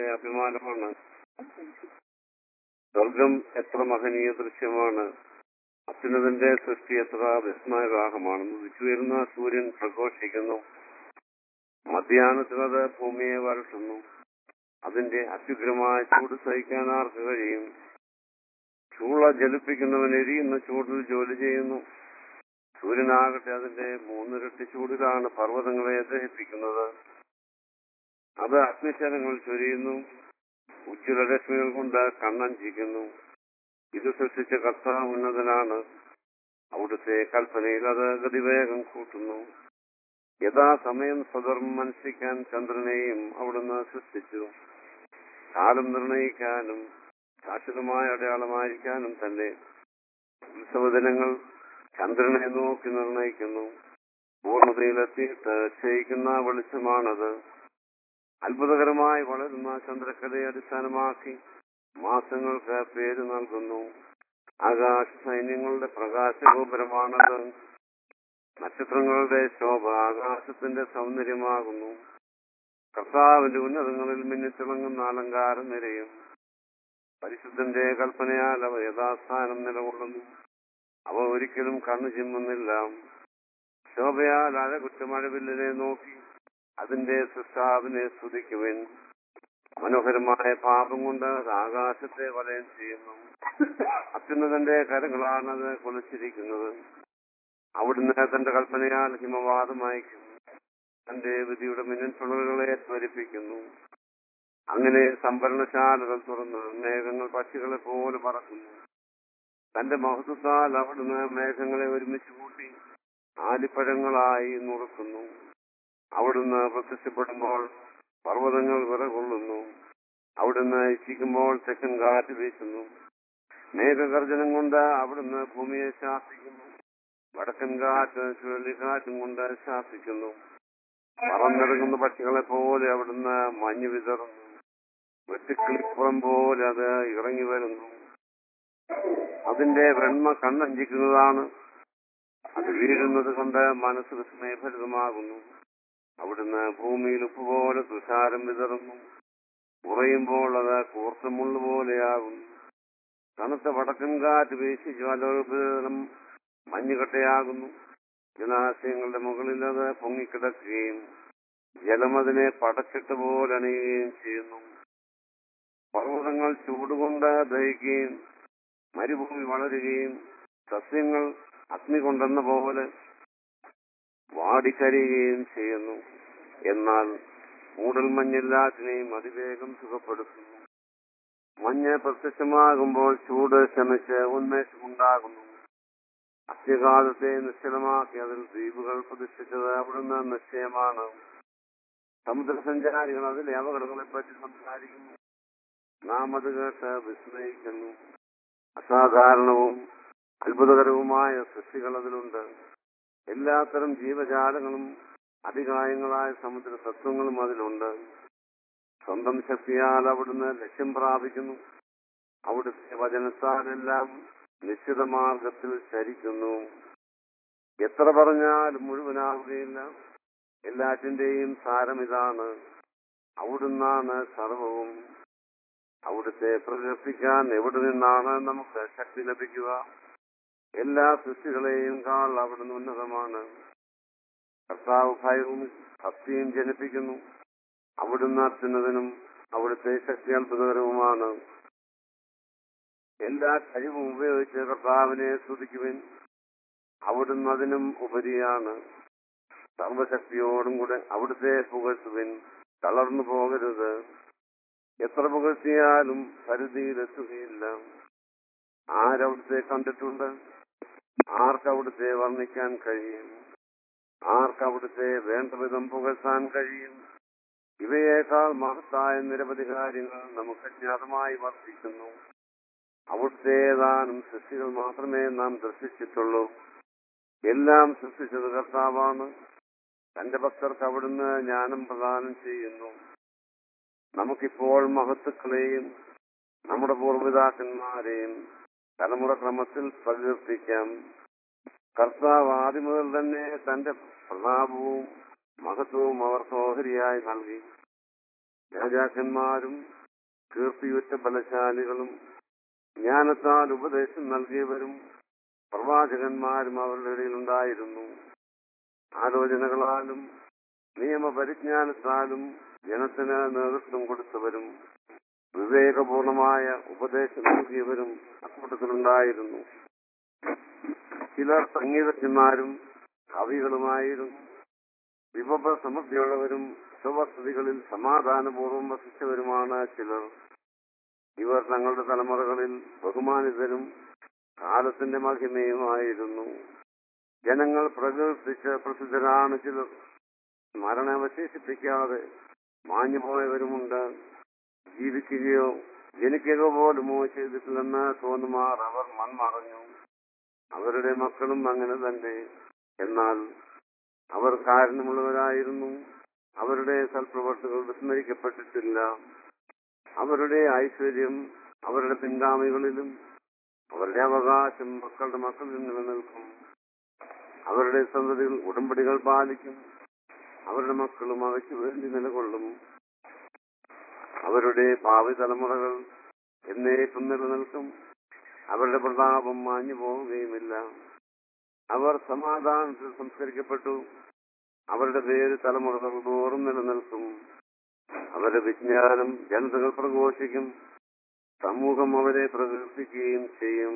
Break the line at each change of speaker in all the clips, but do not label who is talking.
അഭിമാനമാണ് സ്വർഗം എത്ര മഹനീയ ദൃശ്യമാണ് അത്യുന്നതന്റെ സൃഷ്ടി എത്ര വിസ്മയഗ്രാഹമാണ് ഉദിച്ചുവരുന്ന സൂര്യൻ പ്രഘോഷിക്കുന്നു മധ്യാഹ്നത്തിൽ അത് ഭൂമിയെ വരട്ടുന്നു അതിന്റെ അത്യുഗ്രമായ ചൂട് സഹിക്കാൻ ആർക്ക് കഴിയും ചൂള ജലിപ്പിക്കുന്നവൻ എരിയുന്ന ചൂടിൽ ജോലി ചെയ്യുന്നു സൂര്യനാകട്ടെ അതിന്റെ മൂന്നിരട്ടി ചൂടിലാണ് പർവ്വതങ്ങളെ ദഹിപ്പിക്കുന്നത് അത് അഗ്നിശരങ്ങൾ ചൊരിയുന്നു ഉജ്ജ്വലരശ്മികൾ കൊണ്ട് കണ്ണഞ്ചിക്കുന്നു ഇത് സൃഷ്ടിച്ച കർത്താവ് ഉന്നതനാണ് അവിടുത്തെ കൽപ്പനയിൽ അത് ഗതിവേഗം കൂട്ടുന്നു യഥാസമയം സ്വധർമ്മം അനുഷ്ഠിക്കാൻ ചന്ദ്രനെയും അവിടുന്ന് സൃഷ്ടിച്ചു കാലം നിർണയിക്കാനും ശാശ്വതമായ അടയാളമായിരിക്കാനും തന്നെ ഉത്സവദിനങ്ങൾ ചന്ദ്രനെ നോക്കി നിർണയിക്കുന്നു പൂർണ്ണതയിലെത്തിയിട്ട് ക്ഷയിക്കുന്ന വെളിച്ചമാണത് അത്ഭുതകരമായി വളരുന്ന ചന്ദ്രക്കലയെ അടിസ്ഥാനമാക്കി മാസങ്ങൾക്ക് പേര് നൽകുന്നു ആകാശ സൈന്യങ്ങളുടെ പ്രകാശഗോപുരമാണത് നക്ഷത്രങ്ങളുടെ ശോഭ ആകാശത്തിന്റെ സൗന്ദര്യമാകുന്നു കർത്താവിന്റെ ഉന്നതങ്ങളിൽ മിന്നിത്തിളങ്ങുന്ന അലങ്കാരം നിരയും പരിശുദ്ധന്റെ കൽപ്പനയാൽ അവ യഥാസ്ഥാനം നിലകൊള്ളുന്നു അവ ഒരിക്കലും കണ്ണു ചിമ്മുന്നില്ല ശോഭയാൽ അഴകുറ്റ മഴവില്ലിനെ നോക്കി അതിന്റെ സൃഷ്ടാവിനെ സ്തുതിക്കുവിൻ മനോഹരമായ പാപം കൊണ്ട് അത് ആകാശത്തെ വലയം ചെയ്യുന്നു അത്യുന്നതന്റെ കരങ്ങളാണ് അത് കുലച്ചിരിക്കുന്നത് അവിടുന്ന് തന്റെ കൽപ്പനയാൽ ഹിമവാദം അയക്കുന്നു തന്റെ വിധിയുടെ മിന്നൽ ചുഴലുകളെ ത്വരിപ്പിക്കുന്നു അങ്ങനെ സംഭരണശാലകൾ തുറന്ന് മേഘങ്ങൾ പക്ഷികളെ പോലെ പറക്കുന്നു തന്റെ മഹത്വത്താൽ അവിടുന്ന് മേഘങ്ങളെ ഒരുമിച്ച് കൂട്ടി ആലിപ്പഴങ്ങളായി നുറുക്കുന്നു അവിടുന്ന് പ്രത്യക്ഷപ്പെടുമ്പോൾ പർവ്വതങ്ങൾ വിറകൊള്ളുന്നു അവിടുന്ന് ഇച്ഛിക്കുമ്പോൾ തെക്കൻ കാറ്റ് വീശുന്നു മേഘഗർജനം കൊണ്ട് അവിടുന്ന് ഭൂമിയെ ശാസിക്കുന്നു വടക്കൻ കാറ്റ് ചുഴലിക്കാറ്റും കൊണ്ട് ശാസിക്കുന്നു പറന്നിറങ്ങുന്ന പക്ഷികളെ പോലെ അവിടുന്ന് മഞ്ഞ് വിതറുന്നു വെട്ടുക്കിളിപ്പുറം പോലെ അത് ഇറങ്ങി വരുന്നു അതിന്റെ വെണ്മ കണ്ണഞ്ചിക്കുന്നതാണ് അത് വീഴുന്നത് കൊണ്ട് മനസ്സ് വിസ്മയഭരിതമാകുന്നു അവിടുന്ന് ഭൂമിയിൽ ഉപ്പുപോലെ തുഷാരം വിതറുന്നു ഉറയുമ്പോൾ അത് കൂർത്ത മുള്ളു പോലെയാകുന്നു തണുത്ത വടക്കൻ കാറ്റ് വീശി ജ്വാലോപീതനം മഞ്ഞുകട്ടയാകുന്നു ജലാശയങ്ങളുടെ മുകളിൽ അത് പൊങ്ങിക്കിടക്കുകയും ജലം അതിനെ പടച്ചിട്ട പോലെ അണിയുകയും ചെയ്യുന്നു പർവ്വതങ്ങൾ ചൂടുകൊണ്ട് ദഹിക്കുകയും മരുഭൂമി വളരുകയും സസ്യങ്ങൾ അഗ്നി കൊണ്ടെന്ന പോലെ വാടിക്കരിയുകയും ചെയ്യുന്നു എന്നാൽ മൂടൽ മഞ്ഞെല്ലാത്തിനെയും അതിവേഗം സുഖപ്പെടുത്തുന്നു മഞ്ഞ് പ്രത്യക്ഷമാകുമ്പോൾ ചൂട് ശമിച്ച് ഉന്മേഷമുണ്ടാകുന്നു അത്യകാലത്തെ നിശ്ചലമാക്കി അതിൽ ദ്വീപുകൾ പ്രതിഷ്ഠിച്ചത് അവിടുന്ന് നിശ്ചയമാണ് സമുദ്രസഞ്ചാരികൾ അതിലെ അപകടങ്ങളെ പറ്റി സംസാരിക്കുന്നു നാം അത് കേട്ട് വിസ്മയിക്കുന്നു അസാധാരണവും അത്ഭുതകരവുമായ സൃഷ്ടികൾ അതിലുണ്ട് എല്ലാത്തരം ജീവജാലങ്ങളും അതികായങ്ങളായ സമുദ്ര തത്വങ്ങളും അതിലുണ്ട് സ്വന്തം ശക്തിയാൽ അവിടുന്ന് ലക്ഷ്യം പ്രാപിക്കുന്നു അവിടുത്തെ വചനത്താലെല്ലാം നിശ്ചിത മാർഗത്തിൽ ചരിക്കുന്നു എത്ര പറഞ്ഞാലും മുഴുവനാവുകയില്ല എല്ലാറ്റിന്റെയും സാരം ഇതാണ് അവിടുന്നാണ് സർവവും അവിടുത്തെ പ്രകീർത്തിക്കാൻ എവിടെ നിന്നാണ് നമുക്ക് ശക്തി ലഭിക്കുക എല്ലാ സൃഷ്ടികളെയും കാൾ അവിടുന്ന് ഉന്നതമാണ് കർത്താവ് ഭയവും ഭക്തിയും ജനിപ്പിക്കുന്നു അവിടുന്ന് അത്യുന്നതനും അവിടുത്തെ ശക്തി അത്ഭുതകരവുമാണ് എല്ലാ കഴിവും ഉപയോഗിച്ച് കർത്താവിനെ സ്തുതിക്കുവിൻ അവിടുന്ന് അതിനും ഉപരിയാണ് സർവശക്തിയോടും കൂടെ അവിടുത്തെ പുകഴ്ത്തുവിൻ തളർന്നു പോകരുത് എത്ര പുകഴ്ത്തിയാലും പരിധിയിലെത്തുകയില്ല ആരവിടുത്തെ കണ്ടിട്ടുണ്ട് ആർക്കവിടുത്തെ വർണ്ണിക്കാൻ കഴിയും ആർക്കവിടുത്തെ വേണ്ട വിധം പുകഴ്ത്താൻ കഴിയും ഇവയേക്കാൾ മഹത്തായ നിരവധി കാര്യങ്ങൾ നമുക്ക് അജ്ഞാതമായി വർദ്ധിക്കുന്നു അവിടുത്തെ ഏതാനും സൃഷ്ടികൾ മാത്രമേ നാം ദർശിച്ചിട്ടുള്ളൂ എല്ലാം സൃഷ്ടിച്ചത് കർത്താവാണ് തന്റെ ഭക്തർക്ക് അവിടുന്ന് ജ്ഞാനം പ്രദാനം ചെയ്യുന്നു നമുക്കിപ്പോൾ മഹത്തുക്കളെയും നമ്മുടെ പൂർവ്വപിതാക്കന്മാരെയും തലമുറ ക്രമത്തിൽ പ്രകീർത്തിക്കാം കർത്താവ് ആദ്യം മുതൽ തന്നെ തന്റെ പ്രതാപവും മഹത്വവും അവർക്ക് ഓഹരിയായി നൽകി രാജാക്കന്മാരും കീർത്തിയുറ്റ ബലശാലികളും ജ്ഞാനത്താൽ ഉപദേശം നൽകിയവരും പ്രവാചകന്മാരും അവരുടെ ഇടയിൽ ഉണ്ടായിരുന്നു ആലോചനകളാലും നിയമപരിജ്ഞാനത്താലും ജനത്തിന് നേതൃത്വം കൊടുത്തവരും വിവേകപൂർണമായ ഉപദേശം നൽകിയവരും അക്കൂട്ടത്തിലുണ്ടായിരുന്നു ചിലർ സംഗീതജ്ഞന്മാരും കവികളുമായിരുന്നു വിഭവ സമൃദ്ധിയുള്ളവരും സ്വവസതികളിൽ സമാധാനപൂർവ്വം വസിച്ചവരുമാണ് ചിലർ ഇവർ തങ്ങളുടെ തലമുറകളിൽ ബഹുമാനിതരും കാലത്തിന്റെ മഹിമയുമായിരുന്നു ജനങ്ങൾ പ്രകീർത്തിച്ച് പ്രസിദ്ധരാണ് ചിലർ മരണവശേഷിപ്പിക്കാതെ മാഞ്ഞുപോയവരുമുണ്ട് ജീവിക്കുകയോ ജനിക്കുക പോലുമോ ചെയ്തിട്ടില്ലെന്ന് തോന്നുമാർ അവർ മൺമറഞ്ഞു അവരുടെ മക്കളും അങ്ങനെ തന്നെ എന്നാൽ അവർ കാരണമുള്ളവരായിരുന്നു അവരുടെ സൽപ്രവർത്തികൾ വിസ്മരിക്കപ്പെട്ടിട്ടില്ല അവരുടെ ഐശ്വര്യം അവരുടെ പിൻഗാമികളിലും അവരുടെ അവകാശം മക്കളുടെ മക്കളിൽ നിലനിൽക്കും അവരുടെ സന്തതികൾ ഉടമ്പടികൾ പാലിക്കും അവരുടെ മക്കളും അവയ്ക്ക് വേണ്ടി നിലകൊള്ളും അവരുടെ ഭാവി തലമുറകൾ എന്നേക്കും നിലനിൽക്കും അവരുടെ പ്രതാപം മാഞ്ഞു പോവുകയുമില്ല അവർ സമാധാനത്തിൽ സംസ്കരിക്കപ്പെട്ടു അവരുടെ പേര് തലമുറകൾ തോറും നിലനിൽക്കും അവരുടെ വിജ്ഞാനം ജനതകൾ പ്രഘോഷിക്കും സമൂഹം അവരെ പ്രകീർത്തിക്കുകയും ചെയ്യും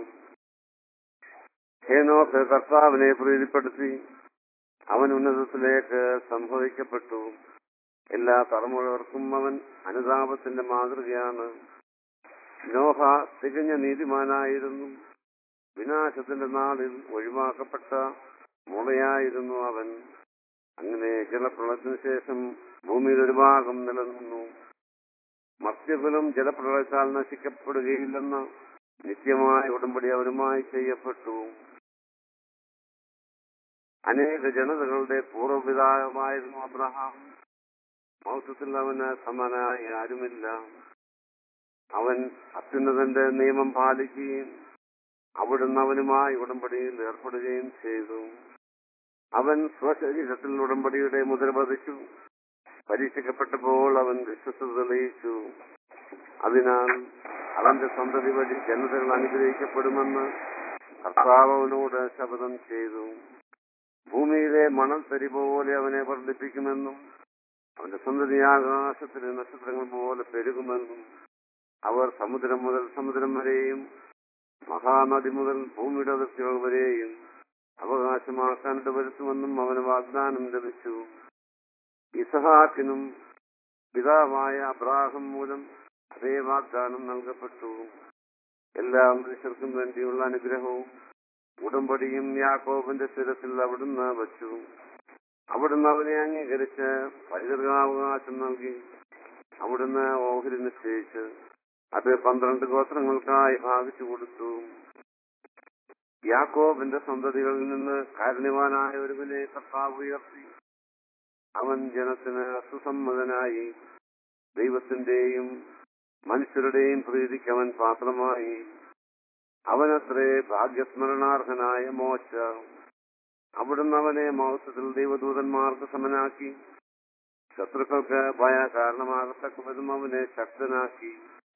ഹേനോക്ക് കർത്താവിനെ പ്രീതിപ്പെടുത്തി അവൻ ഉന്നതത്തിലേക്ക് സംഭവിക്കപ്പെട്ടു എല്ലാ തലമുറകൾക്കും അവൻ അനുതാപത്തിന്റെ മാതൃകയാണ് നോഹ തികഞ്ഞ നീതിമാനായിരുന്നു വിനാശത്തിന്റെ നാളിൽ ഒഴിവാക്കപ്പെട്ട മുളയായിരുന്നു അവൻ അങ്ങനെ ജലപ്രളയത്തിനു ശേഷം ഭൂമിയിൽ ഒരു ഭാഗം നിലനിന്നു മത്സ്യകുലം ജലപ്രളയത്താൽ നശിക്കപ്പെടുകയില്ലെന്ന് നിത്യമായ ഉടമ്പടി അവരുമായി ചെയ്യപ്പെട്ടു അനേക ജനതകളുടെ പൂർവ്വപിതാവായിരുന്നു അബ്രഹാം മൗസത്തിൽ അവന് സമനായി ആരുമില്ല അവൻ അത്യുന്നതന്റെ നിയമം പാലിക്കുകയും അവിടുന്ന് അവനുമായി ഉടമ്പടിയിൽ ഏർപ്പെടുകയും ചെയ്തു അവൻ സ്വശരീരത്തിൽ ഉടമ്പടിയുടെ മുദ്ര പതിച്ചു പരീക്ഷിക്കപ്പെട്ടപ്പോൾ അവൻ വിശ്വസത തെളിയിച്ചു അതിനാൽ അവന്റെ സന്തതി വഴി ജനതകൾ അനുഗ്രഹിക്കപ്പെടുമെന്ന് കർത്താവ് അവനോട് ശപഥം ചെയ്തു ഭൂമിയിലെ മണൽ തരി പോലെ അവനെ വർദ്ധിപ്പിക്കുമെന്നും അവന്റെ സന്തതി ആകാശത്തിലെ നക്ഷത്രങ്ങൾ പോലെ പെരുകുമെന്നും അവർ സമുദ്രം മുതൽ സമുദ്രം വരെയും മഹാനദി മുതൽ ഭൂമിയുടെ അതിർത്തികൾ വരെയും അവകാശമാക്കാൻ ഇടവരുത്തുമെന്നും അവന് വാഗ്ദാനം ലഭിച്ചു ഇസഹാക്കിനും പിതാവായ അബ്രാഹം മൂലം അതേ വാഗ്ദാനം നൽകപ്പെട്ടു എല്ലാ മനുഷ്യർക്കും വേണ്ടിയുള്ള അനുഗ്രഹവും ഉടമ്പടിയും യാക്കോബിന്റെ ശിരസിൽ അവിടുന്ന് വച്ചു അവിടുന്ന് അവനെ അംഗീകരിച്ച് പൈതൃകാവകാശം നൽകി അവിടുന്ന് ഓഹരി നിശ്ചയിച്ച് അത് പന്ത്രണ്ട് ഗോത്രങ്ങൾക്കായി ഭാഗിച്ചു കൊടുത്തു യാക്കോബിന്റെ സന്തതികളിൽ നിന്ന് കാരുണ്യവാനായ ഒരുവനെ കർത്താവ് ഉയർത്തി അവൻ ജനത്തിന് സുസമ്മതനായി ദൈവത്തിന്റെയും മനുഷ്യരുടെയും പ്രീതിക്ക് അവൻ പാത്രമായി അവനത്രേ ഭാഗ്യസ്മരണാർഹനായ മോശ അവിടുന്ന് അവനെ മൗസത്തിൽ ദൈവദൂതന്മാർക്ക് സമനാക്കി ശത്രുക്കൾക്ക് ഭയ കാരണമാകത്തക്ക വിധം അവനെ ശക്തനാക്കി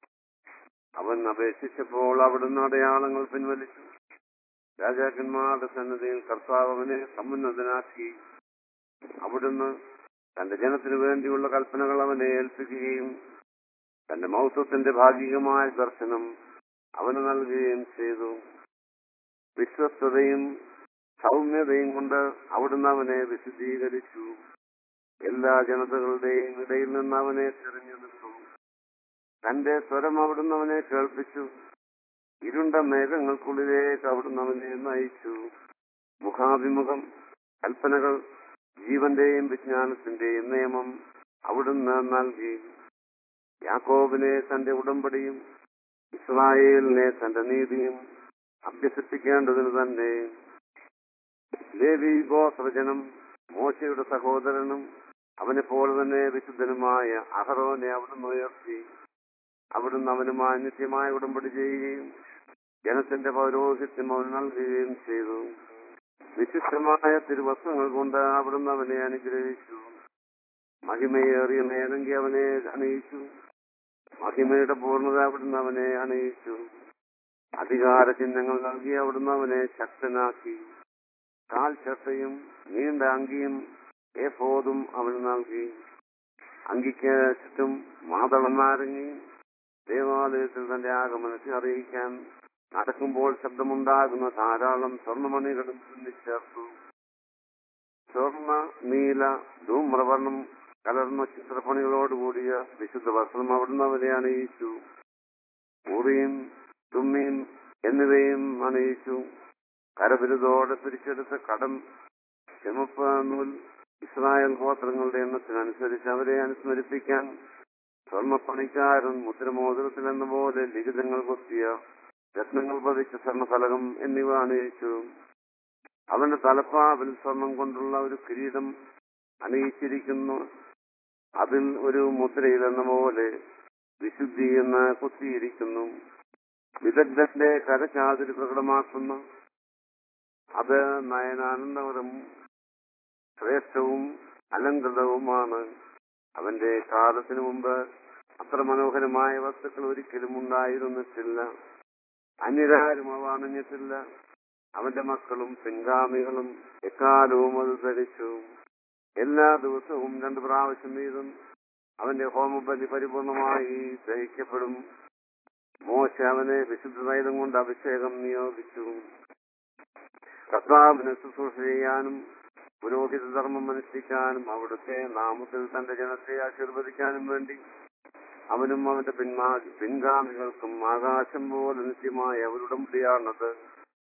അവൻ അപേക്ഷിച്ചപ്പോൾ അവിടുന്ന് അടയാളങ്ങൾ പിൻവലിച്ചു രാജാക്കന്മാരുടെ സന്നദ്ധയിൽ കർത്താവ് അവനെ സമുന്നതനാക്കി അവിടുന്ന് തന്റെ ജനത്തിനു വേണ്ടിയുള്ള കൽപ്പനകൾ അവനെ ഏൽപ്പിക്കുകയും തന്റെ മൗത്വത്തിന്റെ ഭാഗികമായ ദർശനം അവന് നൽകുകയും ചെയ്തു വിശ്വസ്തതയും സൗമ്യതയും കൊണ്ട് അവിടുന്ന് അവനെ വിശദീകരിച്ചു എല്ലാ ജനതകളുടെയും ഇടയിൽ നിന്ന് അവനെ തിരഞ്ഞെടുത്തു തന്റെ സ്വരം അവിടുന്ന് അവനെ കേൾപ്പിച്ചു ഇരുണ്ട മേഘങ്ങൾക്കുള്ളിലേക്ക് അവിടുന്ന് അവനെ നയിച്ചു മുഖാഭിമുഖം കൽപ്പനകൾ ജീവന്റെയും വിജ്ഞാനത്തിന്റെയും നിയമം അവിടുന്ന് നൽകി യാക്കോബിനെ തന്റെ ഉടമ്പടിയും ഇസ്രായേലിനെ തന്റെ നീതിയും അഭ്യസിപ്പിക്കേണ്ടതിന് തന്നെ ലേവി ഗോത്രജനം മോശയുടെ സഹോദരനും അവനെ പോലെ തന്നെ വിശുദ്ധനുമായ അഹറോനെ അവിടുന്ന് ഉയർത്തി അവിടുന്ന് അവനുമായി നിത്യമായ ഉടമ്പടി ചെയ്യുകയും ജനത്തിന്റെ പൗരോഹിത്യം അവന് നൽകുകയും ചെയ്തു വിശിഷ്ടമായ തിരുവസ്ത്രങ്ങൾ കൊണ്ട് അവിടുന്ന് അവനെ അനുഗ്രഹിച്ചു മഹിമയേറിയ മേലങ്കി അവനെ അണിയിച്ചു മഹിമയുടെ പൂർണ്ണത അവിടുന്ന് അവനെ അണിയിച്ചു അധികാര ചിഹ്നങ്ങൾ നൽകി അവിടുന്ന് അവനെ ശക്തനാക്കി കാൽ ചട്ടയും നീണ്ട അങ്കിയും ഏഫോതും അവന് നൽകി അങ്കിക്ക് ചുറ്റും മാതളം നാരങ്ങി ദേവാലയത്തിൽ തന്റെ ആഗമനത്തെ അറിയിക്കാൻ നടക്കുമ്പോൾ ശബ്ദമുണ്ടാകുന്ന ധാരാളം സ്വർണ്ണമണികളും ചേർത്തു സ്വർണ്ണ നീല ധൂമ്രവർണ്ണം കലർന്ന ചിത്രപ്പണികളോടുകൂടിയ വിശുദ്ധ വസ്ത്രം അവിടുന്ന് അവരെ അണിയിച്ചു ഉറിയും തുമ്മിയും എന്നിവയും അണിയിച്ചു കരവിരുതോടെ പിരിച്ചെടുത്ത കടം ചെമപ്പ നൂൽ ഇസ്രായേൽ ഗോത്രങ്ങളുടെ എണ്ണത്തിനനുസരിച്ച് അവരെ അനുസ്മരിപ്പിക്കാൻ സ്വർണ്ണപ്പണിക്കാരൻ മുദ്രമോതിരത്തിൽ എന്ന പോലെ ലിഖിതങ്ങൾ കൊത്തിയ രത്നങ്ങൾ പതിച്ച സ്വർണ്ണഫലകം എന്നിവ അണിയിച്ചു അവന്റെ തലപ്പാവിൽ സ്വർണം കൊണ്ടുള്ള ഒരു കിരീടം അണിയിച്ചിരിക്കുന്നു അതിൽ ഒരു മുദ്രയിൽ എന്ന പോലെ വിശുദ്ധി എന്ന് കുത്തിയിരിക്കുന്നു വിദഗ്ധന്റെ കരചാതിരി പ്രകടമാക്കുന്ന അത് നയനാനന്ദകരം ശ്രേഷ്ഠവും അലങ്കൃതവുമാണ് അവന്റെ കാലത്തിനു മുമ്പ് അത്ര മനോഹരമായ വസ്തുക്കൾ ഒരിക്കലും ഉണ്ടായിരുന്നിട്ടില്ല അന്യരാരും അവ അണിഞ്ഞിട്ടില്ല അവന്റെ മക്കളും പിൻഗാമികളും എക്കാലവും അത് ധരിച്ചു എല്ലാ ദിവസവും രണ്ടു പ്രാവശ്യം വീതം അവന്റെ ഹോമബലി പരിപൂർണമായി ദഹിക്കപ്പെടും മോശ അവനെ വിശുദ്ധ തൈലം കൊണ്ട് അഭിഷേകം നിയോഗിച്ചു കർത്താവിന് ശുശ്രൂഷ ചെയ്യാനും പുരോഹിത ധർമ്മം അനുഷ്ഠിക്കാനും അവിടുത്തെ നാമത്തിൽ തന്റെ ജനത്തെ ആശീർവദിക്കാനും വേണ്ടി അവനും അവന്റെ പിന്മാ പിൻഗാമികൾക്കും ആകാശം പോലെ നിത്യമായ അവരുടെ മുടിയാണത്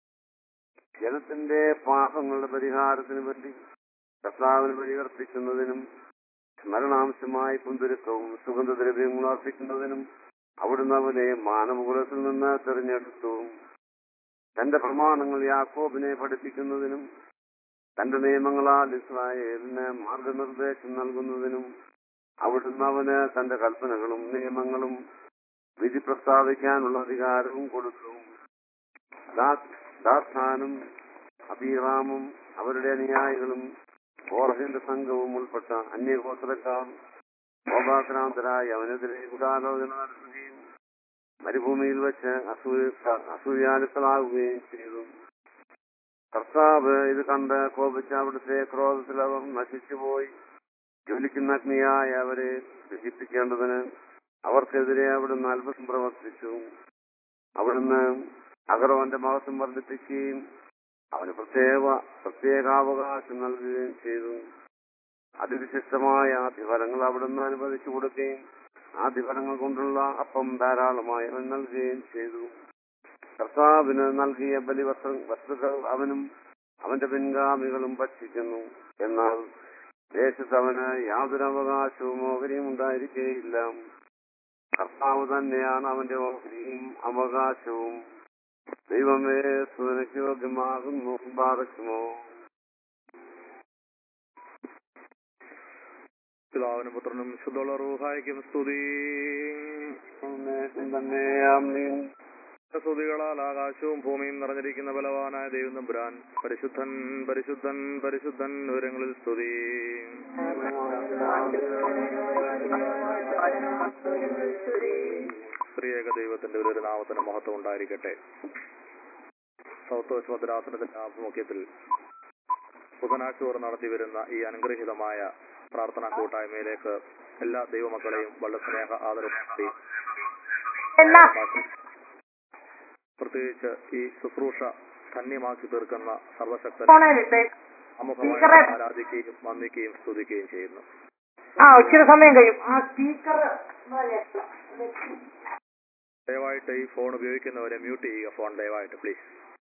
ജനത്തിന്റെ പാപങ്ങളുടെ പരിഹാരത്തിന് വേണ്ടി കർത്താവിന് പരിവർത്തിക്കുന്നതിനും സ്മരണാംശമായി കുന്തുരുക്കവും സുഗന്ധദ്രവ്യങ്ങളും അർപ്പിക്കുന്നതിനും അവിടുന്ന് അവനെ മാനവകുലത്തിൽ നിന്ന് തിരഞ്ഞെടുത്തു തന്റെ പ്രമാണങ്ങൾ യാക്കോബിനെ പഠിപ്പിക്കുന്നതിനും തന്റെ നിയമങ്ങളാൽ ഇസ്രായേലിന് മാർഗനിർദ്ദേശം നൽകുന്നതിനും അവിടുന്ന് അവന് തന്റെ കൽപ്പനകളും നിയമങ്ങളും വിധി പ്രസ്താവിക്കാനുള്ള അധികാരവും കൊടുത്തു ദാസ്ഥാനും അബീറാമും അവരുടെ അനുയായികളും കോറഹിന്റെ സംഘവും ഉൾപ്പെട്ട അന്യഗോത്രക്കാർ കോപാക്രാന്തരായി അവനെതിരെ ഗൂഢാലോചന നടത്തുകയും മരുഭൂമിയിൽ വെച്ച് അസൂയ അസൂയാലുക്കളാവുകയും ചെയ്തു കർത്താവ് ഇത് കണ്ട് കോപിച്ച അവിടുത്തെ ക്രോധത്തിൽ അവർ നശിച്ചുപോയി ജ്വലിക്കുന്ന അഗ്നിയായ അവരെ ദഹിപ്പിക്കേണ്ടതിന് അവർക്കെതിരെ അവിടുന്ന് അത്ഭുതം പ്രവർത്തിച്ചു അവിടുന്ന് അഗറോന്റെ മഹത്വം വർദ്ധിപ്പിക്കുകയും അവന് പ്രത്യേക പ്രത്യേകാവകാശം നൽകുകയും ചെയ്തു അതിവിശിഷ്ടമായ ആദ്യഫലങ്ങൾ അവിടുന്ന് അനുവദിച്ചു കൊടുക്കുകയും ആദ്യഫലങ്ങൾ കൊണ്ടുള്ള അപ്പം ധാരാളമായി അവൻ നൽകുകയും ചെയ്തു കർത്താവിന് നൽകിയ ബലിവസ്ത്ര വസ്തുക്കൾ അവനും അവന്റെ പിൻഗാമികളും ഭക്ഷിക്കുന്നു എന്നാൽ ദേശത്ത് അവന് യാതൊരു അവകാശവും ഓഹരിയും ഉണ്ടായിരിക്കുകയില്ല കർത്താവ് തന്നെയാണ് അവന്റെ ഓഹരിയും അവകാശവും ദൈവമേ സുനക്ക് യോഗ്യമാകുന്നു ബാധക്കുമോ
പിതാവിനും പുത്രനും ശുദ്ധമുള്ള റൂഹായിക്കും സ്തുതി
തന്നെ ആമീൻ
സ്തുതികളാൽ ആകാശവും ഭൂമിയും നിറഞ്ഞിരിക്കുന്ന ബലവാനായ ദൈവം തമ്പുരാൻ പരിശുദ്ധൻ പരിശുദ്ധൻ പരിശുദ്ധൻ വിവരങ്ങളിൽ സ്തുതി സ്ത്രീയേക ദൈവത്തിന്റെ ഒരു നാമത്തിന് മഹത്വം ഉണ്ടായിരിക്കട്ടെ സൗത്ത് വെസ്റ്റ് ഭദ്രാസനത്തിന്റെ ആഭിമുഖ്യത്തിൽ ബുധനാഴ്ച തോറും നടത്തി വരുന്ന ഈ അനുഗ്രഹീതമായ പ്രാർത്ഥനാ കൂട്ടായ്മയിലേക്ക് എല്ലാ ദൈവമക്കളെയും വളരെ സ്നേഹ ആദരവോടെ പ്രത്യേകിച്ച് ഈ ശുശ്രൂഷ ധന്യമാക്കി തീർക്കുന്ന സർവശക്തൻ അമുഖമായി ആരാധിക്കുകയും വന്ദിക്കുകയും സ്തുതിക്കുകയും ചെയ്യുന്നു
ആ ഇച്ചിരി സമയം കഴിയും ആ സ്പീക്കർ
ദയവായിട്ട് ഈ ഫോൺ ഉപയോഗിക്കുന്നവരെ മ്യൂട്ട് ചെയ്യുക ഫോൺ ദയവായിട്ട് പ്ലീസ്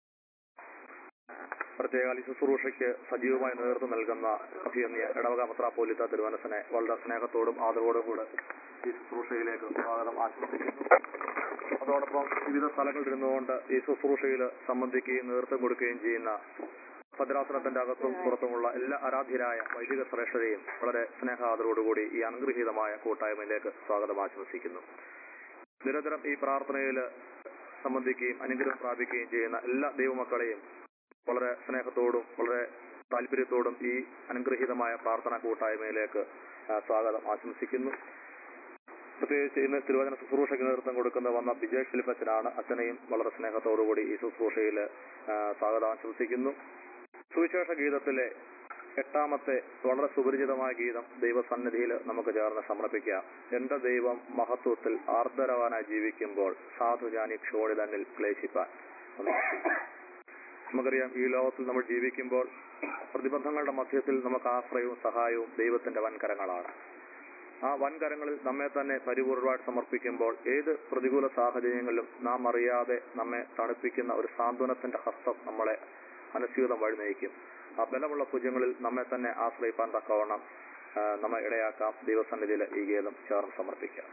പ്രത്യേക ഈ ശുശ്രൂഷയ്ക്ക് സജീവമായി നേതൃത്വം നൽകുന്ന അഭിയന്യ ഇടവക മെത്രാപ്പോലിത്ത തിരുവനസനെ വളരെ സ്നേഹത്തോടും ആദരവോടും കൂടെ ഈ ശുശ്രൂഷയിലേക്ക് സ്വാഗതം ആശംസിക്കുന്നു അതോടൊപ്പം വിവിധ സ്ഥലങ്ങളിൽ ഇരുന്നുകൊണ്ട് ഈ ശുശ്രൂഷയിൽ സംബന്ധിക്കുകയും നേതൃത്വം കൊടുക്കുകയും ചെയ്യുന്ന ഭദ്രാസനത്തിന്റെ അകത്തും പുറത്തുമുള്ള എല്ലാ ആരാധ്യരായ വൈദിക ശ്രേഷ്ഠരെയും വളരെ സ്നേഹാദരോടുകൂടി ഈ അനുഗ്രഹീതമായ കൂട്ടായ്മയിലേക്ക് സ്വാഗതം ആശംസിക്കുന്നു നിരന്തരം ഈ പ്രാർത്ഥനയിൽ സംബന്ധിക്കുകയും അനുഗ്രഹം പ്രാപിക്കുകയും ചെയ്യുന്ന എല്ലാ ദൈവമക്കളെയും വളരെ സ്നേഹത്തോടും വളരെ താല്പര്യത്തോടും ഈ അനുഗ്രഹീതമായ പ്രാർത്ഥനാ കൂട്ടായ്മയിലേക്ക് ആ, സ്വാഗതം ആശംസിക്കുന്നു പ്രത്യേകിച്ച് ഇന്ന് തിരുവചന ശുശ്രൂഷയ്ക്ക് നേതൃത്വം കൊടുക്കുന്ന വന്ന ബിജേഷ് ഫിലിപ്പച്ചനാണ് അച്ഛനെയും വളരെ സ്നേഹത്തോടുകൂടി ഈ ശുശ്രൂഷയിൽ സ്വാഗതം ആശംസിക്കുന്നു സുവിശേഷ ഗീതത്തിലെ എട്ടാമത്തെ വളരെ സുപരിചിതമായ ഗീതം ദൈവസന്നിധിയിൽ നമുക്ക് ചേർന്ന് സമർപ്പിക്കാം എന്റെ ദൈവം മഹത്വത്തിൽ ആർദ്രവാനായി ജീവിക്കുമ്പോൾ സാധു ജാനി ക്ഷോടി തന്നിൽ ക്ലേശിപ്പാൻ നമുക്കറിയാം ഈ ലോകത്തിൽ നമ്മൾ ജീവിക്കുമ്പോൾ പ്രതിബന്ധങ്ങളുടെ മധ്യത്തിൽ നമുക്ക് ആശ്രയവും സഹായവും ദൈവത്തിന്റെ വൻകരങ്ങളാണ് ആ വൻകരങ്ങളിൽ നമ്മെ തന്നെ പരിപൂർണമായിട്ട് സമർപ്പിക്കുമ്പോൾ ഏത് പ്രതികൂല സാഹചര്യങ്ങളിലും നാം അറിയാതെ നമ്മെ തണുപ്പിക്കുന്ന ഒരു സാന്ത്വനത്തിന്റെ ഹസ്തം നമ്മളെ അനുസ്യൂതം വഴി നയിക്കും ആ ബലമുള്ള ഭുജങ്ങളിൽ നമ്മെ തന്നെ ആശ്രയിപ്പാൻ തക്കവണ്ണം ആ, നമ്മെ ഇടയാക്കാം ദൈവസന്നിധിയിൽ ഈ ഗീതം ചേർന്ന് സമർപ്പിക്കാം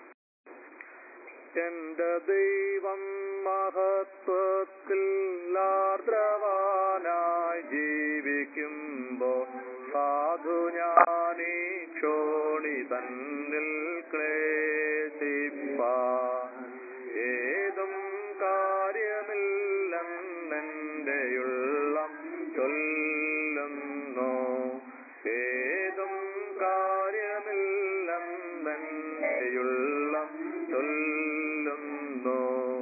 എന്റെ ദൈവം മഹത്വത്തിൽ ആർദ്രവാനായി ജീവിക്കുമ്പോൾ സാധു ഞാനീ ക്ഷോണി തന്നിൽ ക്ലേശിപ്പാ ഏതും കാര്യമില്ലെന്നെന്റെയുള്ളം ചൊല്ലുന്നു ഏതും കാര്യമില്ലെന്നെന്റെയുള്ളം ചൊല്ലുന്നു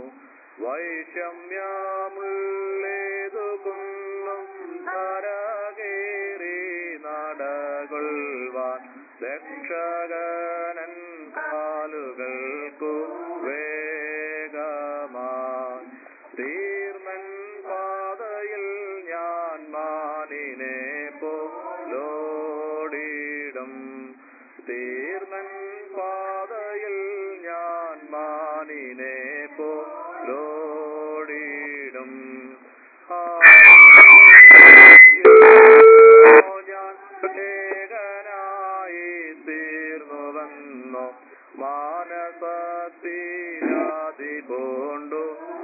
വൈഷമ്യമുള്ളേതു കുന്നും കരകേറി നടകൊള്ളുവാൻ രക്ഷകനൻ കാലുകൾക്കു വേഗമാൻ തീർന്നൻ പാതയിൽ ഞാൻ മാനിനെ പോലോടിടും തീർന്നൻ പാതയിൽ ഞാൻ മാനിനെ പോലോടിടും ഞാൻ ഏകനായി തീർന്നുവെന്നോ മാനസത്തിരാതി കൊണ്ടു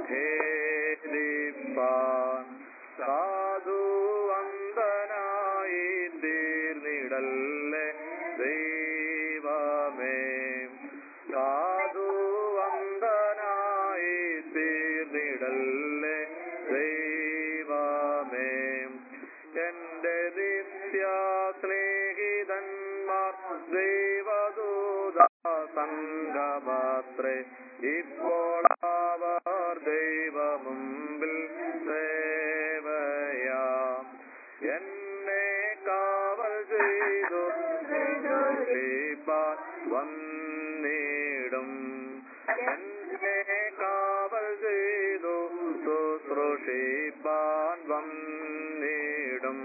ഹേദിപ്പാൻ സാധു അന്തനായി തീർന്നിടല്ലേ ദൈവമേ സാധു അന്തനായി തീർന്നിടല്ലേ ദൈവമേ എന്റെ നിത്യ സ്നേഹിതന്മാർ ദൈവദൂത സംഗമത്രേ ഇപ്പോൾ അവർ ദൈവമുമ്പിൽ സേവയാം എന്നെ കാവൽ ചെയ്തു ശുശ്രൂഷിപ്പാൻ വന്നിടും എന്നെ കാവൽ ചെയ്തു ശുശ്രൂഷിപ്പാൻ വന്നിടും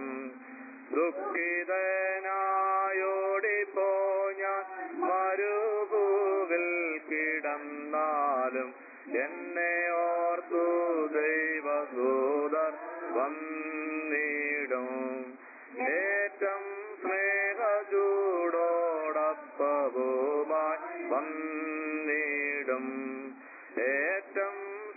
ദുഃഖിതനായോടിപ്പോ ഞാൻ മരുഭൂവിൽ കിടന്നാലും എന്നെ ഓർത്തു ദൈവദൂതർ വന്നിടും ഏറ്റം സ്നേഹചൂടോടപ്പവുമായി വന്നിടും ഏറ്റം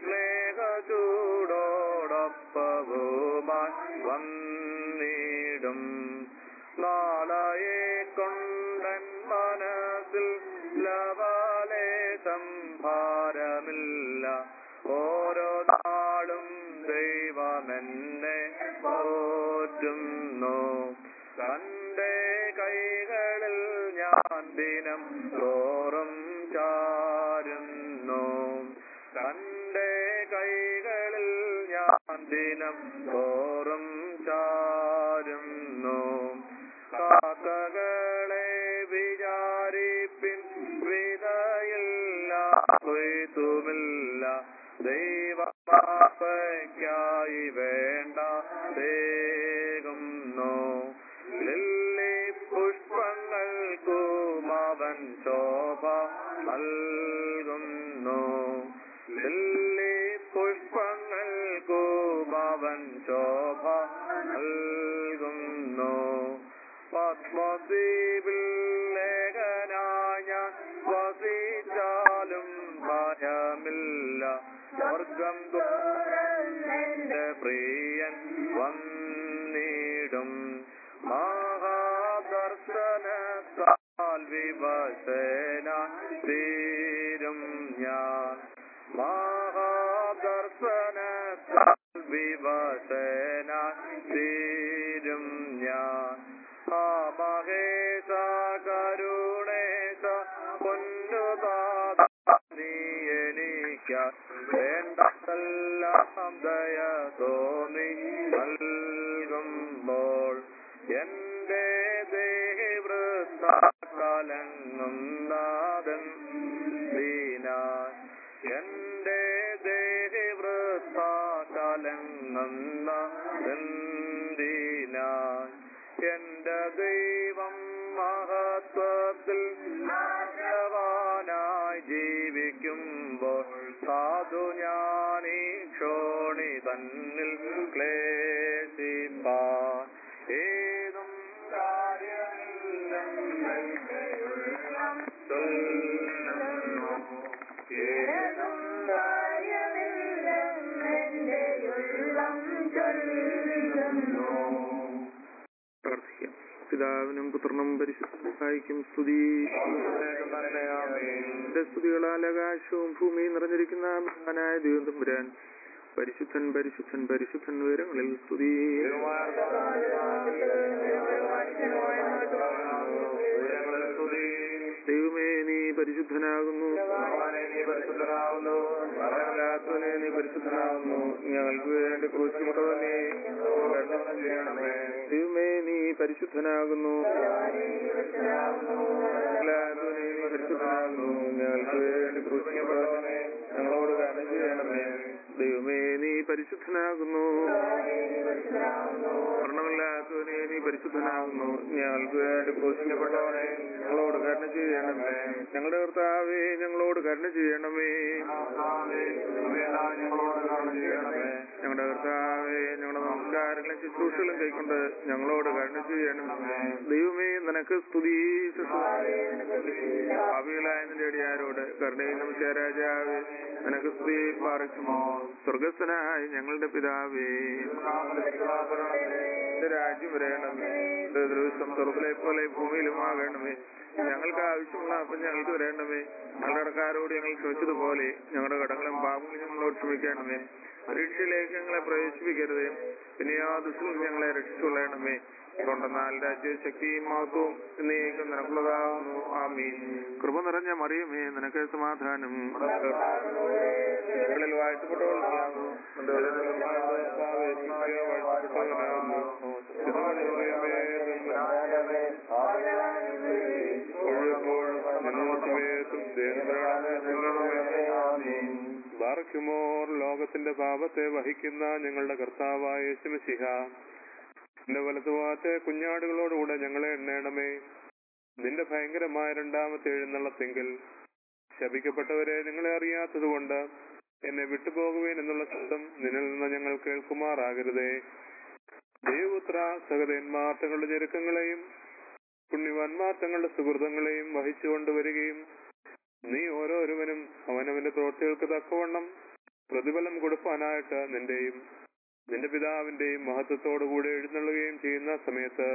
സ്നേഹചൂടോടപ്പവുമായി വന്നിടും നാളയെ കൊണ്ടൻ മനസ്സിൽ ലവലേശം ഭാരമില്ല ഓരോ നാളും ദൈവമെന്നെ പോറ്റുന്നു തന്റെ കൈകളിൽ ഞാൻ ദിനം തോറും ചാരുന്നു തന്റെ കൈകളിൽ ഞാൻ ദിനം തോറും ചാരുന്നു കാക്കകളെ വിചാരിപ്പിൻ വിതയില്ല കൊയ്ത്തുമില്ല ദൈവമാപ്പയ്ക്കായി വേണ്ട ദേകുന്നു ലില്ലി പുഷ്പങ്ങൾക്കും അവൻ ശോഭ നൽകുന്നു ലില്ലി പുഷ്പങ്ങൾക്കും അവൻ ശോഭ നൽകുന്നു പത്മദ്വീപിൽ ലേഖനായ വസിച്ചാലും ഭയമില്ല സ്വർഗം എന്റെ പ്രിയൻ വന്നിടും മഹാദർശനത്താൽ വിവശന തീരും ഞാൻ മഹാദർശനത്താൽ വിവശന തീരും ഞാൻ ആ മഹേശ കരുണ ഞാൻ വേണ്ടതെല്ലാം ദയ തോന്നി നൽകുമ്പോൾ എന്റെ ദേവൃത്താലങ്ങും നാഥൻ ദീനാൻ എന്റെ ദേവൃത്താലങ്ങും നാഥൻ ദീനാൻ എന്റെ ദൈവം മഹത്വത്തിൽ ഭാഗ്യവാനായി ജീവിക്കുമ്പോൾ സാധു ഞാനീ ക്ഷോണി തന്നിൽ ക്ലേശിപ്പാൻ ഏതും കാര്യമില്ലെന്നും ചൊല്ലുന്നു. ഏതും
പ്രാർത്ഥിക്കാം പിതാവിനും പുത്രനും പരിശുദ്ധായിക്കും സ്തുതി എന്റെ സ്തുതികളാൽ ആകാശവും ഭൂമിയും നിറഞ്ഞിരിക്കുന്ന മഹാനായ ദൈവം തമ്പുരാൻ പരിശുദ്ധൻ പരിശുദ്ധൻ പരിശുദ്ധൻ ഉയരങ്ങളിൽ സ്തുതി ദൈവമേ നീ പരിശുദ്ധനാകുന്നു പറയാത്തവനെ നീ പരിശുദ്ധനാകുന്നു ഞങ്ങൾക്ക് വേണ്ടി ക്രൂശിക്കപ്പെട്ടവനെ കരുണ ചെയ്യണമേ ദൈവമേ നീ പരിശുദ്ധനാകുന്നു പറയാത്തവനെ നീ പരിശുദ്ധനാകുന്നു ഞങ്ങൾക്ക് വേണ്ടി ക്രൂശിക്കപ്പെട്ടവനെ ഞങ്ങളോട് കരുണ ചെയ്യണമേ ദൈവമേ നീ പരിശുദ്ധനാകുന്നു മരണമില്ലാത്തവനെ നീ പരിശുദ്ധനാകുന്നു ഞങ്ങൾക്ക് വേണ്ടി ക്രൂശിക്കപ്പെട്ടവനെ ഞങ്ങളോട് കരുണ ചെയ്യണമേ ഞങ്ങളുടെ കർത്താവേ ഞങ്ങളോട് കരുണ ചെയ്യണമേ ഞങ്ങളുടെ കർത്താവേ ഞങ്ങളുടെ നമസ്കാരങ്ങളും ശുശ്രൂഷകളും കൈക്കൊണ്ട് ഞങ്ങളോട് കരുണ ചെയ്യണമേ ദൈവമേ നിനക്ക് സ്തുതി ഭാവികളായ നിന്റെ അടിയാരോട് കരുണയും നമസ്കാര രാജാവേ നിനക്ക് സ്തുതി പാറിക്കുമോ സ്വർഗസ്ഥനായ ഞങ്ങളുടെ പിതാവേ നിന്റെ രാജ്യം വരയണമേ നിന്റെ ദിവസം സ്വർഗത്തിലെ പോലെ ഭൂമിയിലും ആകണമേ ഞങ്ങൾക്ക് ആവശ്യമുള്ള അപ്പം ഞങ്ങൾക്ക് വരേണ്ടമേ ഞങ്ങളുടെ കടക്കാരോട് ഞങ്ങൾ ക്ഷമിച്ചതുപോലെ ഞങ്ങളുടെ കടങ്ങളും പാപങ്ങളും ഞങ്ങളോട് ക്ഷമിക്കണമേ പരീക്ഷയിലേക്ക് ഞങ്ങളെ പ്രവേശിപ്പിക്കരുതേ പിന്നെ ആ ദുഷ്ടം ഞങ്ങളെ രക്ഷിച്ചുകൊള്ളണമേ കൊണ്ടെന്നാൽ രാജ്യ ശക്തിയും മഹത്വവും എന്നേക്കും നിനക്കുള്ളതാകുന്നു ആമീൻ കൃപ നിറഞ്ഞ മറിയമേ നിനക്ക് സമാധാനം ിൽ വാഴ്ത്തപ്പെട്ടവളാകുന്നു നിന്റെ ഉദരഫലമായ കർത്താവേ, ഈശോ വാഴ്ത്തപ്പെട്ടവനാകുന്നു. ഒഴുകുമ്പോഴും സമയത്തും ബാർക്കുമോർ ലോകത്തിന്റെ പാപത്തെ വഹിക്കുന്ന ഞങ്ങളുടെ കർത്താവായ യേശുമിശിഹ നിന്റെ വലതുഭാഗത്തെ കുഞ്ഞാടുകളോടുകൂടെ ഞങ്ങളെ എണ്ണണമേ നിന്റെ ഭയങ്കരമായ രണ്ടാമത്തെ എഴുന്നള്ളത്തെങ്കിൽ ശപിക്കപ്പെട്ടവരെ നിങ്ങളെ അറിയാത്തതുകൊണ്ട് എന്നെ വിട്ടുപോകുവേൻ എന്നുള്ള ശബ്ദം നിന്നിൽ നിന്ന് ഞങ്ങൾ കേൾക്കുമാറാകരുതേ ദൈവപുത്ര സഹതന്മാർ തങ്ങളുടെ ഞെരുക്കങ്ങളെയും പുണ്യവാന്മാർ തങ്ങളുടെ സുഹൃതങ്ങളെയും വഹിച്ചു കൊണ്ടുവരികയും നീ ഓരോരുവനും അവനവന്റെ പ്രവൃത്തികൾക്ക് തക്കവണ്ണം പ്രതിഫലം കൊടുക്കാനായിട്ട് നിന്റെയും നിന്റെ പിതാവിന്റെയും മഹത്വത്തോടുകൂടി എഴുന്നള്ളുകയും ചെയ്യുന്ന സമയത്ത്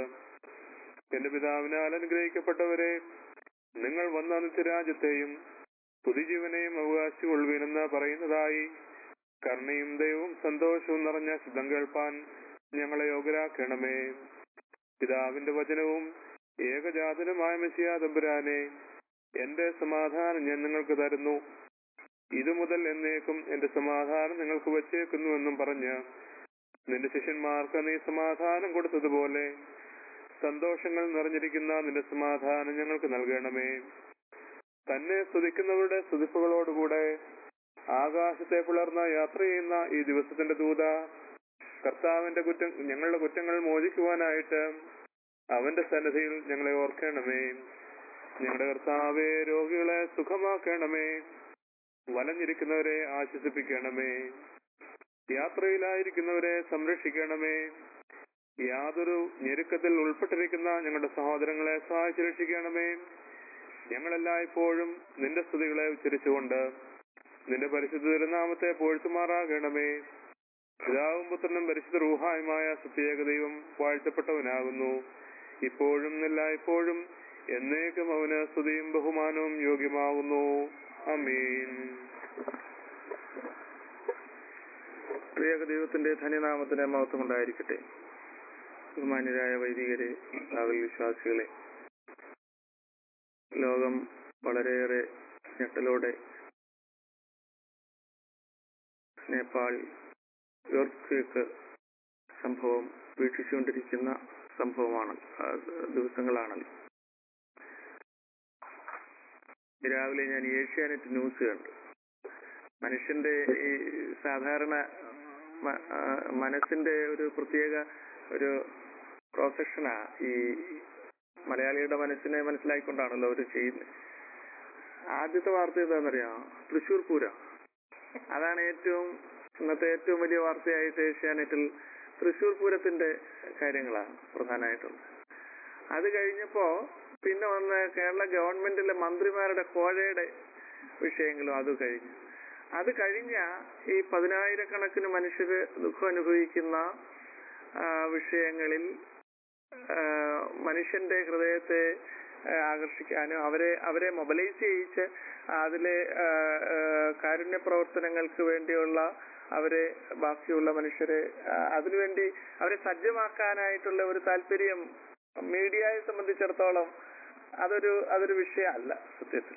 എന്റെ പിതാവിനാൽ അനുഗ്രഹിക്കപ്പെട്ടവരെ നിങ്ങൾ വന്ന നിത്യരാജ്യത്തെയും പുതുജീവനെയും അവകാശിക്കൊള്ളുവീനെന്ന് പറയുന്നതായി കരുണയും ദൈവവും സന്തോഷവും നിറഞ്ഞ ശബ്ദം കേൾപ്പാൻ ഞങ്ങളെ യോഗ്യരാക്കണമേ പിതാവിന്റെ വചനവും ഏകജാതനുമായ മെസ്സിയാ തമ്പുരാനെ എന്റെ സമാധാനം ഞാൻ നിങ്ങൾക്ക് തരുന്നു ഇതു മുതൽ എന്നേക്കും എന്റെ സമാധാനം നിങ്ങൾക്ക് വച്ചേക്കുന്നുവെന്നും പറഞ്ഞ് നിന്റെ ശിഷ്യന്മാർക്ക് നീ സമാധാനം കൊടുത്തതുപോലെ സന്തോഷങ്ങൾ നിറഞ്ഞിരിക്കുന്ന നിന്റെ സമാധാനം ഞങ്ങൾക്ക് നൽകണമേ തന്നെ സ്തുതിക്കുന്നവരുടെ സ്തുതിപ്പുകളോടുകൂടെ ആകാശത്തെ പിളർന്ന യാത്ര ചെയ്യുന്ന ഈ ദിവസത്തിന്റെ ദൂത കർത്താവിന്റെ കുറ്റം ഞങ്ങളുടെ കുറ്റങ്ങൾ മോചിക്കുവാനായിട്ട് അവന്റെ സന്നിധിയിൽ ഞങ്ങളെ ഓർക്കണമേ ഞങ്ങളുടെ കർത്താവെ രോഗികളെ സുഖമാക്കണമേ വലഞ്ഞിരിക്കുന്നവരെ ആശ്വസിപ്പിക്കണമേ യാത്രയിലായിരിക്കുന്നവരെ സംരക്ഷിക്കണമേ യാതൊരു ഞെരുക്കത്തിൽ ഉൾപ്പെട്ടിരിക്കുന്ന ഞങ്ങളുടെ സഹോദരങ്ങളെ സഹായിച്ചു രക്ഷിക്കണമേ ഞങ്ങളെല്ലായ്പ്പോഴും നിന്റെ സ്തുതികളെ ഉച്ചരിച്ചുകൊണ്ട് നിന്റെ പരിശുദ്ധ തിരുനാമത്തെ പോഴ്ത്തുമാറാകണമേ പിതാവും പുത്രനും പരിശുദ്ധ റൂഹായുമായ സത്യേക ദൈവം വാഴ്ത്തപ്പെട്ടവനാകുന്നു ഇപ്പോഴും എല്ലായ്പ്പോഴും എന്നേക്കും അവന് സ്തുതിയും ബഹുമാനവും യോഗ്യമാകുന്നു അമീൻ പ്രിയക ദൈവത്തിന്റെ ധന്യനാമത്തിന് മഹത്വം ഉണ്ടായിരിക്കട്ടെ ബഹുമാന്യരായ വൈദികരെ കാവൽ വിശ്വാസികളെ ലോകം വളരെയേറെ ഞെട്ടലോടെ നേപ്പാൾ എർത്ത് സംഭവം വീക്ഷിച്ചുകൊണ്ടിരിക്കുന്ന സംഭവമാണ് ആ, ദിവസങ്ങളാണല്ലോ രാവിലെ ഞാൻ ഏഷ്യാനെറ്റ് ന്യൂസ് കണ്ടു മനുഷ്യന്റെ ഈ സാധാരണ മ- ആ, മനസ്സിന്റെ ഒരു പ്രത്യേക ഒരു പ്രോസക്ഷനാ ഈ മലയാളിയുടെ മനസ്സിനെ മനസ്സിലാക്കിക്കൊണ്ടാണല്ലോ അവർ ചെയ്യുന്നത് ആദ്യത്തെ വാർത്ത എന്താണെന്നറിയാമോ തൃശൂർ പൂരം അതാണ് ഏറ്റവും ഇന്നത്തെ ഏറ്റവും വലിയ വാർത്തയായിട്ട് ഏഷ്യാനെറ്റിൽ തൃശൂർ പൂരത്തിന്റെ കാര്യങ്ങളാണ് പ്രധാനമായിട്ടുള്ളത് അത് കഴിഞ്ഞപ്പോ പിന്നെ വന്ന് കേരള ഗവൺമെന്റിലെ മന്ത്രിമാരുടെ കോഴയുടെ വിഷയങ്ങളും അത് കഴിഞ്ഞു അത് കഴിഞ്ഞ ഈ പതിനായിരക്കണക്കിന് മനുഷ്യര് ദുഃഖം അനുഭവിക്കുന്ന ആ, വിഷയങ്ങളിൽ ആ, മനുഷ്യന്റെ ഹൃദയത്തെ ആ, ആകർഷിക്കാനും അവരെ അവരെ മൊബിലൈസ് ചെയ്യിച്ച് അതിലെ ആ, ആ, കാരുണ്യ പ്രവർത്തനങ്ങൾക്ക് വേണ്ടിയുള്ള അവരെ ബാക്കിയുള്ള മനുഷ്യരെ ആ, അതിനുവേണ്ടി അവരെ സജ്ജമാക്കാനായിട്ടുള്ള ഒരു താല്പര്യം മീഡിയയെ സംബന്ധിച്ചിടത്തോളം അതൊരു അതൊരു വിഷയമല്ല സത്യത്തിൽ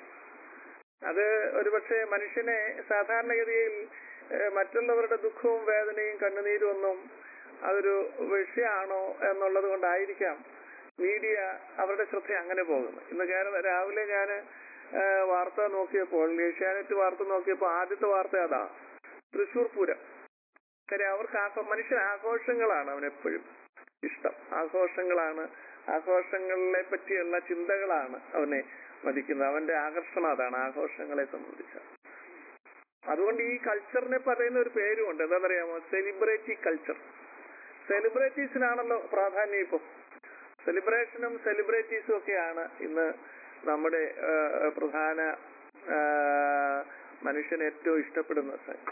അത് ഒരുപക്ഷെ മനുഷ്യനെ സാധാരണഗതിയിൽ ഏഹ്, മറ്റുള്ളവരുടെ ദുഃഖവും വേദനയും കണ്ണുനീരും ഒന്നും അതൊരു വിഷയമാണോ എന്നുള്ളത് കൊണ്ടായിരിക്കാം മീഡിയ അവരുടെ ശ്രദ്ധ അങ്ങനെ പോകുന്നത് ഇന്ന് കേരള രാവിലെ ഞാൻ വാർത്ത നോക്കിയപ്പോൾ ഏഷ്യാനെറ്റ് വാർത്ത നോക്കിയപ്പോൾ ആദ്യത്തെ വാർത്ത അതാ തൃശൂർ പൂരം കാര്യം അവർക്ക് ആഘോ മനുഷ്യൻ ആഘോഷങ്ങളാണ് അവനെപ്പോഴും ഇഷ്ടം ആഘോഷങ്ങളാണ് ആഘോഷങ്ങളെ പറ്റിയുള്ള ചിന്തകളാണ് അവനെ മതിക്കുന്നത് അവന്റെ ആകർഷണം അതാണ് ആഘോഷങ്ങളെ സംബന്ധിച്ച് അതുകൊണ്ട് ഈ കൾച്ചറിനെ പറയുന്ന ഒരു പേരുമുണ്ട് എന്താണെന്നറിയാമോ സെലിബ്രേറ്റി കൾച്ചർ സെലിബ്രിറ്റീസിനാണല്ലോ പ്രാധാന്യം ഇപ്പം സെലിബ്രേഷനും സെലിബ്രിറ്റീസും ഒക്കെയാണ് ഇന്ന് നമ്മുടെ ആ, പ്രധാന ആ, മനുഷ്യൻ ഏറ്റവും ഇഷ്ടപ്പെടുന്ന സ-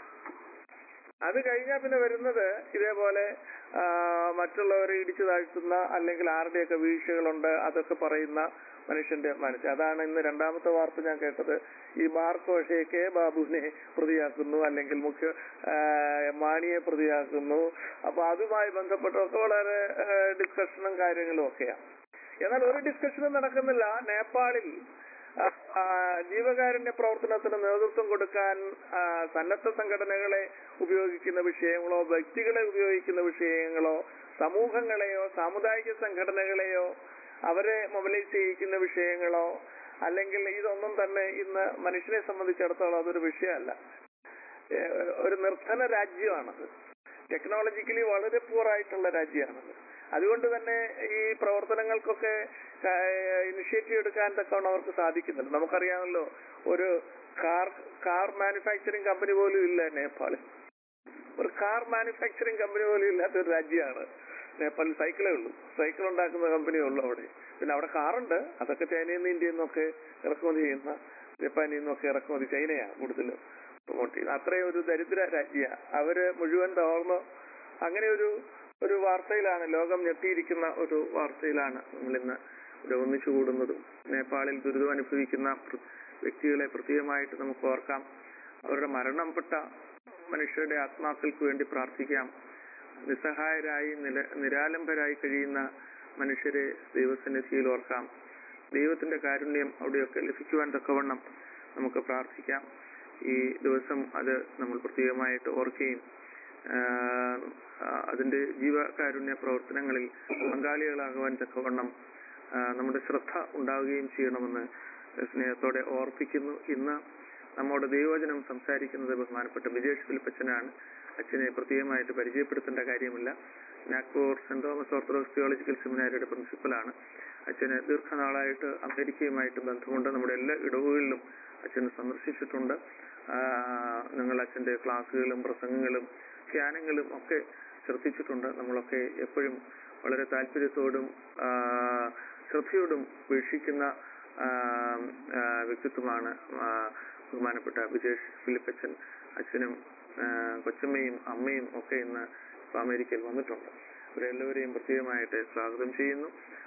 അത് കഴിഞ്ഞാൽ പിന്നെ വരുന്നത് ഇതേപോലെ ആ, മറ്റുള്ളവരെ ഇടിച്ചു താഴ്ത്തുന്ന അല്ലെങ്കിൽ ആരുടെയൊക്കെ വീഴ്ചകളുണ്ട് അതൊക്കെ പറയുന്ന മനുഷ്യന്റെ മനസ്സ് അതാണ് ഇന്ന് രണ്ടാമത്തെ വാർത്ത ഞാൻ കേട്ടത് ഈ മാർക്കോഷെ കെ ബാബുവിനെ പ്രതിയാക്കുന്നു അല്ലെങ്കിൽ മുഖ്യ ആ, മാണിയെ പ്രതിയാക്കുന്നു അപ്പൊ അതുമായി ബന്ധപ്പെട്ടൊക്കെ വളരെ ഡിസ്കഷനും കാര്യങ്ങളും ഒക്കെയാണ് എന്നാൽ ഒരു ഡിസ്കഷനും നടക്കുന്നില്ല നേപ്പാളിൽ ആ, ആ, ജീവകാരുണ്യ പ്രവർത്തനത്തിന് നേതൃത്വം കൊടുക്കാൻ ആ, സന്നദ്ധ സംഘടനകളെ ഉപയോഗിക്കുന്ന വിഷയങ്ങളോ വ്യക്തികളെ ഉപയോഗിക്കുന്ന വിഷയങ്ങളോ സമൂഹങ്ങളെയോ സാമുദായിക സംഘടനകളെയോ അവരെ മൊബിലൈസ് ചെയ്യിക്കുന്ന വിഷയങ്ങളോ അല്ലെങ്കിൽ ഇതൊന്നും തന്നെ ഇന്ന് മനുഷ്യനെ സംബന്ധിച്ചിടത്തോളം അതൊരു വിഷയമല്ല ഏഹ് ഒരു നിർധന രാജ്യമാണത് ടെക്നോളജിക്കലി വളരെ പൂറായിട്ടുള്ള രാജ്യമാണത് അതുകൊണ്ട് തന്നെ ഈ പ്രവർത്തനങ്ങൾക്കൊക്കെ ഇനിഷ്യേറ്റീവ് എടുക്കാൻ തക്കവണ്ണം അവർക്ക് സാധിക്കുന്നുണ്ട് നമുക്കറിയാമല്ലോ ഒരു കാർ കാർ മാനുഫാക്ചറിങ് കമ്പനി പോലും ഇല്ല നേപ്പാളിൽ ഒരു കാർ മാനുഫാക്ചറിങ് കമ്പനി പോലും ഇല്ലാത്ത ഒരു രാജ്യമാണ് നേപ്പാളിൽ സൈക്കിളേ ഉള്ളൂ സൈക്കിൾ ഉണ്ടാക്കുന്ന കമ്പനിയേ ഉള്ളൂ അവിടെ പിന്നെ അവിടെ കാറുണ്ട് അതൊക്കെ ചൈനയിൽ നിന്ന് ഇന്ത്യയിൽ നിന്നൊക്കെ ഇറക്കുമതി ചെയ്യുന്ന ജപ്പാനിൽ നിന്നൊക്കെ ഇറക്കുമതി ചൈനയാണ് കൂടുതലും പ്രൊമോട്ട് ചെയ്യുന്നത് അത്രയും ഒരു ദരിദ്ര രാജ്യ അവര് മുഴുവൻ തകർന്ന് അങ്ങനെ ഒരു ഒരു വാർത്തയിലാണ് ലോകം ഞെട്ടിയിരിക്കുന്ന ഒരു വാർത്തയിലാണ് നമ്മൾ ഇന്ന് ഇവിടെ ഒന്നിച്ചു കൂടുന്നതും നേപ്പാളിൽ ദുരിതം അനുഭവിക്കുന്ന പ്ര- വ്യക്തികളെ പ്രത്യേകമായിട്ട് നമുക്ക് ഓർക്കാം അവരുടെ മരണപ്പെട്ട മനുഷ്യരുടെ ആത്മാക്കൾക്ക് വേണ്ടി പ്രാർത്ഥിക്കാം നിസ്സഹായരായി നില നിരാലംബരായി കഴിയുന്ന മനുഷ്യരെ ദൈവസന്നിധിയിൽ ഓർക്കാം ദൈവത്തിന്റെ കാരുണ്യം അവിടെയൊക്കെ ലഭിക്കുവാൻ തക്കവണ്ണം നമുക്ക് പ്രാർത്ഥിക്കാം ഈ ദിവസം അത് നമ്മൾ പ്രത്യേകമായിട്ട് ഓർക്കുകയും ആഹ് ആഹ് അതിന്റെ ജീവകാരുണ്യ പ്രവർത്തനങ്ങളിൽ പങ്കാളികളാകുവാൻ തക്കവണ്ണം ആഹ് നമ്മുടെ ശ്രദ്ധ ഉണ്ടാവുകയും ചെയ്യണമെന്ന് സ്നേഹത്തോടെ ഓർപ്പിക്കുന്നു ഇന്ന് നമ്മോട് ദൈവവചനം സംസാരിക്കുന്നത് ബഹുമാനപ്പെട്ട ബിജേഷ് ഫിലിപ്പച്ചനാണ് അച്ഛനെ പ്രത്യേകമായിട്ട് പരിചയപ്പെടുത്തേണ്ട കാര്യമില്ല Nagpur saint Thomas orthodox theological സെമിനാരിയുടെ പ്രിൻസിപ്പലാണ് അച്ഛന് ദീർഘനാളായിട്ട് അമേരിക്കയുമായിട്ട് ബന്ധമുണ്ട് നമ്മുടെ എല്ലാ ഇടവുകളിലും അച്ഛൻ സന്ദർശിച്ചിട്ടുണ്ട് ആഹ് നിങ്ങൾ അച്ഛന്റെ ക്ലാസ്സുകളും പ്രസംഗങ്ങളും ധ്യാനങ്ങളും ഒക്കെ ശ്രദ്ധിച്ചിട്ടുണ്ട് നമ്മളൊക്കെ എപ്പോഴും വളരെ താല്പര്യത്തോടും ആഹ് ശ്രദ്ധയോടും വീക്ഷിക്കുന്ന ആഹ് ആഹ് വ്യക്തിത്വമാണ് ആഹ് ബഹുമാനപ്പെട്ട വിജേഷ് ഫിലിപ്പച്ചൻ അച്ഛനും ആഹ് കൊച്ചമ്മയും അമ്മയും ഒക്കെ ഇന്ന് ഇപ്പൊ അമേരിക്കയിൽ വന്നിട്ടുണ്ട് അവരെല്ലാവരെയും പ്രത്യേകമായിട്ട് സ്വാഗതം ചെയ്യുന്നു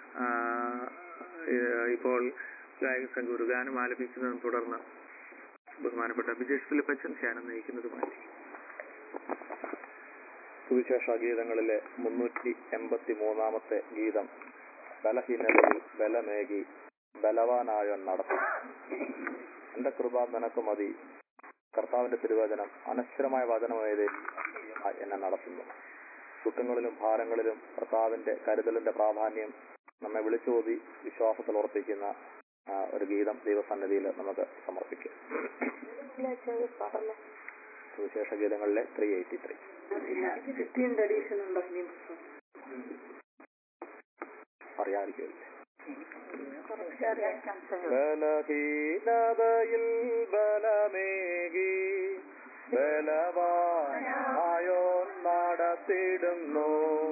ആഹ് ഏഹ് ഇപ്പോൾ ഗായക സംഘം ഒരു ഗാനം ആലപിക്കുന്നതും തുടർന്ന് ബഹുമാനപ്പെട്ട വിജേഷ് ഫിലിപ്പച്ചൻ ധ്യാനം നയിക്കുന്നതുമായിരിക്കും
സുവിശേഷ ഗീതങ്ങളിലെ മുന്നൂറ്റി എൺപത്തി മൂന്നാമത്തെ ഗീതം ബലഹീനതയിൽ ബലമേകി ബലവാനായ നടത്തും എന്റെ കൃപ നിനക്ക് മതി കർത്താവിന്റെ തിരുവചനം അനശ്വരമായ വചനമായത് എന്നെ നടത്തുന്നു ദുഃഖങ്ങളിലും ഭാരങ്ങളിലും കർത്താവിന്റെ കരുതലിന്റെ പ്രാധാന്യം നമ്മെ വിളിച്ചോതി വിശ്വാസത്തിൽ ഉറപ്പിക്കുന്ന ആ, ഒരു ഗീതം ദൈവസന്നിധിയിൽ നമുക്ക് സമർപ്പിക്കാം സുവിശേഷ ഗീതങ്ങളിലെ three eighty three
fifteenth edition ഉണ്ടോ ഇനിയും പുസ്തകം?
അറിയാതിരിക്കുമല്ലേ
കുറച്ചറിയാൻ chance ഉണ്ട്.
ബലഹീനതയിൽ ബലമേകി ബലവാനായോ നടത്തിടുന്നു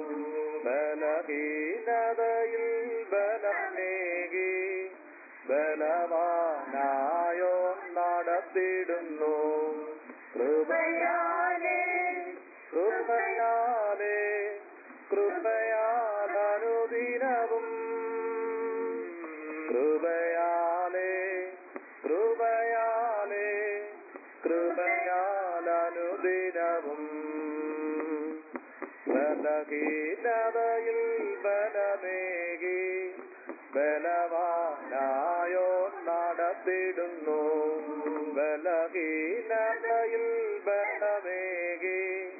ബലഹീനതയിൽ ബലമേകി ബലവാനായോ നടത്തിടുന്നു കൃപയാലേ കൃപയാലേ കൃപയാലനുദിനവും കൃപയാലേ കൃപയാലേ കൃപയാലനുദിനവും ബലഹീനതയിൽ ബലമേകി ബലവാനായോ നടത്തിടുന്നു ബലഹീനതയിൽ ബലമേകി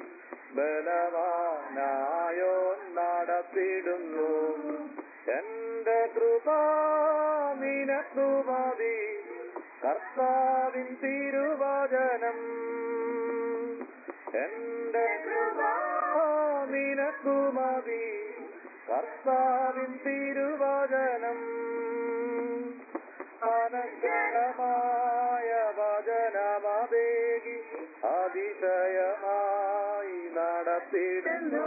ബലവാനായോ നടത്തിടുന്നു എന്റെ കൃപ നിനക്കു മതി കർത്താവിൻ തിരുവചനം എന്റെ കൃപ നിനക്കു മതി കർത്താവിൻ തിരുവചനം അനശ്വരമായ വചനമതേകി അതിശയമായി നടത്തിടുന്നു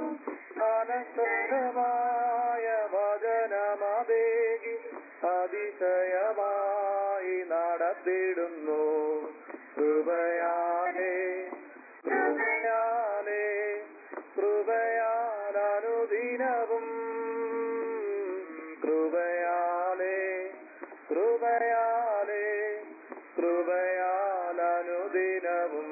അനശ്വരമായ വചനമതേകി അതിശയമായി നടത്തിടുന്നു കൃപയാലേ കൃപയാലേ കൃപയാലനുദിനവും കൃപയാലേ കൃപയാലേ കൃപയാലനുദിനവും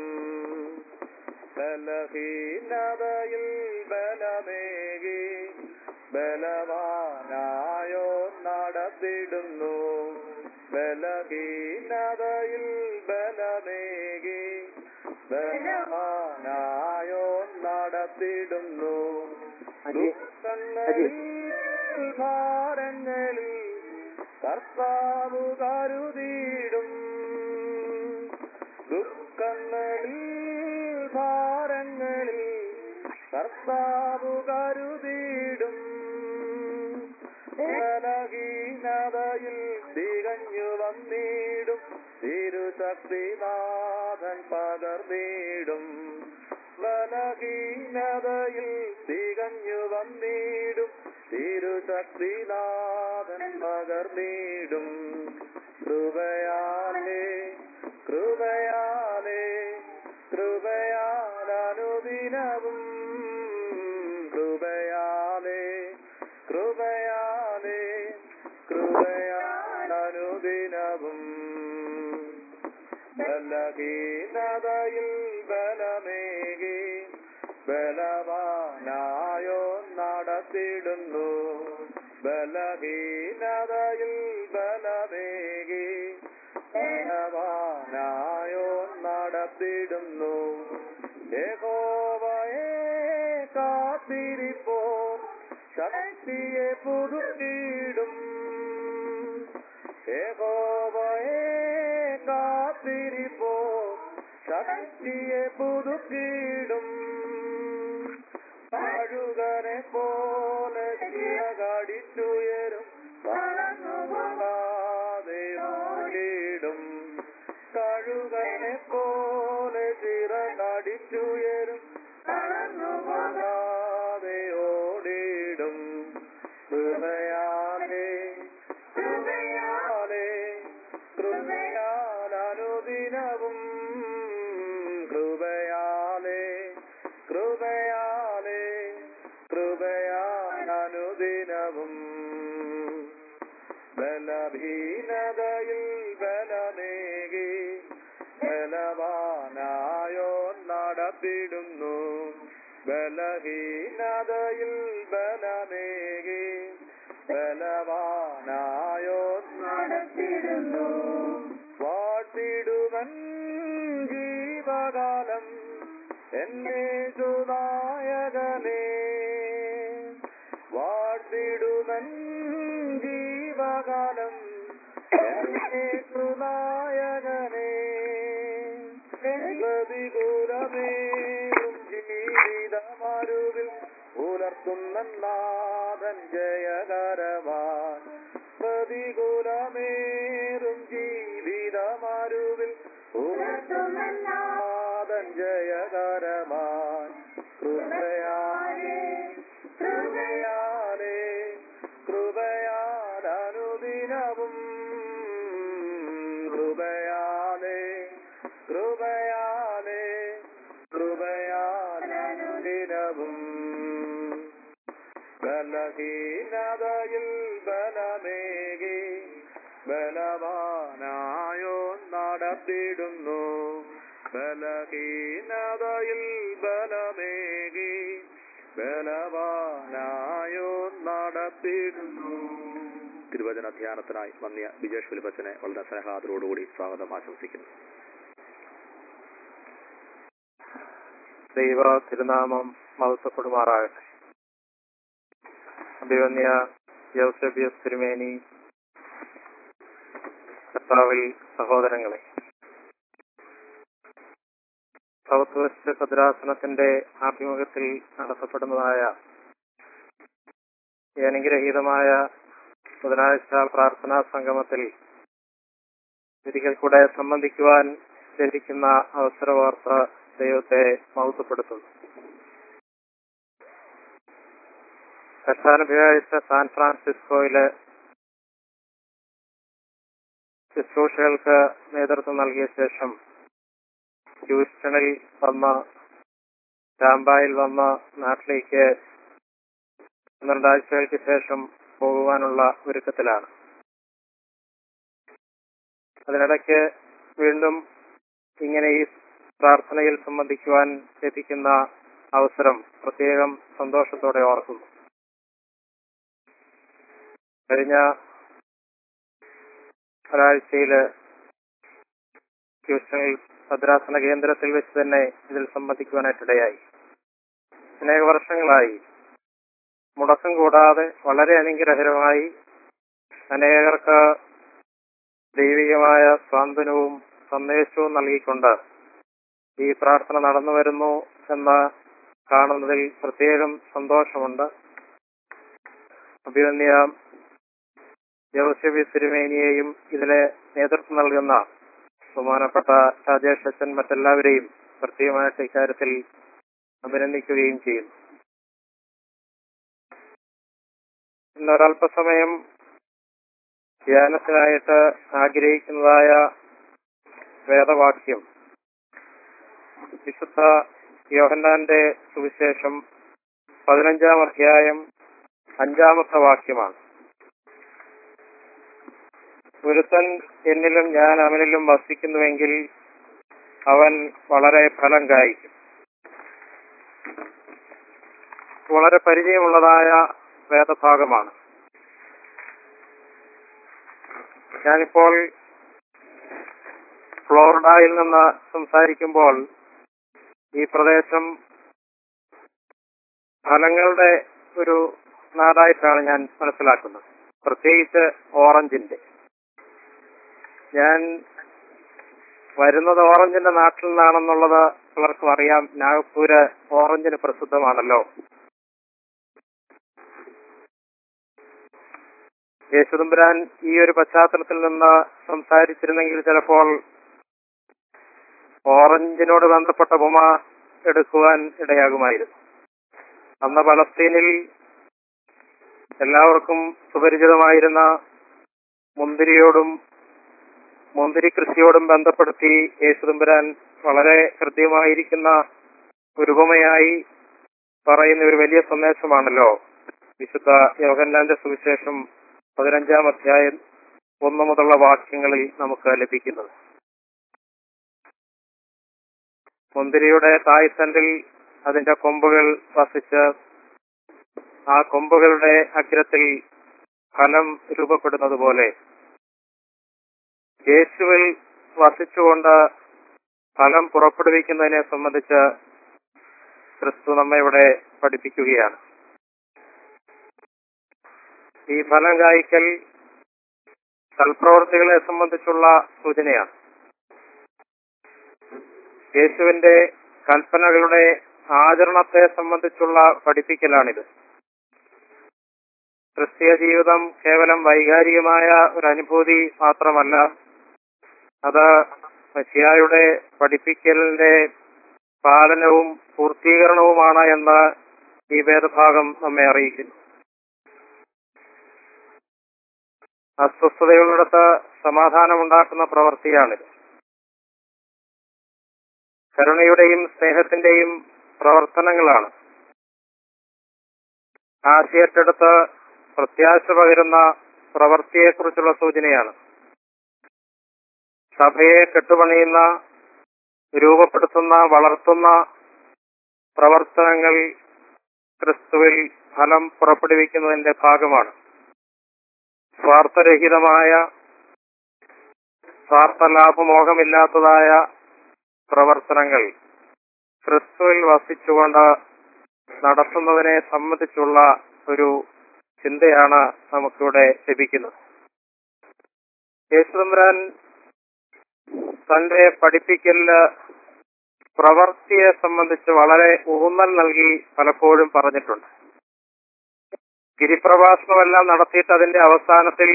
ബലഹീനതയിൽ ബലമേകി ബലവാനായോ നടത്തിടുന്നു ബലഹീനതയിൽ ബലമേകി ബലവാനായോ നടത്തിടുന്നു ദുഃഖങ്ങളിൽ ഭാരങ്ങളിൽ കർത്താവ് കരുതിയിടും ദുഃഖങ്ങളിൽ ഭാരങ്ങളിൽ കർത്താവ് കരുതിയിടും ബലഹീനതയിൽ തികഞ്ഞു വന്നിടും തിരുശക്തിനാഥൻ പകർന്നിടും ബലഹീനതയിൽ തികഞ്ഞു വന്നിടും തിരുശക്തിനാഥൻ പകർന്നിടും കൃപയാലേ കൃപയാലേ കൃപയാലനുദിനവും കൃപയാലേ കൃപയാലേ കൃപയാലനുദിനവും ബലഹീനതയിൽ ബലമേകി ബലവാനായോ നടത്തിടുന്നു ബലഹീനതയിൽ ബലമേകി ബലവാനായോ നടത്തിടുന്നു യഹോവയെ കാത്തിരിപ്പോ ശക്തിയെ പുതുക്കിയിടും യഹോവയെ കാത്തിരിപ്പോ ശക്തിയെ പുതുക്കിയിടും കഴുകനെ പോലെ ചിറകടിച്ചുയരും പറന്നുപോകാതെ ഓടിയിടും കഴുകനെ പോലെ ചിറകടിച്ചുയരും പറന്നുപോകാതെ ഓടിയിടും കൃപയാലേ കൃപയാലേ കൃപയാലനുദിനവും കൃപയാലേ കൃപയാലേ കൃപയാലനുദിനവും ബലഹീനതയിൽ ബലമേകി ബലവാനായോ നടത്തിടുന്നു ബലഹീനതയിൽ ബലമേകി ബലവാനായോ നടത്തിടുന്നു വാഴ്ത്തിടുവൻ ജീവകാലം എന്നെ നായകനേ വാഴ്ത്തിടുമൻ ജീവകാലം എന്നെ നായകനേ പ്രതികൂലമേറും ജീവിതമരുവിൽ പുലർത്തുന്ന നാഥൻ ജയകരമാൻ പ്രതികൂലമേറും ജീവിതമരുവിൽ പുലർത്തുന്ന നാഥൻ ജയകരമാൻ കൃപയാലേ കൃപയാലേ കൃപയാലനുദിനവും കൃപയാലേ കൃപയാലേ കൃപയാലനുദിനവും ബലഹീനതയിൽ ബലമേകി ബലവാനായോ നടത്തിടുന്നു ബലഹീനതയിൽ ബലമേകി ബലവാനായോ നടത്തിടുന്നു തിരുവചന ധ്യാനത്തിനായി വന്നിയ ബിജേഷ് ഫിലിപ്പച്ചനെ വളരെ സ്നേഹാദരോടുകൂടി സ്വാഗതം ആശംസിക്കുന്നു
ദൈവ തിരുനാമം മഹത്വപ്പെടുമാറാകട്ടെ അഭിവന്യ യൗസബിയസ് തിരുമേനി കർത്താവിൽ സഹോദരങ്ങളെ സൗത്ത് വെസ്റ്റ് ഭദ്രാസനത്തിന്റെ ആഭിമുഖ്യത്തിൽ നടത്തപ്പെടുന്നതായ ഈ അനുഗ്രഹീതമായ ബുധനാഴ്ച പ്രാർത്ഥനാ സംഗമത്തിൽ ഒരിക്കൽ കൂടെ സംബന്ധിക്കുവാൻ ലഭിക്കുന്ന അവസരവാർത്ത ദൈവത്തെ മഹത്വപ്പെടുത്തുന്നു കഷ്ടാനുഭവിച്ച സാൻ ഫ്രാൻസിസ്കോയില് ശുശ്രൂഷകൾക്ക് നേതൃത്വം നൽകിയ ശേഷം ഹ്യൂസ്റ്റണിൽ വന്ന രാംബായിൽ വന്ന നാട്ടിലേക്ക് രണ്ടാഴ്ചകൾക്ക് ശേഷം പോകുവാനുള്ള ഒരുക്കത്തിലാണ് അതിനിടയ്ക്ക് വീണ്ടും ഇങ്ങനെ ഈ പ്രാർത്ഥനയിൽ സംബന്ധിക്കുവാൻ ലഭിക്കുന്ന അവസരം പ്രത്യേകം സന്തോഷത്തോടെ ഓർക്കുന്നു കഴിഞ്ഞ ഒരാഴ്ചയില് ഹ്യൂസ്റ്റണിൽ ഭദ്രാസന കേന്ദ്രത്തിൽ വെച്ച് തന്നെ ഇതിൽ സംബന്ധിക്കുവാനായിട്ടിടയായി അനേക വർഷങ്ങളായി മുടക്കം കൂടാതെ വളരെ അനുഗ്രഹകരമായി അനേകർക്ക് ദൈവികമായ സ്വാന്തനവും സന്ദേശവും നൽകിക്കൊണ്ട് ഈ പ്രാർത്ഥന നടന്നു വരുന്നു എന്ന് കാണുന്നതിൽ പ്രത്യേകം സന്തോഷമുണ്ട് അഭിവന്യ ജോസഫി തിരുമേനിയെയും ഇതിലെ നേതൃത്വം നൽകുന്ന ബഹുമാനപ്പെട്ട രാജേഷ് അച്ഛൻ മറ്റെല്ലാവരെയും പ്രത്യേകമായിട്ട് ഇക്കാര്യത്തിൽ അഭിനന്ദിക്കുകയും ചെയ്യുന്നു ഇന്നൊരല്പസമയം ധ്യാനത്തിനായിട്ട് ആഗ്രഹിക്കുന്നതായ വേദവാക്യം വിശുദ്ധ യോഹന്നാന്റെ സുവിശേഷം പതിനഞ്ചാം അധ്യായം അഞ്ചാമത്തെ വാക്യമാണ് ഒരുത്തൻ എന്നിലും ഞാൻ അവനിലും വസിക്കുന്നുവെങ്കിൽ അവൻ വളരെ ഫലം കായ്ക്കും വളരെ പരിചയമുള്ളതായ വേദഭാഗമാണ് ഞാനിപ്പോൾ ഫ്ലോറിഡയിൽ നിന്ന് സംസാരിക്കുമ്പോൾ ഈ പ്രദേശം ഫലങ്ങളുടെ ഒരു നാടായിട്ടാണ് ഞാൻ മനസ്സിലാക്കുന്നത് പ്രത്യേകിച്ച് ഓറഞ്ചിന്റെ ഞാൻ വരുന്നത് ഓറഞ്ചിന്റെ നാട്ടിൽ നിന്നാണെന്നുള്ളത് പലർക്കും അറിയാം നാഗപ്പൂര് ഓറഞ്ചിന് പ്രസിദ്ധമാണല്ലോ യേശുദമ്പുരാൻ ഈ ഒരു പശ്ചാത്തലത്തിൽ നിന്ന് സംസാരിച്ചിരുന്നെങ്കിൽ ചിലപ്പോൾ ഓറഞ്ചിനോട് ബന്ധപ്പെട്ട ഉപമ എടുക്കുവാൻ ഇടയാകുമായിരുന്നു അന്ന് പലസ്തീനിൽ എല്ലാവർക്കും സുപരിചിതമായിരുന്ന മുന്തിരിയോടും മുന്തിരി കൃഷിയോടും ബന്ധപ്പെടുത്തി യേശുദമ്പുരാൻ വളരെ ഹൃദ്യമായിരിക്കുന്ന ഒരു ഉപമയായി പറയുന്ന ഒരു വലിയ സന്ദേശമാണല്ലോ വിശുദ്ധ യോഹന്നാന്റെ സുവിശേഷം പതിനഞ്ചാം അധ്യായം ഒന്നു മുതലുള്ള വാക്യങ്ങളിൽ നമുക്ക് ലഭിക്കുന്നത് മുന്തിരിയുടെ തായ്തണ്ടിൽ അതിന്റെ കൊമ്പുകൾ വസിച്ച് ആ കൊമ്പുകളുടെ അഗ്രത്തിൽ ഫലം രൂപപ്പെടുന്നത് പോലെ യേശുവിൽ വസിച്ചുകൊണ്ട് ഫലം പുറപ്പെടുവിക്കുന്നതിനെ സംബന്ധിച്ച് ക്രിസ്തു നമ്മെ ഇവിടെ പഠിപ്പിക്കുകയാണ് ഈ ഫലം കായ്ക്കൽ സൽപ്രവർത്തികളെ സംബന്ധിച്ചുള്ള സൂചനയാണ് യേശുവിന്റെ കൽപ്പനകളുടെ ആചരണത്തെ സംബന്ധിച്ചുള്ള പഠിപ്പിക്കലാണിത് ക്രിസ്തീയ ജീവിതം കേവലം വൈകാരികമായ ഒരു അനുഭൂതി മാത്രമല്ല അത് മഷിയായുടെ പഠിപ്പിക്കലിന്റെ പാലനവും പൂർത്തീകരണവുമാണ് എന്ന് ഈ വേദഭാഗം നമ്മെ അറിയിക്കുന്നു അസ്വസ്ഥതകളുടെടുത്ത് സമാധാനമുണ്ടാക്കുന്ന പ്രവൃത്തിയാണിത് കരുണയുടെയും സ്നേഹത്തിന്റെയും പ്രവർത്തനങ്ങളാണ് ആശയത്തെടുത്ത് പ്രത്യാശ പകരുന്ന പ്രവൃത്തിയെക്കുറിച്ചുള്ള സൂചനയാണ് സഭയെ കെട്ടുപണിയുന്ന രൂപപ്പെടുത്തുന്ന വളർത്തുന്ന പ്രവർത്തനങ്ങൾ ക്രിസ്തുവിൽ ഫലം പുറപ്പെടുവിക്കുന്നതിന്റെ ഭാഗമാണ് സ്വാർത്ഥരഹിതമായ സ്വാർത്ഥലാഭമോഹമില്ലാത്തതായ പ്രവർത്തനങ്ങൾ ക്രിസ്തുവിൽ വസിച്ചുകൊണ്ട് നടത്തുന്നതിനെ സംബന്ധിച്ചുള്ള ഒരു ചിന്തയാണ് നമുക്കിവിടെ ലഭിക്കുന്നത് യേശുദമ്പുരാൻ തന്റെ പഠിപ്പിക്കലില് പ്രവൃത്തിയെ സംബന്ധിച്ച് വളരെ ഊന്നൽ നൽകി പലപ്പോഴും പറഞ്ഞിട്ടുണ്ട് ഗിരിപ്രഭാഷണമെല്ലാം നടത്തിയിട്ട് അതിന്റെ അവസാനത്തിൽ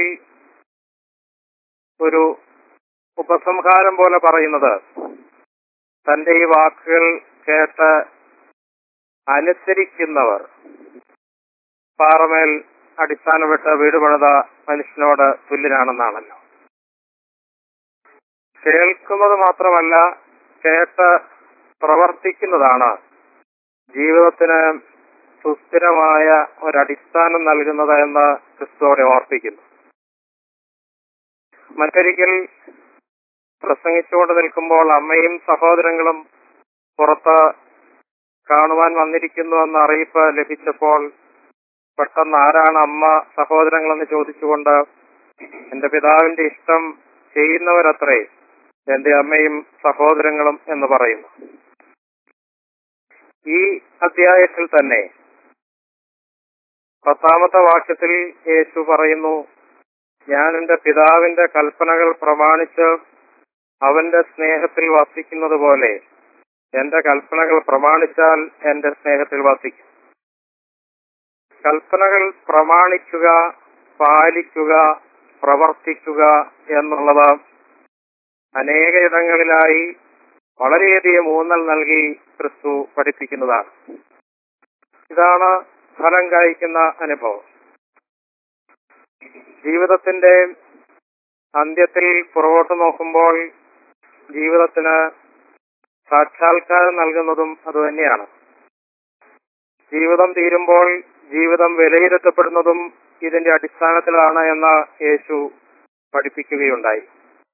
ഒരു ഉപസംഹാരം പോലെ പറയുന്നത് തന്റെ ഈ വാക്കുകൾ കേട്ട് അനുസരിക്കുന്നവർ പാറമേൽ അടിസ്ഥാനപ്പെട്ട വീട് പണിത മനുഷ്യനോട് തുല്യനാണെന്നാണല്ലോ കേൾക്കുന്നത് മാത്രമല്ല കേട്ട് പ്രവർത്തിക്കുന്നതാണ് ജീവിതത്തിന് സുസ്ഥിരമായ ഒരടിസ്ഥാനം നൽകുന്നത് എന്ന് ക്രിസ്തുവോടെ ഓർപ്പിക്കുന്നു മറ്റൊരിക്കൽ പ്രസംഗിച്ചുകൊണ്ട് നിൽക്കുമ്പോൾ അമ്മയും സഹോദരങ്ങളും പുറത്ത് കാണുവാൻ വന്നിരിക്കുന്നു എന്ന അറിയിപ്പ് ലഭിച്ചപ്പോൾ പെട്ടെന്ന് ആരാണ് അമ്മ സഹോദരങ്ങളെന്ന് ചോദിച്ചുകൊണ്ട് എന്റെ പിതാവിന്റെ ഇഷ്ടം ചെയ്യുന്നവരത്രേ എന്റെ അമ്മയും സഹോദരങ്ങളും എന്ന് പറയുന്നു ഈ അധ്യായത്തിൽ തന്നെ പത്താമത്തെ വാക്യത്തിൽ യേശു പറയുന്നു ഞാൻ എന്റെ പിതാവിന്റെ കൽപ്പനകൾ പ്രമാണിച്ച് അവന്റെ സ്നേഹത്തിൽ വസിക്കുന്നത് പോലെ എന്റെ കൽപ്പനകൾ പ്രമാണിച്ചാൽ എന്റെ സ്നേഹത്തിൽ വസിക്കും കൽപ്പനകൾ പ്രമാണിക്കുക പാലിക്കുക പ്രവർത്തിക്കുക എന്നുള്ളത് അനേകയിടങ്ങളിലായി വളരെയധികം ഊന്നൽ നൽകി ക്രിസ്തു പഠിപ്പിക്കുന്നതാണ് ഇതാണ് ഫലം കായ്ക്കുന്ന അനുഭവം ജീവിതത്തിന്റെ അന്ത്യത്തിൽ പുറകോട്ട് നോക്കുമ്പോൾ ജീവിതത്തിന് സാക്ഷാത്കാരം നൽകുന്നതും അതുതന്നെയാണ് ജീവിതം തീരുമ്പോൾ ജീവിതം വിലയിരുത്തപ്പെടുന്നതും ഇതിന്റെ അടിസ്ഥാനത്തിലാണ് എന്ന് യേശു പഠിപ്പിക്കുകയുണ്ടായി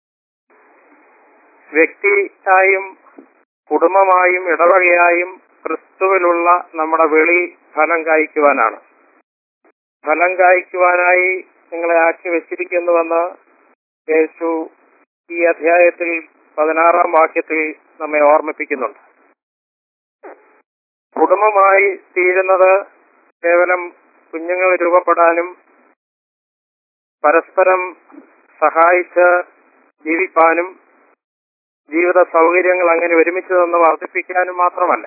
വ്യക്തിയായും കുടുംബമായും ഇടവകയായും ക്രിസ്തുവിലുള്ള നമ്മുടെ വിളി ഫലം കായ്ക്കുവാനാണ് ഫലം കായ്ക്കുവാനായി നിങ്ങളെ ആക്കി വെച്ചിരിക്കുന്നുവെന്ന് യേശു ഈ അധ്യായത്തിൽ പതിനാറാം വാക്യത്തിൽ നമ്മെ ഓർമ്മിപ്പിക്കുന്നുണ്ട് കുടുംബമായി തീരുന്നത് കേവലം കുഞ്ഞുങ്ങൾ രൂപപ്പെടാനും പരസ്പരം സഹായിച്ച് ജീവിപ്പാനും ജീവിത സൗകര്യങ്ങൾ അങ്ങനെ ഒരുമിച്ച് നിന്ന് വർദ്ധിപ്പിക്കാനും മാത്രമല്ല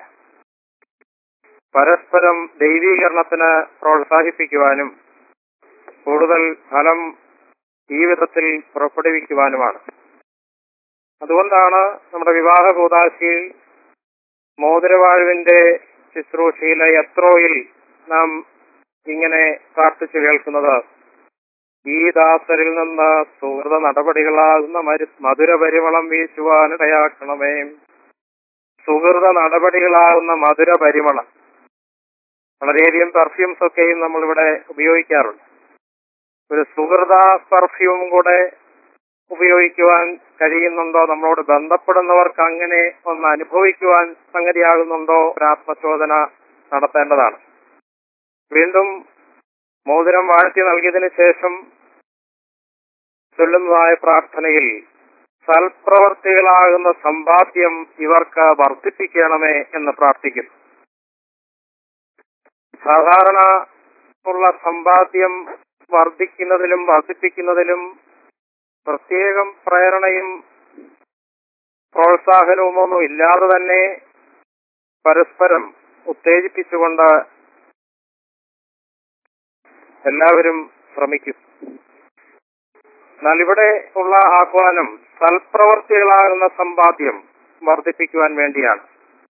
പരസ്പരം ദൈവീകരണത്തിന് പ്രോത്സാഹിപ്പിക്കുവാനും കൂടുതൽ ഫലം ജീവിതത്തിൽ പുറപ്പെടുവിക്കുവാനുമാണ് അതുകൊണ്ടാണ് നമ്മുടെ വിവാഹ കൂതാശിയിൽ മോതിരവാഴുവിന്റെ ശുശ്രൂഷയിലെ എത്രോയിൽ നാം ഇങ്ങനെ പ്രാർത്ഥിച്ചു കേൾക്കുന്നത് ഈ ദാസരിൽ നിന്ന് സുഹൃത നടപടികളാകുന്ന മരു മധുര പരിമളം വീശുവാനിടയാക്കണമേ സുഹൃത നടപടികളാകുന്ന മധുര പരിമളം വളരെയധികം പെർഫ്യൂംസ് ഒക്കെയും നമ്മളിവിടെ ഉപയോഗിക്കാറുണ്ട് ഒരു സുഹൃത പെർഫ്യൂം കൂടെ ഉപയോഗിക്കുവാൻ കഴിയുന്നുണ്ടോ നമ്മളോട് ബന്ധപ്പെടുന്നവർക്ക് അങ്ങനെ ഒന്ന് അനുഭവിക്കുവാൻ സംഗതിയാകുന്നുണ്ടോ ഒരു ആത്മശോധന നടത്തേണ്ടതാണ് വീണ്ടും മോതിരം വാഴ്ത്തി നൽകിയതിനു ശേഷം ചൊല്ലുന്നതായ പ്രാർത്ഥനയിൽ സൽപ്രവർത്തികളാകുന്ന സമ്പാദ്യം ഇവർക്ക് വർദ്ധിപ്പിക്കണമേ എന്ന് പ്രാർത്ഥിക്കുന്നു സാധാരണ ഉള്ള സമ്പാദ്യം വർദ്ധിക്കുന്നതിലും വർദ്ധിപ്പിക്കുന്നതിലും പ്രത്യേകം പ്രേരണയും പ്രോത്സാഹനവുമൊന്നും ഇല്ലാതെ തന്നെ പരസ്പരം ഉത്തേജിപ്പിച്ചുകൊണ്ട് എല്ലാവരും ശ്രമിക്കും എന്നാൽ ഇവിടെ ഉള്ള ആഹ്വാനം സൽപ്രവർത്തികളാകുന്ന സമ്പാദ്യം വർദ്ധിപ്പിക്കുവാൻ വേണ്ടിയാണ്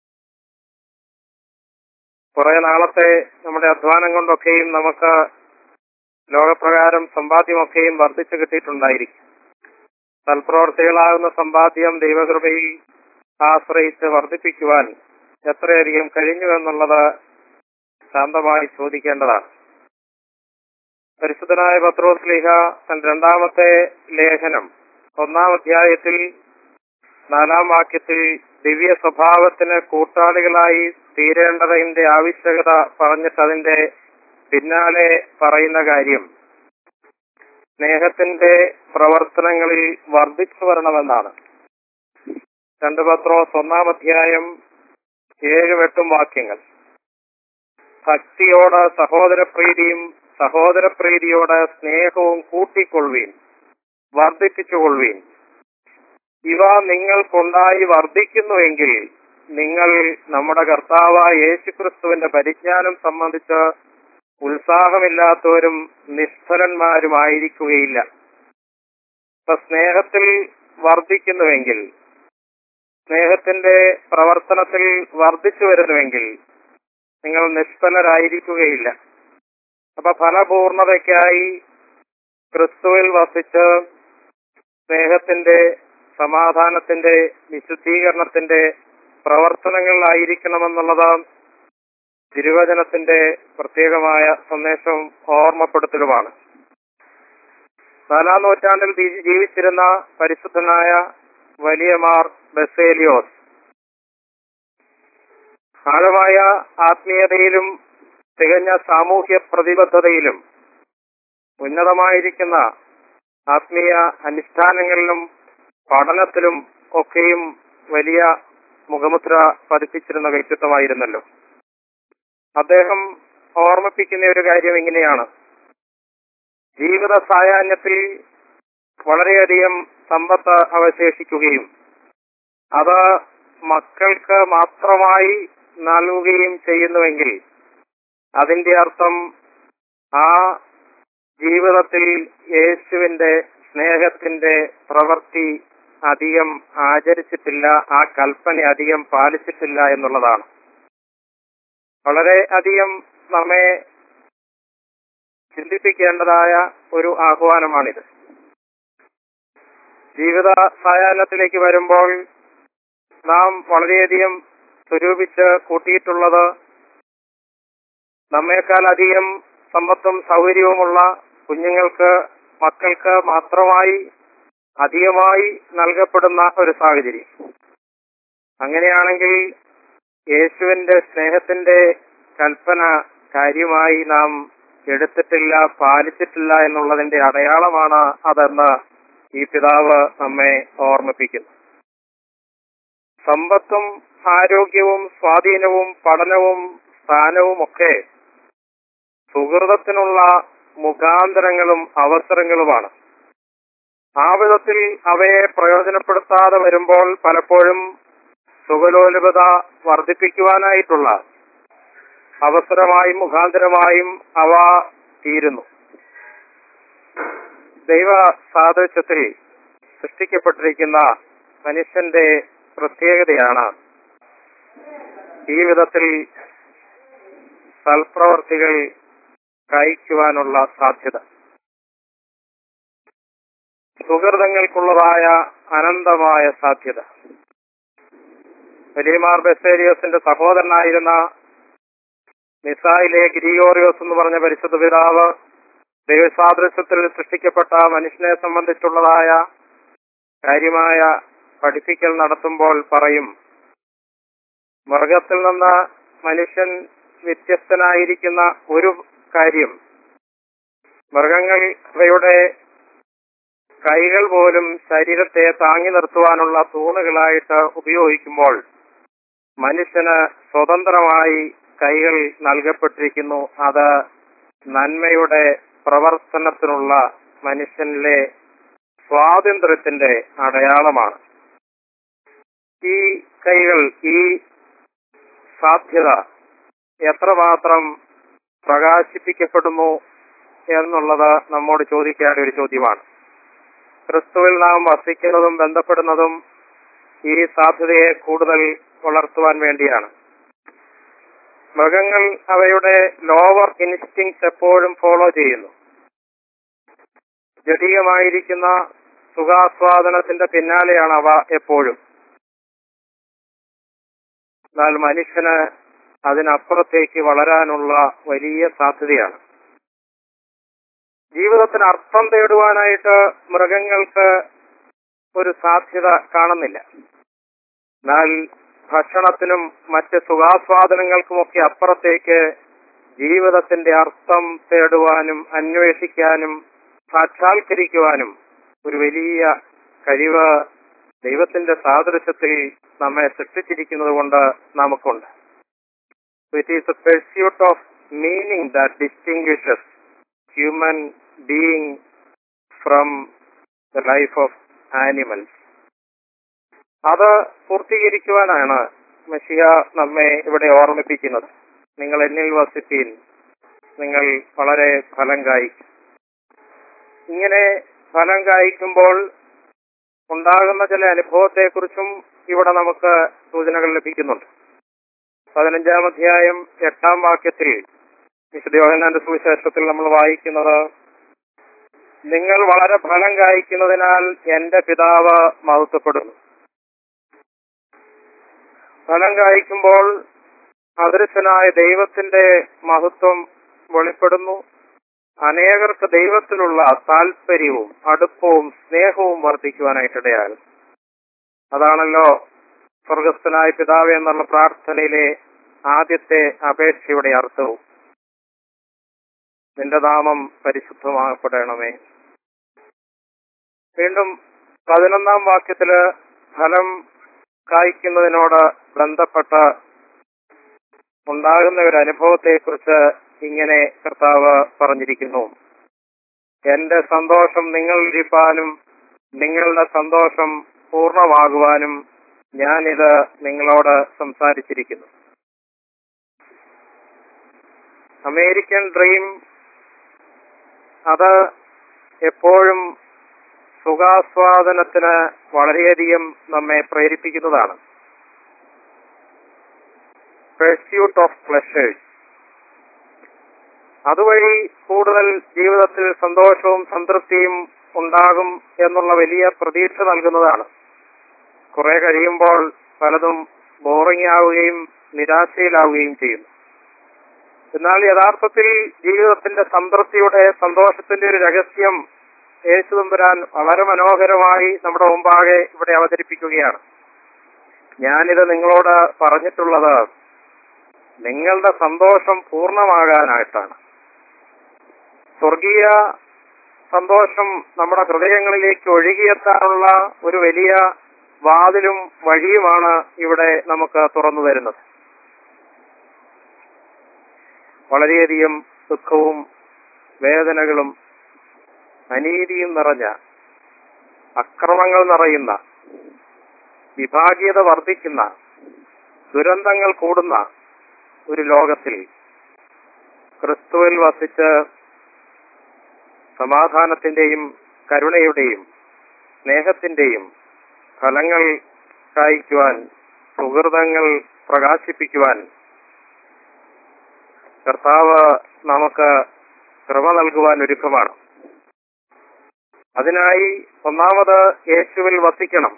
കുറെ നാളത്തെ നമ്മുടെ അധ്വാനം കൊണ്ടൊക്കെയും നമുക്ക് ലോകപ്രകാരം സമ്പാദ്യമൊക്കെയും വർദ്ധിച്ചു കിട്ടിയിട്ടുണ്ടായിരിക്കും സൽപ്രവർത്തികളാകുന്ന സമ്പാദ്യം ദൈവകൃപയിൽ ആശ്രയിച്ച് വർദ്ധിപ്പിക്കുവാൻ എത്രയധികം കഴിഞ്ഞു എന്നുള്ളത് ശാന്തമായി ചോദിക്കേണ്ടതാണ് പരിശുദ്ധനായ പത്രോസ് ലീഹ തന്റെ രണ്ടാമത്തെ ലേഖനം ഒന്നാം അധ്യായത്തിൽ നാലാം വാക്യത്തിൽ ദിവ്യ സ്വഭാവത്തിന് കൂട്ടാളികളായി തീരേണ്ടതിന്റെ ആവശ്യകത പറഞ്ഞിട്ട് അതിന്റെ പിന്നാലെ പറയുന്ന കാര്യം സ്നേഹത്തിന്റെ പ്രവർത്തനങ്ങളിൽ വർദ്ധിച്ചു വരണമെന്നാണ് രണ്ട് പത്രോസ് ഒന്നാം അധ്യായം ഏഴും എട്ടും വാക്യങ്ങൾ ഭക്തിയോട് സഹോദരപ്രീതിയും സഹോദരപ്രീതിയോട് സ്നേഹവും കൂട്ടിക്കൊള്ളുവീൻ വർദ്ധിപ്പിച്ചുകൊള്ളുവീൻ ഇവ നിങ്ങൾക്കുണ്ടായി വർദ്ധിക്കുന്നുവെങ്കിൽ നിങ്ങൾ നമ്മുടെ കർത്താവായ യേശുക്രിസ്തുവിന്റെ പരിജ്ഞാനം സംബന്ധിച്ച് ഉത്സാഹമില്ലാത്തവരും നിഷ്ഫലന്മാരുമായിരിക്കുകയില്ല ഇപ്പൊ സ്നേഹത്തിൽ വർദ്ധിക്കുന്നുവെങ്കിൽ സ്നേഹത്തിന്റെ പ്രവർത്തനത്തിൽ വർദ്ധിച്ചു വരുന്നുവെങ്കിൽ നിങ്ങൾ നിഷ്ഫലരായിരിക്കുകയില്ല അപ്പൊ ഫലപൂർണതയ്ക്കായി ക്രിസ്തുവിൽ വസിച്ച് സ്നേഹത്തിന്റെ സമാധാനത്തിന്റെ വിശുദ്ധീകരണത്തിന്റെ പ്രവർത്തനങ്ങളിലായിരിക്കണമെന്നുള്ളത് തിരുവചനത്തിന്റെ പ്രത്യേകമായ സന്ദേശം ഓർമ്മപ്പെടുത്തലുമാണ് നാലാം നൂറ്റാണ്ടിൽ ജീ- ജീവിച്ചിരുന്ന പരിശുദ്ധനായ വലിയ മാർ ബസേലിയോസ് ആഴമായ ആത്മീയതയിലും തികഞ്ഞ സാമൂഹ്യ പ്രതിബദ്ധതയിലും ഉന്നതമായിരിക്കുന്ന ആത്മീയ അനുഷ്ഠാനങ്ങളിലും പഠനത്തിലും ഒക്കെയും വലിയ മുഖമുദ്ര പതിപ്പിച്ചിരുന്ന വ്യക്തിത്വമായിരുന്നല്ലോ അദ്ദേഹം ഓർമ്മിപ്പിക്കുന്ന ഒരു കാര്യം ഇങ്ങനെയാണ് ജീവിത സായാഹ്നത്തിൽ വളരെയധികം സമ്പത്ത് അവശേഷിക്കുകയും അത് മക്കൾക്ക് മാത്രമായി നൽകുകയും ചെയ്യുന്നുവെങ്കിൽ അതിന്റെ അർത്ഥം ആ ജീവിതത്തിൽ യേശുവിന്റെ സ്നേഹത്തിന്റെ പ്രവൃത്തി അധികം ആചരിച്ചിട്ടില്ല ആ കൽപ്പന അധികം പാലിച്ചിട്ടില്ല എന്നുള്ളതാണ് വളരെ അധികം നമ്മെ ചിന്തിപ്പിക്കേണ്ടതായ ഒരു ആഹ്വാനമാണിത് ജീവിത സായാഹ്നത്തിലേക്ക് വരുമ്പോൾ നാം വളരെയധികം സ്വരൂപിച്ച് കൂട്ടിയിട്ടുള്ളത് നമ്മേക്കാൾ അധികം സമ്പത്തും സൗകര്യവുമുള്ള കുഞ്ഞുങ്ങൾക്ക് മക്കൾക്ക് മാത്രമായി അധികമായി നൽകപ്പെടുന്ന ഒരു സാഹചര്യം അങ്ങനെയാണെങ്കിൽ യേശുവിന്റെ സ്നേഹത്തിന്റെ കൽപ്പന കാര്യമായി നാം എടുത്തിട്ടില്ല പാലിച്ചിട്ടില്ല എന്നുള്ളതിന്റെ അടയാളമാണ് അതെന്ന് ഈ പിതാവ് നമ്മെ ഓർമ്മിപ്പിക്കുന്നു സമ്പത്തും ആരോഗ്യവും സ്വാധീനവും പഠനവും സ്ഥാനവും ഒക്കെ സുഹൃതത്തിനുള്ള മുഖാന്തരങ്ങളും അവസരങ്ങളുമാണ് ആ വിധത്തിൽ അവയെ പ്രയോജനപ്പെടുത്താതെ വരുമ്പോൾ പലപ്പോഴും സുഖലോലുപത വർദ്ധിപ്പിക്കുവാനായിട്ടുള്ള അവസരമായും മുഖാന്തരമായും അവ തീരുന്നു ദൈവ സാദൃശ്യത്തിൽ സൃഷ്ടിക്കപ്പെട്ടിരിക്കുന്ന മനുഷ്യന്റെ പ്രത്യേകതയാണ് ഈ വിധത്തിൽ സൽപ്രവർത്തികൾ കഴിക്കുവാനുള്ള സാധ്യത സുഹൃതങ്ങൾക്കുള്ളതായ അനന്തമായ സാധ്യത വലിയമാർ ബെസേരിയോസിന്റെ സഹോദരനായിരുന്ന മിസായിലെ ഗ്രിഗോറിയോസ് എന്ന് പറഞ്ഞ പരിശുദ്ധ പിതാവ് ദൈവസാദൃശ്യത്തിൽ സൃഷ്ടിക്കപ്പെട്ട മനുഷ്യനെ സംബന്ധിച്ചുള്ളതായ കാര്യമായ പഠിപ്പിക്കൽ നടത്തുമ്പോൾ പറയും മൃഗത്തിൽ നിന്ന് മനുഷ്യൻ വ്യത്യസ്തനായിരിക്കുന്ന ഒരു കാര്യം മൃഗങ്ങൾ അവയുടെ കൈകൾ പോലും ശരീരത്തെ താങ്ങി നിർത്തുവാനുള്ള തൂണുകളായിട്ട് ഉപയോഗിക്കുമ്പോൾ മനുഷ്യന് സ്വതന്ത്രമായി കൈകൾ നൽകപ്പെട്ടിരിക്കുന്നു അത് നന്മയുടെ പ്രവർത്തനത്തിനുള്ള മനുഷ്യനിലെ സ്വാതന്ത്ര്യത്തിന്റെ അടയാളമാണ് ഈ കൈകൾ ഈ സാധ്യത എത്രമാത്രം പ്രകാശിപ്പിക്കപ്പെടുന്നു എന്നുള്ളത് നമ്മോട് ചോദിക്കേണ്ട ഒരു ചോദ്യമാണ് ക്രിസ്തുവിൽ നാം വസിക്കുന്നതും ബന്ധപ്പെടുന്നതും ഈ സാധ്യതയെ കൂടുതൽ വളർത്തുവാൻ വേണ്ടിയാണ് മൃഗങ്ങൾ അവയുടെ ലോവർ ഇൻസ്റ്റിങ്സ് എപ്പോഴും ഫോളോ ചെയ്യുന്നു ജടികമായിരിക്കുന്ന സുഖാസ്വാദനത്തിന്റെ പിന്നാലെയാണ് അവ എപ്പോഴും എന്നാൽ മനുഷ്യന് അതിനപ്പുറത്തേക്ക് വളരാനുള്ള വലിയ സാധ്യതയാണ് ജീവിതത്തിന് അർത്ഥം തേടുവാനായിട്ട് മൃഗങ്ങൾക്ക് ഒരു സാധ്യത കാണുന്നില്ല എന്നാൽ ഭക്ഷണത്തിനും മറ്റ് സുഖാസ്വാദനങ്ങൾക്കുമൊക്കെ അപ്പുറത്തേക്ക് ജീവിതത്തിന്റെ അർത്ഥം തേടുവാനും അന്വേഷിക്കാനും സാക്ഷാത്കരിക്കുവാനും ഒരു വലിയ കഴിവ് ദൈവത്തിന്റെ സാദൃശ്യത്തിൽ നമ്മെ സൃഷ്ടിച്ചിരിക്കുന്നത് കൊണ്ട് നമുക്കുണ്ട് it is a pursuit of meaning that distinguishes human being from the life of animals അത് പൂർത്തീകരിക്കുവാനാണ് മെഷിയ നമ്മെ ഇവിടെ ഓർമ്മിപ്പിക്കുന്നത് നിങ്ങൾ എന്നിൽ വസിപ്പീൻ നിങ്ങൾ വളരെ ഫലം കായ്ക്കും ഇങ്ങനെ ഫലം കായ്ക്കുമ്പോൾ ഉണ്ടാകുന്ന ചില അനുഭവത്തെക്കുറിച്ചും ഇവിടെ നമുക്ക് സൂചനകൾ ലഭിക്കുന്നുണ്ട് പതിനഞ്ചാം അധ്യായം എട്ടാം വാക്യത്തിൽ വിശുദ്ധ യോഹന്നാന്റെ സുവിശേഷത്തിൽ നമ്മൾ വായിക്കുന്നത് നിങ്ങൾ വളരെ ഫലം കായ്ക്കുന്നതിനാൽ എന്റെ പിതാവ് മഹത്വപ്പെടുന്നു ഫലം കായ്ക്കുമ്പോൾ അദൃശ്യനായ ദൈവത്തിന്റെ മഹത്വം വെളിപ്പെടുന്നു അനേകർക്ക് ദൈവത്തിലുള്ള താല്പര്യവും അടുപ്പവും സ്നേഹവും വർദ്ധിക്കുവാനായിട്ടിടയാകും അതാണല്ലോ സ്വർഗസ്ഥനായ പിതാവ് എന്നുള്ള പ്രാർത്ഥനയിലെ ആദ്യത്തെ അപേക്ഷയുടെ അർത്ഥവും നിന്റെ നാമം പരിശുദ്ധമാകപ്പെടണമേ വീണ്ടും പതിനൊന്നാം വാക്യത്തില് ഫലം കായ്ക്കുന്നതിനോട് ബന്ധപ്പെട്ട ഉണ്ടാകുന്ന ഒരു അനുഭവത്തെക്കുറിച്ച് ഇങ്ങനെ കർത്താവ് പറഞ്ഞിരിക്കുന്നു എന്റെ സന്തോഷം നിങ്ങളിരിപ്പാനും നിങ്ങളുടെ സന്തോഷം പൂർണ്ണമാകുവാനും ഞാനിത് നിങ്ങളോട് സംസാരിച്ചിരിക്കുന്നു അമേരിക്കൻ ഡ്രീം അത് എപ്പോഴും സുഖാസ്വാദനത്തിന് വളരെയധികം നമ്മെ പ്രേരിപ്പിക്കുന്നതാണ് പെർസ്യൂട്ട് ഓഫ് പ്ലഷേഴ്സ് അതുവഴി കൂടുതൽ ജീവിതത്തിൽ സന്തോഷവും സംതൃപ്തിയും ഉണ്ടാകും എന്നുള്ള വലിയ പ്രതീക്ഷ നൽകുന്നതാണ് കുറെ കഴിയുമ്പോൾ പലതും ബോറിംഗ് ആവുകയും നിരാശയിലാവുകയും ചെയ്യുന്നു എന്നാൽ യഥാർത്ഥത്തിൽ ജീവിതത്തിന്റെ സംതൃപ്തിയുടെ സന്തോഷത്തിന്റെ ഒരു രഹസ്യം യേശുദമ്പുരാൻ വളരെ മനോഹരമായി നമ്മുടെ മുമ്പാകെ ഇവിടെ അവതരിപ്പിക്കുകയാണ് ഞാനിത് നിങ്ങളോട് പറഞ്ഞിട്ടുള്ളത് നിങ്ങളുടെ സന്തോഷം പൂർണ്ണമാകാനായിട്ടാണ് സ്വർഗീയ സന്തോഷം നമ്മുടെ ഹൃദയങ്ങളിലേക്ക് ഒഴുകിയെത്താനുള്ള ഒരു വലിയ വാതിലും വഴിയുമാണ് ഇവിടെ നമുക്ക് തുറന്നു തരുന്നത് വളരെയധികം ദുഃഖവും വേദനകളും അനീതിയും നിറഞ്ഞ അക്രമങ്ങൾ നിറയുന്ന വിഭാഗീയത വർദ്ധിക്കുന്ന ദുരന്തങ്ങൾ കൂടുന്ന ഒരു ലോകത്തിൽ ക്രിസ്തുവിൽ വസിച്ച് സമാധാനത്തിന്റെയും കരുണയുടെയും സ്നേഹത്തിന്റെയും ഫലങ്ങൾ കായ്ക്കുവാൻ സുഹൃതങ്ങൾ പ്രകാശിപ്പിക്കുവാൻ കർത്താവ് നമുക്ക് കൃപ നൽകുവാൻ ഒരുക്കമാണ് അതിനായി ഒന്നാമത് യേശുവിൽ വസിക്കണം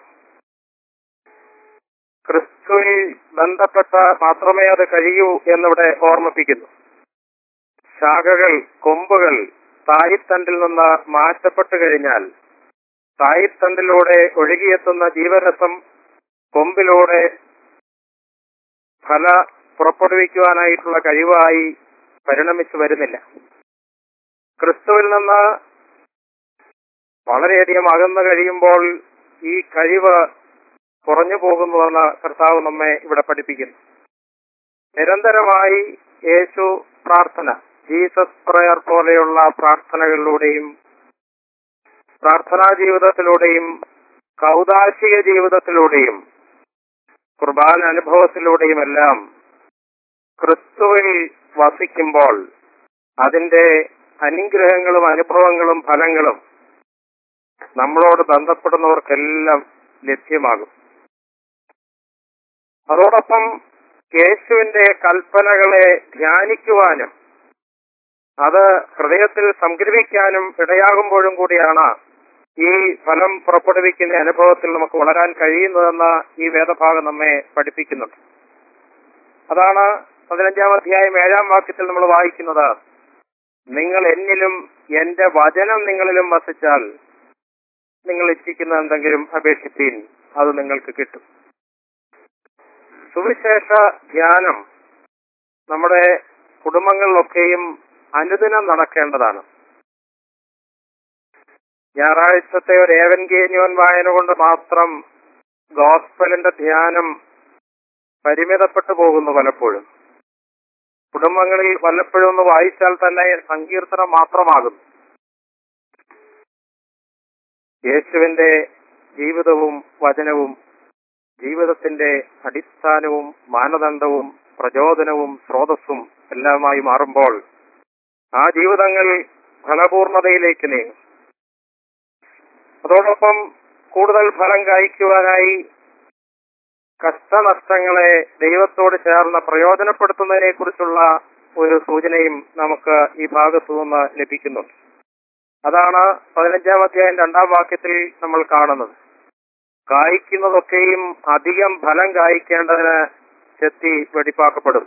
ക്രിസ്തുവിൽ ബന്ധപ്പെട്ട മാത്രമേ അത് കഴിയൂ എന്നിവിടെ ഓർമ്മിപ്പിക്കുന്നു ശാഖകൾ കൊമ്പുകൾ തായിത്തണ്ടിൽ നിന്ന് മാറ്റപ്പെട്ടു കഴിഞ്ഞാൽ തായിത്തണ്ടിലൂടെ ഒഴുകിയെത്തുന്ന ജീവരസം കൊമ്പിലൂടെ ഫല പുറപ്പെടുവിക്കുവാനായിട്ടുള്ള കഴിവായി പരിണമിച്ചു വരുന്നില്ല ക്രിസ്തുവിൽ നിന്ന് വളരെയധികം അകന്നു കഴിയുമ്പോൾ ഈ കഴിവ് കുറഞ്ഞു പോകുന്നുവെന്ന് കർത്താവ് നമ്മെ ഇവിടെ പഠിപ്പിക്കുന്നു നിരന്തരമായി യേശു പ്രാർത്ഥന ജീസസ് പ്രയർ പോലെയുള്ള പ്രാർത്ഥനകളിലൂടെയും പ്രാർത്ഥനാ ജീവിതത്തിലൂടെയും കൗതാശിക ജീവിതത്തിലൂടെയും കുർബാന അനുഭവത്തിലൂടെയുമെല്ലാം ക്രിസ്തുവിൽ വസിക്കുമ്പോൾ അതിന്റെ അനുഗ്രഹങ്ങളും അനുഭവങ്ങളും ഫലങ്ങളും നമ്മളോട് ബന്ധപ്പെടുന്നവർക്കെല്ലാം ലഭ്യമാകും അതോടൊപ്പം യേശുവിന്റെ കൽപ്പനകളെ ധ്യാനിക്കുവാനും അത് ഹൃദയത്തിൽ സംഗ്രഹിക്കാനും ഇടയാകുമ്പോഴും കൂടിയാണ് ഈ ഫലം പുറപ്പെടുവിക്കുന്ന അനുഭവത്തിൽ നമുക്ക് വളരാൻ കഴിയുന്നതെന്ന് ഈ വേദഭാഗം നമ്മെ പഠിപ്പിക്കുന്നുണ്ട് അതാണ് പതിനഞ്ചാം അധ്യായം ഏഴാം വാക്യത്തിൽ നമ്മൾ വായിക്കുന്നത് നിങ്ങൾ എന്നിലും എന്റെ വചനം നിങ്ങളിലും വസിച്ചാൽ നിങ്ങൾ ഇച്ഛിക്കുന്ന എന്തെങ്കിലും അപേക്ഷിപ്പീൻ അത് നിങ്ങൾക്ക് കിട്ടും സുവിശേഷ ധ്യാനം നമ്മുടെ കുടുംബങ്ങളിലൊക്കെയും അനുദിനം നടക്കേണ്ടതാണ് ഞായറാഴ്ചത്തെ ഒരു ഏവൻഗേനിയോൻ വായന കൊണ്ട് മാത്രം ഗോസ്പലിന്റെ ധ്യാനം പരിമിതപ്പെട്ടു പോകുന്നു പലപ്പോഴും കുടുംബങ്ങളിൽ വല്ലപ്പോഴും ഒന്ന് വായിച്ചാൽ തന്നെ സങ്കീർത്തനം മാത്രമാകുന്നു യേശുവിന്റെ ജീവിതവും വചനവും ജീവിതത്തിന്റെ അടിസ്ഥാനവും മാനദണ്ഡവും പ്രചോദനവും സ്രോതസ്സും എല്ലാമായി മാറുമ്പോൾ ആ ജീവിതങ്ങൾ ഫലപൂർണതയിലേക്ക് നീങ്ങും അതോടൊപ്പം കൂടുതൽ ഫലം കായ്ക്കുവാനായി കഷ്ടനഷ്ടങ്ങളെ ദൈവത്തോട് ചേർന്ന് പ്രയോജനപ്പെടുത്തുന്നതിനെ കുറിച്ചുള്ള ഒരു സൂചനയും നമുക്ക് ഈ ഭാഗത്തു നിന്ന് ലഭിക്കുന്നുണ്ട് അതാണ് പതിനഞ്ചാം അധ്യായം രണ്ടാം വാക്യത്തിൽ നമ്മൾ കാണുന്നത് കായ്ക്കുന്നതൊക്കെയും അധികം ഫലം കായ്ക്കേണ്ടതിന് ചെത്തി വെടിപ്പാക്കപ്പെടും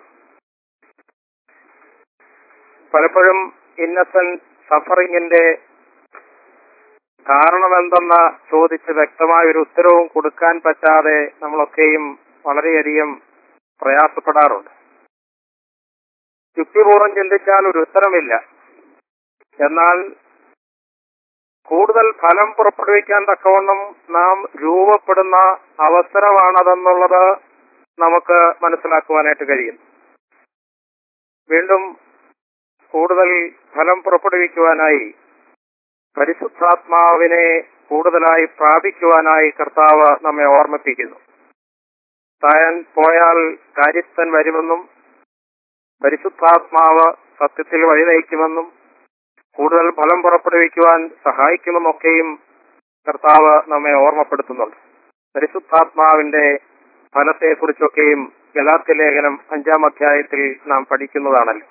പലപ്പോഴും ഇന്നസെന്റ് സഫറിങ്ങിന്റെ കാരണമെന്തെന്ന് ചോദിച്ച് വ്യക്തമായ ഒരു ഉത്തരവും കൊടുക്കാൻ പറ്റാതെ നമ്മളൊക്കെയും വളരെയധികം പ്രയാസപ്പെടാറുണ്ട് യുക്തിപൂർവ്വം ചിന്തിച്ചാൽ ഒരു ഉത്തരമില്ല എന്നാൽ കൂടുതൽ ഫലം പുറപ്പെടുവിക്കാൻ തക്കവണ്ണം നാം രൂപപ്പെടുന്ന അവസരമാണതെന്നുള്ളത് നമുക്ക് മനസ്സിലാക്കുവാനായിട്ട് കഴിയും വീണ്ടും കൂടുതൽ ഫലം പുറപ്പെടുവിക്കുവാനായി പരിശുദ്ധാത്മാവിനെ കൂടുതലായി പ്രാപിക്കുവാനായി കർത്താവ് നമ്മെ ഓർമ്മിപ്പിക്കുന്നു താൻ പോയാൽ കാര്യസ്ഥൻ വരുമെന്നും പരിശുദ്ധാത്മാവ് സത്യത്തിൽ വഴി നയിക്കുമെന്നും കൂടുതൽ ഫലം പുറപ്പെടുവിക്കുവാൻ സഹായിക്കുമെന്നൊക്കെയും കർത്താവ് നമ്മെ ഓർമ്മപ്പെടുത്തുന്നുണ്ട് പരിശുദ്ധാത്മാവിന്റെ ഫലത്തെക്കുറിച്ചൊക്കെയും ഗലാത്യ ലേഖനം അഞ്ചാം അധ്യായത്തിൽ നാം പഠിക്കുന്നതാണല്ലോ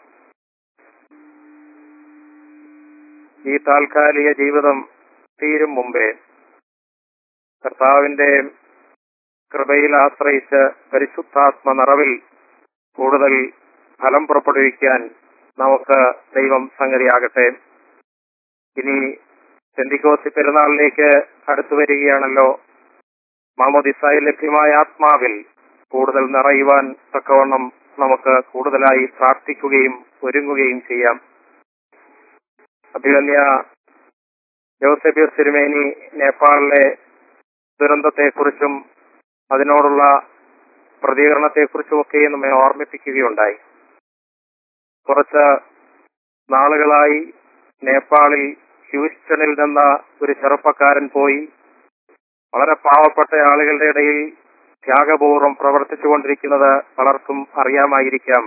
ഈ താൽക്കാലിക ജീവിതം തീരും മുമ്പേ കർത്താവിന്റെ കൃപയിൽ ആശ്രയിച്ച് പരിശുദ്ധാത്മ നിറവിൽ കൂടുതൽ ഫലം പുറപ്പെടുവിക്കാൻ നമുക്ക് ദൈവം സംഗതിയാകട്ടെ ഇനി ചെന്തിക്കോസി പെരുന്നാളിലേക്ക് അടുത്തു വരികയാണല്ലോ മാമോദിസായി ലഭ്യമായ ആത്മാവിൽ കൂടുതൽ നിറയുവാൻ തക്കവണ്ണം നമുക്ക് കൂടുതലായി പ്രാർത്ഥിക്കുകയും ഒരുങ്ങുകയും ചെയ്യാം അഭിഗമ്യ ജോസഫിയസ് തിരുമേനി നേപ്പാളിലെ ദുരന്തത്തെക്കുറിച്ചും അതിനോടുള്ള പ്രതികരണത്തെക്കുറിച്ചും ഒക്കെ നമ്മെ ഓർമ്മിപ്പിക്കുകയുണ്ടായി കുറച്ച് നാളുകളായി നേപ്പാളിൽ ഹ്യൂസ്റ്റണിൽ നിന്ന് ഒരു ചെറുപ്പക്കാരൻ പോയി വളരെ പാവപ്പെട്ട ആളുകളുടെ ഇടയിൽ ത്യാഗപൂർവ്വം പ്രവർത്തിച്ചുകൊണ്ടിരിക്കുന്നത് പലർക്കും അറിയാമായിരിക്കാം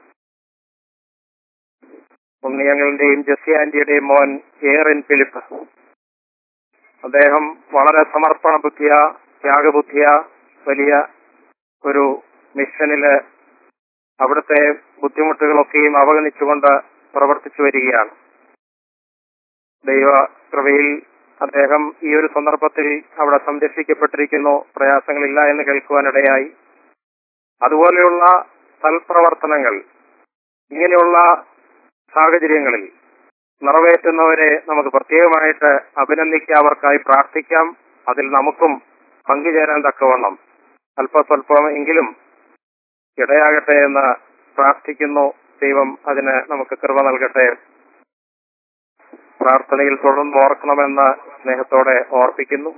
ഉണ്ണിയങ്ങളുടെയും ജെസ്സി ആന്റിയുടെയും മോൻ എയറിൻ ഫിലിപ്പ് അദ്ദേഹം വളരെ സമർപ്പണ ബുദ്ധിയ ത്യാഗബുദ്ധിയ വലിയ ഒരു മിഷനില് അവിടുത്തെ ബുദ്ധിമുട്ടുകളൊക്കെയും അവഗണിച്ചുകൊണ്ട് പ്രവർത്തിച്ചു വരികയാണ് ദൈവ കൃപയിൽ അദ്ദേഹം ഈ ഒരു സന്ദർഭത്തിൽ അവിടെ സംരക്ഷിക്കപ്പെട്ടിരിക്കുന്നു പ്രയാസങ്ങളില്ല എന്ന് കേൾക്കുവാനിടയായി അതുപോലെയുള്ള സൽപ്രവർത്തനങ്ങൾ ഇങ്ങനെയുള്ള സാഹചര്യങ്ങളിൽ നിറവേറ്റുന്നവരെ നമുക്ക് പ്രത്യേകമായിട്ട് അഭിനന്ദിക്കാം അവർക്കായി പ്രാർത്ഥിക്കാം അതിൽ നമുക്കും പങ്കുചേരാൻ തക്കവണ്ണം അല്പസ്വല്പം എങ്കിലും ഇടയാകട്ടെ എന്ന് പ്രാർത്ഥിക്കുന്നു ദൈവം അതിന് നമുക്ക് കൃപ നൽകട്ടെ പ്രാർത്ഥനയിൽ തുടർന്ന് ഓർക്കണമെന്ന് സ്നേഹത്തോടെ ഓർപ്പിക്കുന്നു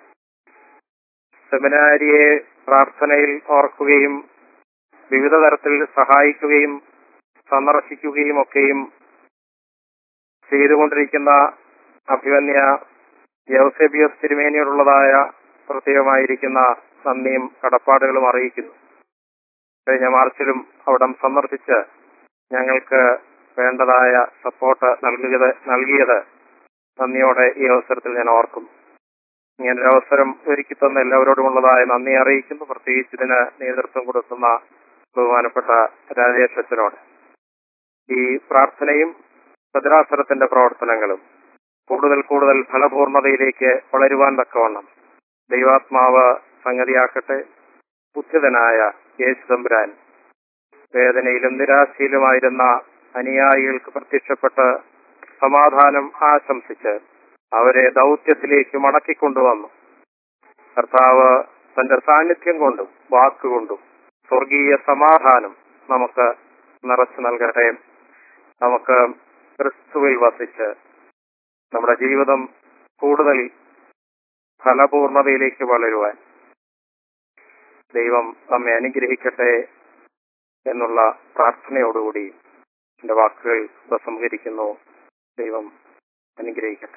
സെമിനാരിയെ പ്രാർത്ഥനയിൽ ഓർക്കുകയും വിവിധ തരത്തിൽ സഹായിക്കുകയും സന്ദർശിക്കുകയും ഒക്കെയും ചെയ്തുകൊണ്ടിരിക്കുന്ന അഭിമന്യ യൗസേബിയസ് തിരുമേനിയോടുള്ളതായ പ്രത്യേകമായിരിക്കുന്ന നന്ദിയും കടപ്പാടുകളും അറിയിക്കുന്നു കഴിഞ്ഞ മാർച്ചിലും അവിടം സന്ദർശിച്ച് ഞങ്ങൾക്ക് വേണ്ടതായ സപ്പോർട്ട് നൽകിയത് നൽകിയത് നന്ദിയോടെ ഈ അവസരത്തിൽ ഞാൻ ഓർക്കും ഇങ്ങനൊരു അവസരം ഒരുക്കി തന്ന എല്ലാവരോടുമുള്ളതായ നന്ദി അറിയിക്കുന്നു പ്രത്യേകിച്ച് ഇതിന് നേതൃത്വം കൊടുക്കുന്ന ബഹുമാനപ്പെട്ട രാജേഷ് അച്ഛനോട് ഈ പ്രാർത്ഥനയും ഭദ്രാസനത്തിന്റെ പ്രവർത്തനങ്ങളും കൂടുതൽ കൂടുതൽ ഫലപൂർണതയിലേക്ക് വളരുവാൻ തക്കവണ്ണം ദൈവാത്മാവ് സംഗതിയാക്കട്ടെ ബുദ്ധിതനായ യേശു തമ്പുരാൻ വേദനയിലും നിരാശയിലുമായിരുന്ന അനുയായികൾക്ക് പ്രത്യക്ഷപ്പെട്ട് സമാധാനം ആശംസിച്ച് അവരെ ദൗത്യത്തിലേക്ക് മടക്കിക്കൊണ്ടുവന്നു കർത്താവ് തന്റെ സാന്നിധ്യം കൊണ്ടും വാക്കുകൊണ്ടും സ്വർഗീയ സമാധാനം നമുക്ക് നിറച്ചു നൽകട്ടെ നമുക്ക് ക്രിസ്തുവിൽ വസിച്ച് നമ്മുടെ ജീവിതം കൂടുതൽ ഫലപൂർണതയിലേക്ക് വളരുവാൻ ദൈവം നമ്മെ അനുഗ്രഹിക്കട്ടെ എന്നുള്ള പ്രാർത്ഥനയോടുകൂടി എന്റെ വാക്കുകൾ ഉപസംഹരിക്കുന്നു ദൈവം അനുഗ്രഹിക്കട്ടെ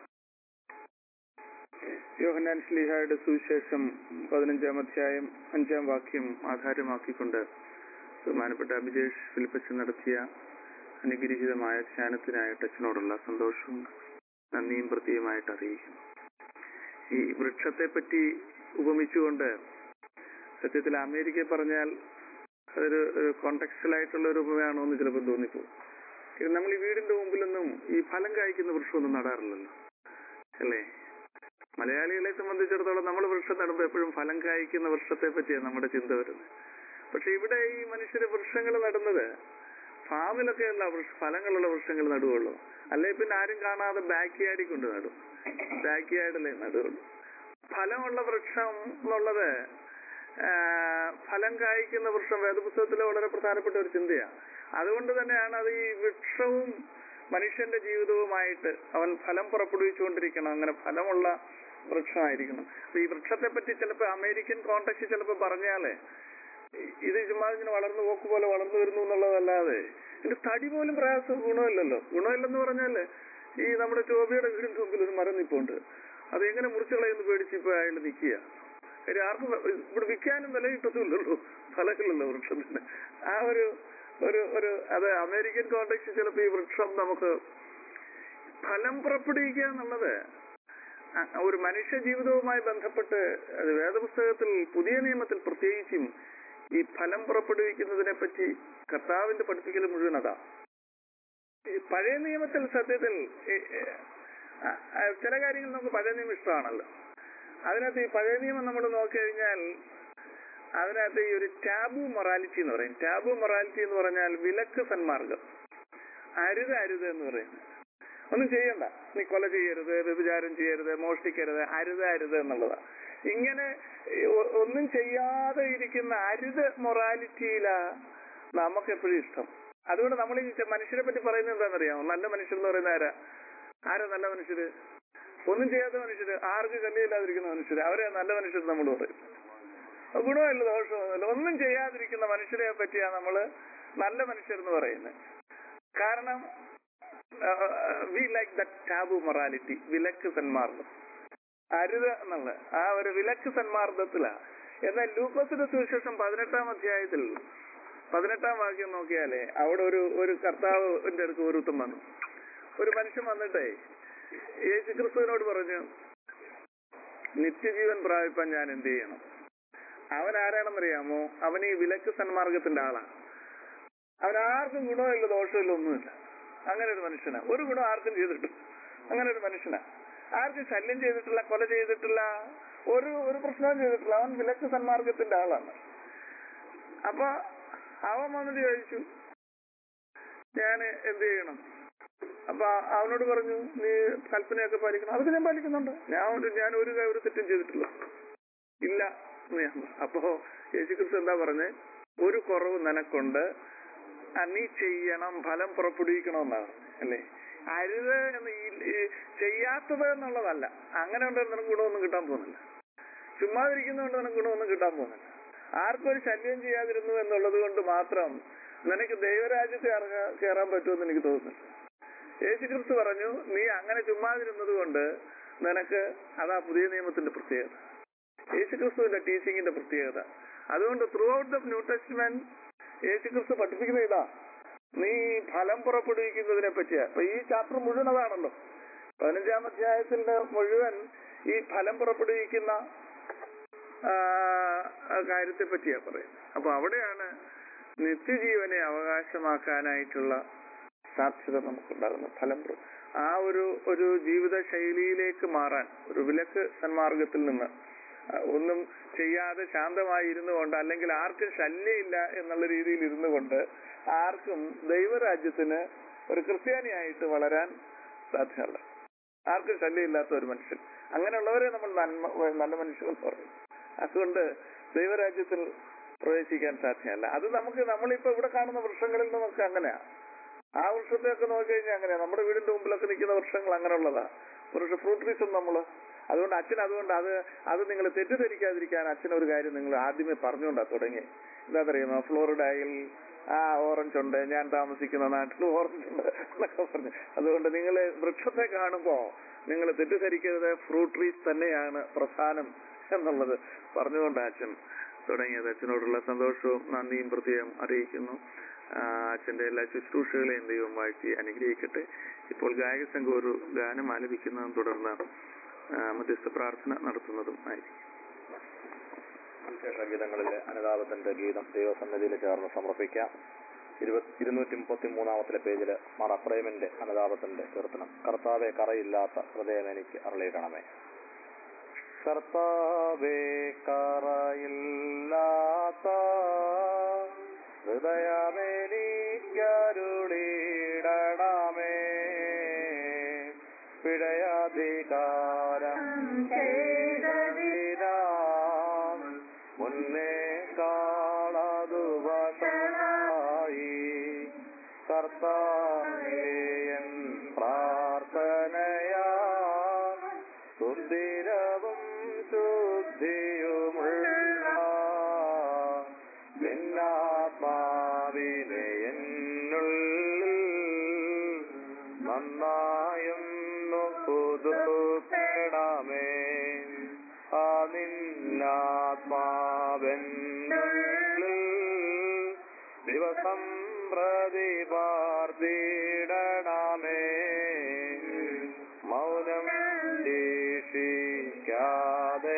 യോഹന്നാൻ ശ്ലീഹായുടെ സുവിശേഷം പതിനഞ്ചാം അധ്യായം അഞ്ചാം വാക്യം ആധാരമാക്കിക്കൊണ്ട് ബഹുമാനപ്പെട്ട അഭിജേഷ് ഫിലിപ്പച്ചൻ നടത്തിയ അനുഗ്രഹീതമായ ധ്യാനത്തിനായിട്ട് അച്ഛനോടുള്ള സന്തോഷവും നന്ദിയും പ്രത്യേകമായിട്ട് അറിയിക്കുന്നു ഈ വൃക്ഷത്തെ പറ്റി ഉപമിച്ചുകൊണ്ട് സത്യത്തിൽ അമേരിക്കയിൽ പറഞ്ഞാൽ അതൊരു കോണ്ടക്സ്റ്റൽ ആയിട്ടുള്ള ഒരു ഉപമയാണോ എന്ന് ചിലപ്പോൾ തോന്നിപ്പോകും ഇത് നമ്മൾ ഈ വീടിന്റെ മുമ്പിലൊന്നും ഈ ഫലം കായ്ക്കുന്ന വൃക്ഷമൊന്നും നടാറില്ലല്ലോ അല്ലേ മലയാളികളെ സംബന്ധിച്ചിടത്തോളം നമ്മൾ വൃക്ഷം നടുമ്പോൾ എപ്പോഴും ഫലം കായ്ക്കുന്ന വൃക്ഷത്തെ പറ്റിയാണ് നമ്മുടെ ചിന്ത വരുന്നത് പക്ഷെ ഇവിടെ ഈ മനുഷ്യര് വൃക്ഷങ്ങൾ നടുന്നത് ഫാമിലൊക്കെയുള്ള വൃക്ഷ ഫലങ്ങളുള്ള വൃക്ഷങ്ങൾ നടുവുള്ളൂ അല്ലെ പിന്നെ ആരും കാണാതെ ബാക്ക് യാർഡിൽ കൊണ്ട് നടും ബാക്ക് യാർഡിലേ നടുവുള്ളൂ ഫലമുള്ള വൃക്ഷം എന്നുള്ളത് ആ, ഫലം കായ്ക്കുന്ന വൃക്ഷം വേദപുസ്തകത്തിലെ വളരെ പ്രധാനപ്പെട്ട ഒരു ചിന്തയാണ് അതുകൊണ്ട് തന്നെയാണ് അത് ഈ വൃക്ഷവും മനുഷ്യന്റെ ജീവിതവുമായിട്ട് അവൻ ഫലം പുറപ്പെടുവിച്ചുകൊണ്ടിരിക്കണം അങ്ങനെ ഫലമുള്ള വൃക്ഷമായിരിക്കണം അപ്പൊ ഈ വൃക്ഷത്തെ പറ്റി ചിലപ്പോൾ അമേരിക്കൻ കോണ്ടക്സ്റ്റ് ചിലപ്പോൾ പറഞ്ഞാലേ ഇ- ഇത് ചുമ്മാ ഇങ്ങനെ വളർന്നു പോക്ക് പോലെ വളർന്നു വരുന്നു എന്നുള്ളതല്ലാതെ ഇതിന്റെ തടി പോലും പ്രയാസം ഗുണമില്ലല്ലോ ഗുണമില്ലെന്ന് പറഞ്ഞാല് ഈ നമ്മുടെ ചോബിയുടെ വീടിന്റെ മുമ്പിൽ ഒരു മരം നിപ്പുണ്ട് അത് എങ്ങനെ മുറിച്ചു കളയുന്നു പേടിച്ച് ഇപ്പൊ അയാൾ നിൽക്കുക കാര്യം ആർക്കും വ- ഇവിടെ വിൽക്കാനും വില കിട്ടത്തുള്ളൂ ഫലങ്ങളില്ലല്ലോ വൃക്ഷത്തിന് ആ ഒരു ഒരു ഒരു അത് അമേരിക്കൻ കോണ്ടക്സ്റ്റ് ചിലപ്പോൾ ഈ വൃക്ഷം നമുക്ക് ഫലം പുറപ്പെടുവിക്കുക എന്നുള്ളത് അ- ഒരു മനുഷ്യ ജീവിതവുമായി ബന്ധപ്പെട്ട് അത് വേദപുസ്തകത്തിൽ പുതിയ നിയമത്തിൽ പ്രത്യേകിച്ചും ഈ ഫലം പുറപ്പെടുവിക്കുന്നതിനെ പറ്റി കർത്താവിന്റെ പഠിപ്പിക്കൽ മുഴുവൻ അതാ ഈ പഴയ നിയമത്തിൽ സത്യത്തിൽ ഈ, ഏ, അ- അ- ചില കാര്യങ്ങൾ നമുക്ക് പഴയ നിയമം ഇഷ്ടമാണല്ലോ അതിനകത്ത് ഈ പഴയ നിയമം നമ്മൾ നോക്കിക്കഴിഞ്ഞാൽ അതിനകത്ത് ഈ ഒരു ടാബു മൊറാലിറ്റി എന്ന് പറയും ടാബു മൊറാലിറ്റി എന്ന് പറഞ്ഞാൽ വിലക്ക് സന്മാർഗം അരുത് അരുത് എന്ന് പറയുന്നത് ഒന്നും ചെയ്യണ്ട നീ കൊല ചെയ്യരുത് വ്യഭിചാരം ചെയ്യരുത് മോഷ്ടിക്കരുത് അരുത് അരുത് എന്നുള്ളതാ ഇങ്ങനെ ഈ ഒ- ഒന്നും ചെയ്യാതെ ഇരിക്കുന്ന അരുത് മൊറാലിറ്റിയിലാ നമുക്ക് എപ്പോഴും ഇഷ്ടം അതുകൊണ്ട് നമ്മൾ ഈ ചെ- മനുഷ്യരെ പറ്റി പറയുന്നത് എന്താണെന്നറിയാമോ നല്ല മനുഷ്യർ എന്ന് പറയുന്ന ആരാ ആരാ നല്ല മനുഷ്യര് ഒന്നും ചെയ്യാത്ത മനുഷ്യര് ആർക്ക് കല്ലില്ലാതിരിക്കുന്ന മനുഷ്യര് അവരെ നല്ല മനുഷ്യർ നമ്മൾ പറയും അത് ഗുണമില്ല ദോഷമൊന്നുമില്ല ഒന്നും ചെയ്യാതിരിക്കുന്ന മനുഷ്യരെ പറ്റിയാണ് നമ്മള് നല്ല മനുഷ്യർ എന്ന് പറയുന്നത് കാരണം we like the taboo morality വിലക്ക് സന്മാർദ്ദം അരുത് എന്നുള്ള ആ ഒരു വിലക്ക് സന്മാർദ്ദത്തിലാ എന്നാൽ ലൂക്കോസിന്റെ സുവിശേഷം പതിനെട്ടാം അധ്യായത്തിൽ പതിനെട്ടാം വാക്യം നോക്കിയാലേ അവിടെ ഒരു ഒരു കർത്താവിന്റെ അടുത്ത് ഒരുത്തം വന്നു ഒരു മനുഷ്യൻ വന്നിട്ടേ യേശു ക്രിസ്തുവിനോട് പറഞ്ഞു നിത്യജീവൻ പ്രാപിപ്പാൻ ഞാൻ എന്ത് ചെയ്യണം അവൻ ആരാണെന്നറിയാമോ അവൻ ഈ വിലക്ക് സന്മാർഗത്തിന്റെ ആളാണ് അവൻ ആർക്കും ഗുണമില്ല ദോഷമില്ല ഒന്നുമില്ല അങ്ങനെ ഒരു മനുഷ്യനാ ഒരു ഗുണം ആർക്കും ചെയ്തിട്ടില്ല അങ്ങനെ ഒരു മനുഷ്യനാ ആർക്കും ശല്യം ചെയ്തിട്ടില്ല കൊല ചെയ്തിട്ടില്ല ഒരു ഒരു പ്രശ്നവും ചെയ്തിട്ടില്ല അവൻ വിലക്ക് സന്മാർഗത്തിന്റെ ആളാണ് അപ്പൊ അവൻ വന്നിട്ട് ചോദിച്ചു ഞാൻ എന്ത് ചെയ്യണം അപ്പൊ അവനോട് പറഞ്ഞു നീ കൽപ്പനയൊക്കെ പാലിക്കണം അതൊക്കെ ഞാൻ പാലിക്കുന്നുണ്ട് ഞാൻ ഒരു- ഞാൻ ഒരു ഒരു തെറ്റും ചെയ്തിട്ടില്ല ഇല്ല എന്ന് ഞാൻ പറഞ്ഞു. അപ്പോ യേശുക്രിസ്തു എന്താ പറഞ്ഞേ ഒരു കുറവ് നിനക്കുണ്ട് ആ, നീ ചെയ്യണം ഫലം പുറപ്പെടുവിക്കണമെന്നാണ് അല്ലേ അരുത് എന്ന് ഈ ഈ ചെയ്യാത്തത് എന്നുള്ളതല്ല അങ്ങനെ ഉണ്ടെങ്കിൽ നിനക്ക് ഗുണമൊന്നും കിട്ടാൻ പോകുന്നില്ല ചുമ്മാതിരിക്കുന്നതുകൊണ്ട് നിനക്ക് ഗുണമൊന്നും കിട്ടാൻ പോകുന്നില്ല ആർക്കും ഒരു ശല്യം ചെയ്യാതിരുന്നു എന്നുള്ളത് കൊണ്ട് മാത്രം നിനക്ക് ദൈവരാജ്യത്തെ ഇറങ്ങാൻ കയറാൻ പറ്റുമെന്ന് എനിക്ക് തോന്നുന്നില്ല യേശു ക്രിസ്തു പറഞ്ഞു നീ അങ്ങനെ ചുമ്മാതിരുന്നത് കൊണ്ട് നിനക്ക് അതാ പുതിയ നിയമത്തിന്റെ പ്രത്യേകത യേശു ക്രിസ്തുവിന്റെ ടീച്ചിങ്ങിന്റെ പ്രത്യേകത അതുകൊണ്ട് throughout the new testament Yesu Kristu പഠിപ്പിക്കുന്ന ഇതാ നീ ഫലം പുറപ്പെടുവിക്കുന്നതിനെ പറ്റിയാ അപ്പൊ ഈ ചാപ്റ്റർ മുഴുവൻ അതാണല്ലോ പതിനഞ്ചാം അധ്യായത്തിന്റെ മുഴുവൻ ഈ ഫലം പുറപ്പെടുവിക്കുന്ന ആ, ആ കാര്യത്തെ പറ്റിയാ പറയുന്നത് അപ്പൊ അവിടെയാണ് നിത്യജീവനെ അവകാശമാക്കാനായിട്ടുള്ള സാധ്യത നമുക്കുണ്ടാകുന്നത് ഫലം പ്ര- ആ ഒരു ഒരു ജീവിത ശൈലിയിലേക്ക് മാറാൻ ഒരു വിലക്ക് സന്മാർഗത്തിൽ നിന്ന് ആ, ഒന്നും ചെയ്യാതെ ശാന്തമായി ഇരുന്നു കൊണ്ട് അല്ലെങ്കിൽ ആർക്കും ശല്യമില്ല എന്നുള്ള രീതിയിൽ ഇരുന്നു കൊണ്ട് ആർക്കും ദൈവരാജ്യത്തിന് ഒരു ക്രിസ്ത്യാനിയായിട്ട് വളരാൻ സാധ്യമല്ല ആർക്കും ശല്യമില്ലാത്ത ഒരു മനുഷ്യൻ അങ്ങനെയുള്ളവരെ നമ്മൾ നന്മ നല്ല മനുഷ്യർ എന്ന് പറയും അതുകൊണ്ട് ദൈവരാജ്യത്തിൽ പ്രവേശിക്കാൻ സാധ്യമല്ല അത് നമുക്ക് നമ്മളിപ്പോ ഇവിടെ കാണുന്ന വൃക്ഷങ്ങളിൽ നിന്നൊക്കെ അങ്ങനെയാ ആ വൃക്ഷത്തെയൊക്കെ നോക്കി കഴിഞ്ഞാൽ അങ്ങനെയാ നമ്മുടെ വീടിന്റെ മുമ്പിലൊക്കെ നിൽക്കുന്ന വൃക്ഷങ്ങൾ അങ്ങനെയുള്ളതാ വൃക്ഷ ഫ്രൂട്ട് ട്രീസും നമ്മള് അതുകൊണ്ട് അച്ഛൻ അതുകൊണ്ട് അത് അത് നിങ്ങൾ തെറ്റിദ്ധരിക്കാതിരിക്കാൻ അച്ഛൻ ഒരു കാര്യം നിങ്ങൾ ആദ്യമേ പറഞ്ഞുകൊണ്ടാ തുടങ്ങി എന്താ പറയുക ഫ്ലോറിഡയിൽ ആ ഓറഞ്ച് ഉണ്ട് ഞാൻ താമസിക്കുന്ന നാട്ടിൽ ഓറഞ്ച് ഉണ്ട് എന്നൊക്കെ പറഞ്ഞു അതുകൊണ്ട് നിങ്ങൾ വൃക്ഷത്തെ കാണുമ്പോ നിങ്ങൾ തെറ്റിദ്ധരിക്കരുത് ഫ്രൂട്ട് ട്രീസ് തന്നെയാണ് പ്രധാനം എന്നുള്ളത് പറഞ്ഞുകൊണ്ട് അച്ഛൻ തുടങ്ങിയത് അച്ഛനോടുള്ള സന്തോഷവും നന്ദിയും പ്രത്യേകം അറിയിക്കുന്നു ആ, അച്ഛന്റെ എല്ലാ ശുശ്രൂഷകളെയും ദൈവം വാഴ്ത്തി അനുഗ്രഹിക്കട്ടെ ഇപ്പോൾ ഗായക സംഘം ഒരു ഗാനം ആലപിക്കുന്നതും തുടർന്ന് ആ, മധ്യസ്ഥ പ്രാർത്ഥന നടത്തുന്നതും ആയിരിക്കും
വിശേഷ ഗീതങ്ങളിലെ അനുതാപത്തിന്റെ ഗീതം ദൈവസന്നിധിയിൽ ചേർന്ന് സമർപ്പിക്കാം ഇരുപത്തി ഇരുന്നൂറ്റി മുപ്പത്തി മൂന്നാമത്തിലെ പേജില് മാർ അപ്രേമിന്റെ അനുതാപത്തിന്റെ കീർത്തനം കർത്താവെ കറയില്ലാത്ത ഹൃദയം എനിക്ക് അരളിയിടണമേ കർത്താവേ കറയില്ലാത്ത ഹൃദയമെനിക്കരുളിടണമേ പിഴയധികാരം ചെയ്തതിനാം മുന്നേ കാളതു വശമായി കർത്താവേയൻ പ്രാർത്ഥനയാ സുന്ദരവും ശുദ്ധിയുമുള്ള നിന്നാത്മാവിനെ എന്നുള്ളിൽ നന്നായും പുതുക്കണമേ ആ നിന്നാത്മാവെന്നുള്ളിൽ ദിവസം പ്രതിപാർത്തിടണമേ മൗനം ശേഷിക്കാതെ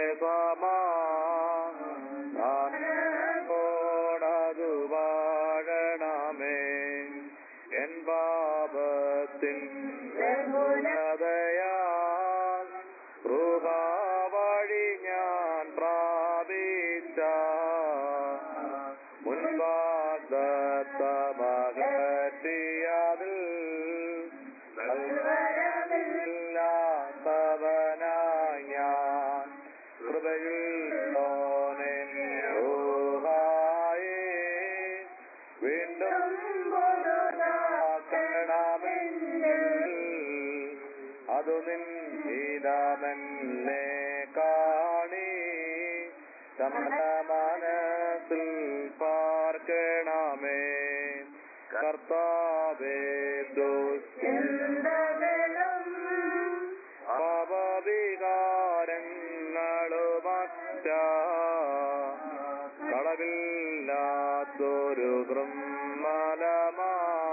സമാടതു വാഴണമേ എൻ പാപത്തിൻ ബഹുലതയാ കൃപാവഴി ഞാൻ പ്രാപിച്ച മുൻപാകത്തമകറ്റിയതിൽ നൽവരമില്ലാത്തവനായി ഞാൻ കൃപയുള്ളോനെ ഊഹായേ വീണ്ടും പുതുതാക്കണമെന്നിൽ അതു നിന്നിതമെന്നെ കാണി നമ്മുടെ മനസ്സിൽ പാർക്കണമേ കർത്താവേ ദുശ്ചിന്തകളും പാപവികാരങ്ങളുമറ്റ കളവില്ലാത്തൊരു ബ്രഹ്മലമാ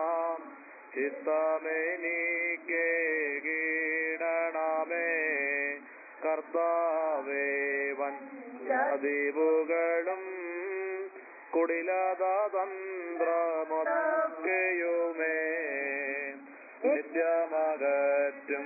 ചിത്തമെനിക്ക് കീടണമേ കർത്താവേ വൻ ചതിവുകളും കുടിലതന്ത്രമൊക്കെയുമേ നിത്യമകറ്റും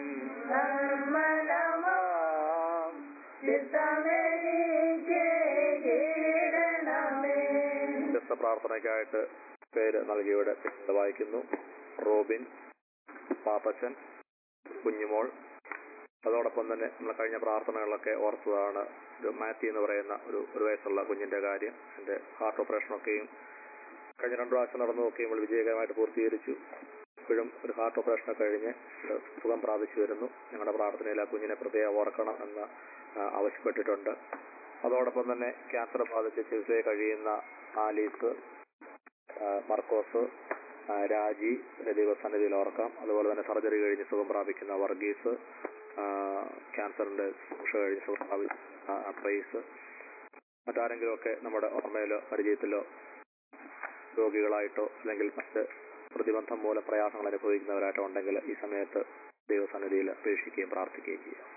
വ്യത്യസ്ത പ്രാർത്ഥനയ്ക്കായിട്ട് പേര് നൽകിയവിടെ പിന്നീട് വായിക്കുന്നു റോബിൻ പാപ്പച്ചൻ കുഞ്ഞുമോൾ അതോടൊപ്പം തന്നെ നമ്മൾ കഴിഞ്ഞ പ്രാർത്ഥനകളിലൊക്കെ ഓർത്തതാണ് ഒരു മാത്യു എന്ന് പറയുന്ന ഒരു ഒരു വയസ്സുള്ള കുഞ്ഞിന്റെ കാര്യം എന്റെ ഹാർട്ട് ഓപ്പറേഷനൊക്കെയും കഴിഞ്ഞ രണ്ടു പ്രാവശ്യം നടന്നതൊക്കെ നമ്മൾ വിജയകരമായിട്ട് പൂർത്തീകരിച്ചു ഇപ്പോഴും ഒരു ഹാർട്ട് ഓപ്പറേഷൻ കഴിഞ്ഞ് ഒരു സുഖം പ്രാപിച്ചു വരുന്നു ഞങ്ങളുടെ പ്രാർത്ഥനയിൽ ആ കുഞ്ഞിനെ പ്രത്യേകം ഓർക്കണം എന്ന് ആ, ആവശ്യപ്പെട്ടിട്ടുണ്ട് അതോടൊപ്പം തന്നെ ക്യാൻസർ ബാധിച്ച് ചികിത്സയിൽ കഴിയുന്ന ആലീസ് ആ, മർക്കോസ് ആ, രാജി ഇവരെ ദൈവസന്നിധിയിൽ ഓർക്കാം അതുപോലെ തന്നെ സർജറി കഴിഞ്ഞ് സുഖം പ്രാപിക്കുന്ന വർഗീസ് ആ, ക്യാൻസറിന്റെ ശുശ്രൂഷ കഴിഞ്ഞ് സുഖം പ്രാപിക്കുന്ന പ്രൈസ് മറ്റാരെങ്കിലും ഒക്കെ നമ്മുടെ ഓർമ്മയിലോ പരിചയത്തിലോ രോഗികളായിട്ടോ അല്ലെങ്കിൽ മറ്റ് പ്രതിബന്ധം മൂലം പ്രയാസങ്ങൾ അനുഭവിക്കുന്നവരായിട്ടോ ഉണ്ടെങ്കിൽ ഈ സമയത്ത് ദൈവസന്നിധിയിൽ അപേക്ഷിക്കുകയും പ്രാർത്ഥിക്കുകയും ചെയ്യാം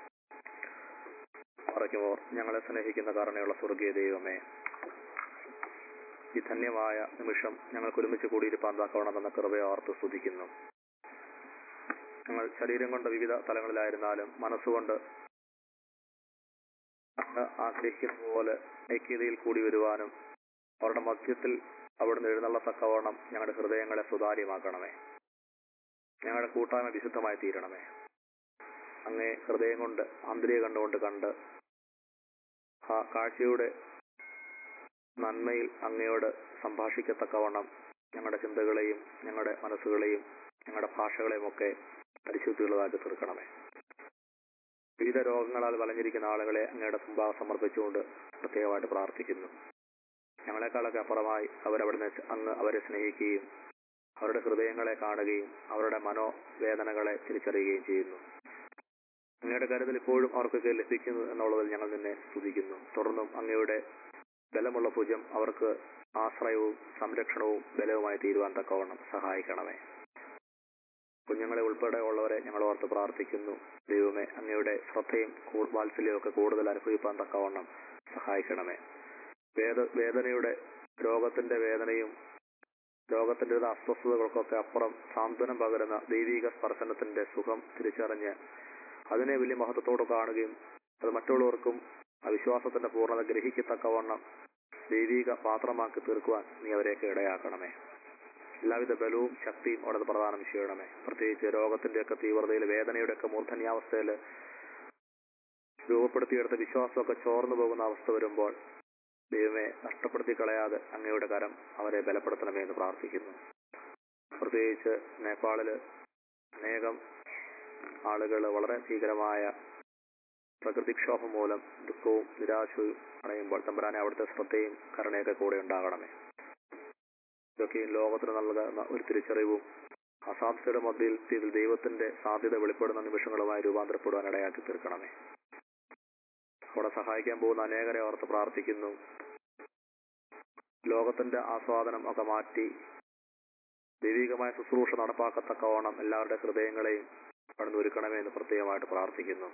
പറയുമോ ഞങ്ങളെ സ്നേഹിക്കുന്ന കാരണയുള്ള സ്വർഗീയ ദൈവമേ ഈ ധന്യമായ നിമിഷം ഞങ്ങൾക്ക് ഒരുമിച്ച് കൂടിയിരിപ്പാൻ താക്കണമെന്ന കൃപയെ ഓർത്ത് സ്തുതിക്കുന്നു ഞങ്ങൾ ശരീരം കൊണ്ട് വിവിധ തലങ്ങളിലായിരുന്നാലും മനസ്സുകൊണ്ട് അങ്ങ് ആഗ്രഹിക്കുന്ന പോലെ ഐക്യതയിൽ കൂടി വരുവാനും അവരുടെ മധ്യത്തിൽ അവിടുന്ന് എഴുന്നള്ളത്തക്കവണ്ണം ഞങ്ങളുടെ ഹൃദയങ്ങളെ സുതാര്യമാക്കണമേ ഞങ്ങളുടെ കൂട്ടായ്മ വിശുദ്ധമായി തീരണമേ അങ്ങേ ഹൃദയം കൊണ്ട് ആന്തരിക കണ്ടുകൊണ്ട് കണ്ട് ആ കാഴ്ചയുടെ നന്മയിൽ അങ്ങയോട് സംഭാഷിക്കത്തക്കവണ്ണം ഞങ്ങളുടെ ചിന്തകളെയും ഞങ്ങളുടെ മനസ്സുകളെയും ഞങ്ങളുടെ ഭാഷകളെയും ഒക്കെ പരിശുദ്ധിയുള്ളതാക്കി തീർക്കണമേ വിവിധ രോഗങ്ങളാൽ വലഞ്ഞിരിക്കുന്ന ആളുകളെ അങ്ങയുടെ മുമ്പാകെ സമർപ്പിച്ചുകൊണ്ട് പ്രത്യേകമായിട്ട് പ്രാർത്ഥിക്കുന്നു ഞങ്ങളെക്കാളൊക്കെ അപ്പുറമായി അവരവിടുന്ന് അങ്ങ് അവരെ സ്നേഹിക്കുകയും അവരുടെ ഹൃദയങ്ങളെ കാണുകയും അവരുടെ മനോവേദനകളെ തിരിച്ചറിയുകയും ചെയ്യുന്നു അങ്ങയുടെ കരുതൽ ഇപ്പോഴും അവർക്കൊക്കെ ലഭിക്കുന്നു എന്നുള്ളതിൽ ഞങ്ങൾ നിന്നെ സ്തുതിക്കുന്നു തുടർന്നും അങ്ങയുടെ ബലമുള്ള ഭുജം അവർക്ക് ആശ്രയവും സംരക്ഷണവും ബലവുമായി തീരുവാൻ തക്കവണ്ണം സഹായിക്കണമേ കുഞ്ഞുങ്ങളെ ഉൾപ്പെടെ ഉള്ളവരെ ഞങ്ങൾ ഓർത്ത് പ്രാർത്ഥിക്കുന്നു ദൈവമേ അങ്ങയുടെ ശ്രദ്ധയും കൂ- വാത്സല്യവും ഒക്കെ കൂടുതൽ അനുഭവിപ്പാൻ തക്കവണ്ണം സഹായിക്കണമേ വേദ വേദനയുടെ രോഗത്തിന്റെ വേദനയും രോഗത്തിന്റെ അസ്വസ്ഥതകൾക്കൊക്കെ അപ്പുറം സാന്ത്വനം പകരുന്ന ദൈവിക സ്പർശനത്തിന്റെ സുഖം തിരിച്ചറിഞ്ഞ് അതിനെ വലിയ മഹത്വത്തോട് കാണുകയും അത് മറ്റുള്ളവർക്കും ആ വിശ്വാസത്തിന്റെ പൂർണ്ണത ഗ്രഹിക്കത്തക്കവണ്ണം ദൈവിക പാത്രമാക്കി തീർക്കുവാൻ നീ അവരെയൊക്കെ ഇടയാക്കണമേ എല്ലാവിധ ബലവും ശക്തിയും അവിടെ പ്രദാനം ചെയ്യണമേ പ്രത്യേകിച്ച് രോഗത്തിന്റെയൊക്കെ തീവ്രതയിൽ വേദനയുടെയൊക്കെ മൂർധന്യാവസ്ഥയിൽ രൂപപ്പെടുത്തിയെടുത്ത വിശ്വാസമൊക്കെ ചോർന്നു പോകുന്ന അവസ്ഥ വരുമ്പോൾ ദൈവമേ നഷ്ടപ്പെടുത്തി കളയാതെ അങ്ങയുടെ കരം അവരെ ബലപ്പെടുത്തണമേ എന്ന് പ്രാർത്ഥിക്കുന്നു പ്രത്യേകിച്ച് നേപ്പാളില് അനേകം ആളുകൾ വളരെ ഭീകരമായ പ്രകൃതിക്ഷോഭം മൂലം ദുഃഖവും നിരാശയും അടയുമ്പോൾ തമ്പുരാനെ അവിടുത്തെ ശ്രദ്ധയും കരുണയൊക്കെ കൂടെ ഉണ്ടാകണമേ ഇതൊക്കെയും ലോകത്തിന് നൽകുന്ന ഒരു തിരിച്ചറിവും അസാധ്യതയുടെ മധ്യത്തിൽ ദൈവത്തിന്റെ സാധ്യത വെളിപ്പെടുന്ന നിമിഷങ്ങളുമായി രൂപാന്തരപ്പെടുവാൻ ഇടയാക്കി തീർക്കണമേ അവിടെ സഹായിക്കാൻ പോകുന്ന അനേകരെ ഓർത്ത് പ്രാർത്ഥിക്കുന്നു ലോകത്തിന്റെ ആസ്വാദനം ഒക്കെ മാറ്റി ദൈവികമായ ശുശ്രൂഷ നടപ്പാക്കത്തക്കവണ്ണം എല്ലാവരുടെ ഹൃദയങ്ങളെയും അവിടുന്ന് ഒരുക്കണമേ എന്ന് പ്രത്യേകമായിട്ട് പ്രാർത്ഥിക്കുന്നു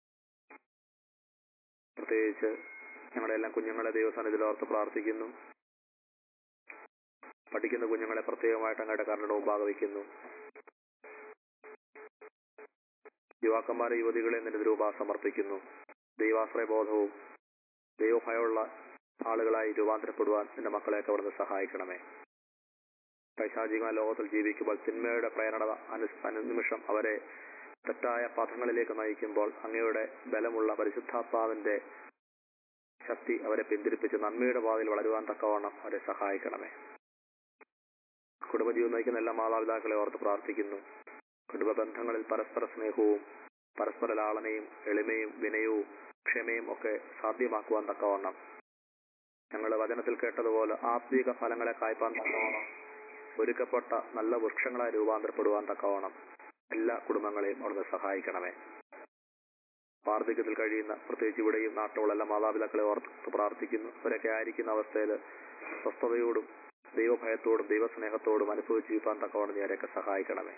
പ്രത്യേകിച്ച് ഞങ്ങളുടെ എല്ലാം കുഞ്ഞുങ്ങളെ ദൈവസന്നിധിയിൽ ഓർത്ത് പ്രാർത്ഥിക്കുന്നു പഠിക്കുന്ന കുഞ്ഞുങ്ങളെ പ്രത്യേകമായിട്ട് അങ്ങയുടെ കരുണയുടെ മുമ്പാകെ വയ്ക്കുന്നു യുവാക്കന്മാരെ യുവതികളെ നിന്റെ രൂപ സമർപ്പിക്കുന്നു ദൈവാശ്രയ ബോധവും ദൈവഭയമുള്ള ആളുകളായി രൂപാന്തരപ്പെടുവാൻ നിന്റെ മക്കളെയൊക്കെ അവിടുന്ന് സഹായിക്കണമേ പൈശാചികമായ ലോകത്തിൽ ജീവിക്കുമ്പോൾ തിന്മയുടെ പ്രേരണ അനു അനുനിമിഷം അവരെ തെറ്റായ പഥങ്ങളിലേക്ക് നയിക്കുമ്പോൾ അങ്ങയുടെ ബലമുള്ള പരിശുദ്ധാത്മാവിന്റെ ശക്തി അവരെ പിന്തിരിപ്പിച്ച് നന്മയുടെ പാതയിൽ വളരുവാൻ തക്കവണ്ണം അവരെ സഹായിക്കണമേ കുടുംബജീവൻ നയിക്കുന്ന എല്ലാ മാതാപിതാക്കളെ ഓർത്ത് പ്രാർത്ഥിക്കുന്നു കുടുംബ ബന്ധങ്ങളിൽ പരസ്പര സ്നേഹവും പരസ്പര ലാളനയും എളിമയും വിനയവും ക്ഷമയും ഒക്കെ സാധ്യമാക്കുവാൻ തക്കവണ്ണം ഞങ്ങൾ വചനത്തിൽ കേട്ടതുപോലെ ആത്മീക ഫലങ്ങളെ കായ്പാൻ തക്കവണ്ണം ഒരുക്കപ്പെട്ട നല്ല വൃക്ഷങ്ങളായി രൂപാന്തരപ്പെടുവാൻ തക്കവണ്ണം എല്ലാ കുടുംബങ്ങളെയും അവിടുന്ന് സഹായിക്കണമേ വാർദ്ധക്യത്തിൽ കഴിയുന്ന പ്രത്യേകിച്ച് ഇവിടെയും നാട്ടിലുള്ള എല്ലാ മാതാപിതാക്കളെ ഓർത്ത് പ്രാർത്ഥിക്കുന്നു അവരൊക്കെ ആയിരിക്കുന്ന അവസ്ഥയിൽ സ്വസ്ഥതയോടും ദൈവഭയത്തോടും ദൈവസ്നേഹത്തോടും അനുഭവിച്ച് ജീവിക്കാൻ തക്കവണ്ണം നീ അവരെയൊക്കെ സഹായിക്കണമേ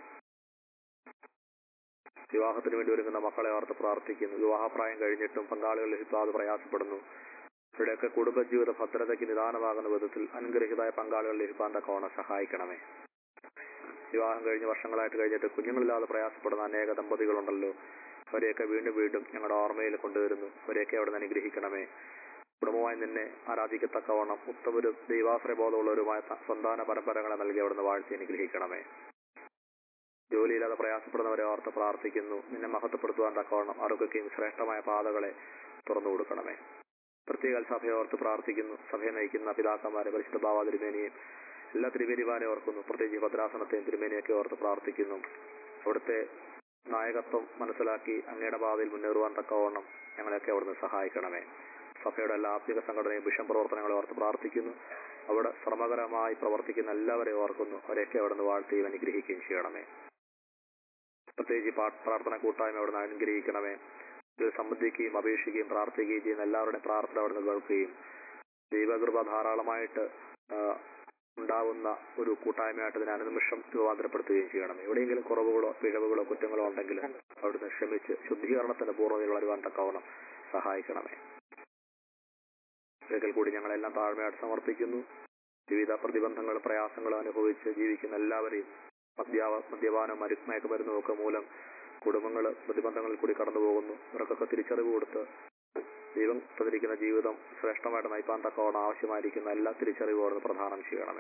വിവാഹത്തിന് വേണ്ടി ഒരുങ്ങുന്ന മക്കളെ ഓർത്ത് പ്രാർത്ഥിക്കുന്നു വിവാഹപ്രായം കഴിഞ്ഞിട്ടും പങ്കാളികൾ ലഭിക്കാതെ പ്രയാസപ്പെടുന്നു ഇവിടെയൊക്കെ കുടുംബജീവിത ഭദ്രതയ്ക്ക് നിദാനമാകുന്ന വിധത്തിൽ അനുഗ്രഹിതായ പങ്കാളികൾ ലഭിക്കാൻ തക്കവണ്ണം സഹായിക്കണമേ വിവാഹം കഴിഞ്ഞ വർഷങ്ങളായിട്ട് കഴിഞ്ഞിട്ട് കുഞ്ഞുങ്ങളില്ലാതെ പ്രയാസപ്പെടുന്ന അനേക ദമ്പതികളുണ്ടല്ലോ അവരെയൊക്കെ വീണ്ടും വീണ്ടും ഞങ്ങളുടെ ഓർമ്മയിൽ കൊണ്ടുവരുന്നു അവരെയൊക്കെ അവിടെ നിന്ന് അനുഗ്രഹിക്കണമേ കുടുംബമായി നിന്നെ ആരാധിക്കത്തക്കവണ്ണം ഉത്തമരും ദൈവാശ്രയ ബോധമുള്ളവരുമായ ത- സന്താന പരമ്പരകളെ നൽകി അവിടുന്ന് വാഴ്ത്തി അനുഗ്രഹിക്കണമേ ജോലിയില്ലാതെ പ്രയാസപ്പെടുന്നവരെ ഓർത്ത് പ്രാർത്ഥിക്കുന്നു നിന്നെ മഹത്വപ്പെടുത്തുവാൻ തക്കവണ്ണം അവർക്കൊക്കെയും ശ്രേഷ്ഠമായ പാതകളെ തുറന്നു കൊടുക്കണമേ പ്രത്യേക സഭയെ ഓർത്ത് പ്രാർത്ഥിക്കുന്നു സഭയെ നയിക്കുന്ന പിതാക്കന്മാരെ പരിശുദ്ധ ഭാവാതിരുമേനിയും എല്ലാ തിരുവേലിവാനെ ഓർക്കുന്നു പ്രത്യേകിച്ച് ഭദ്രാസനത്തെയും തിരുമേനിയൊക്കെ ഓർത്ത് പ്രാർത്ഥിക്കുന്നു അവിടുത്തെ നായകത്വം മനസ്സിലാക്കി അങ്ങയുടെ പാതയിൽ മുന്നേറുവാൻ തക്കവണ്ണം ഞങ്ങളെയൊക്കെ അവിടുന്ന് സഹായിക്കണമേ സഭയുടെ എല്ലാ ആത്മിക സംഘടനയും മിഷൻ പ്രവർത്തനങ്ങളെ ഓർത്ത് പ്രാർത്ഥിക്കുന്നു അവിടെ ശ്രമകരമായി പ്രവർത്തിക്കുന്ന എല്ലാവരെയും ഓർക്കുന്നു അവരെയൊക്കെ അവിടുന്ന് വാഴ്ത്തുകയും അനുഗ്രഹിക്കുകയും ചെയ്യണമേ പ്രത്യേകിച്ച് ഈ പാ- പ്രാർത്ഥന കൂട്ടായ്മ അവിടുന്ന് അനുഗ്രഹിക്കണമേ ഇതിൽ സംബന്ധിക്കുകയും അപേക്ഷിക്കുകയും പ്രാർത്ഥിക്കുകയും ചെയ്യുന്ന എല്ലാവരുടെയും പ്രാർത്ഥന അവിടുന്ന് കേൾക്കുകയും ദൈവകൃപ ധാരാളമായിട്ട് ആ, ഉണ്ടാവുന്ന ഒരു കൂട്ടായ്മയായിട്ട് ഇതിനെ അനുനിമിഷം രൂപാന്തരപ്പെടുത്തുകയും ചെയ്യണം എവിടെയെങ്കിലും കുറവുകളോ പിഴവുകളോ കുറ്റങ്ങളോ ഉണ്ടെങ്കിൽ അവിടുന്ന് ക്ഷമിച്ച് ശുദ്ധീകരണത്തിന്റെ പൂർണ്ണതയിൽ വളരുവാൻ തക്കവണ്ണം സഹായിക്കണമേ ഒരിക്കൽ കൂടി ഞങ്ങളെല്ലാം താഴ്മയായിട്ട് സമർപ്പിക്കുന്നു വിവിധ പ്രതിബന്ധങ്ങൾ പ്രയാസങ്ങൾ അനുഭവിച്ച് ജീവിക്കുന്ന എല്ലാവരെയും മദ്യാവ മദ്യപാനം മരു മയക്കുമരുന്നും ഒക്കെ മൂലം കുടുംബങ്ങൾ പ്രതിബന്ധങ്ങളിൽ കൂടി കടന്നു പോകുന്നു ഇവർക്കൊക്കെ തിരിച്ചറിവ് കൊടുത്ത് ദൈവം തന്നിരിക്കുന്ന ജീവിതം ശ്രേഷ്ഠമായിട്ട് നയിപ്പാൻ തക്കവണ്ണം ആവശ്യമായിരിക്കുന്ന എല്ലാ തിരിച്ചറിവോടും പ്രധാനം ചെയ്യണമേ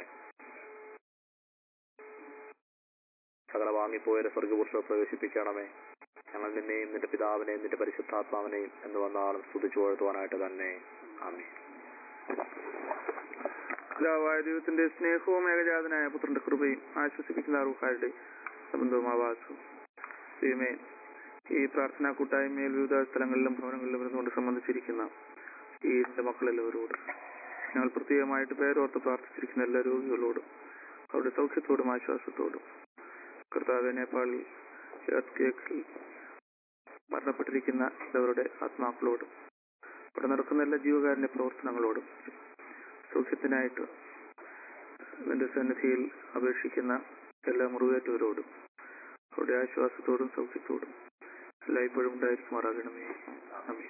സകല വാങ്ങിപ്പോയവരെ സ്വർഗപുരുഷ പ്രവേശിപ്പിക്കണമേ ഞങ്ങൾ നിന്നെയും നിന്റെ പിതാവിനെയും നിന്റെ പരിശുദ്ധാത്മാവിനെയും എന്ന് വന്നാളും സ്തുതിച്ചു വാഴ്ത്തുവാനായിട്ട് തന്നെ ആമേ
പിതാവായ ദൈവത്തിന്റെ സ്നേഹവും ഏകജാതനായ പുത്രന്റെ കൃപയും ആശ്വസിപ്പിക്കുന്ന അറുഹാരുടെ സംബന്ധവും ആവാസവും ദൈവമേ ഈ പ്രാർത്ഥനാ കൂട്ടായ്മയിൽ വിവിധ സ്ഥലങ്ങളിലും ഭവനങ്ങളിലും ഇരുന്നുകൊണ്ട് സംബന്ധിച്ചിരിക്കുന്ന ഈ എന്റെ മക്കളെല്ലാവരോടും ഞങ്ങൾ പ്രത്യേകമായിട്ട് പേരോർത്ത് പ്രാർത്ഥിച്ചിരിക്കുന്ന എല്ലാ രോഗികളോടും അവരുടെ സൗഖ്യത്തോടും ആശ്വാസത്തോടും കർത്താവ് നേപ്പാളിൽ കേക്കിൽ മരണപ്പെട്ടിരിക്കുന്ന എല്ലാവരുടെ ആത്മാക്കളോടും അവിടെ നടക്കുന്ന എല്ലാ ജീവകാരുണ്യ പ്രവർത്തനങ്ങളോടും സൗഖ്യത്തിനായിട്ട് നിന്റെ സന്നിധിയിൽ അപേക്ഷിക്കുന്ന എല്ലാ മുറിവേറ്റവരോടും അവരുടെ ആശ്വാസത്തോടും സൗഖ്യത്തോടും എല്ലായ്പ്പോഴും ഉണ്ടായിരിക്കുമാറാകണമേ ആമേൻ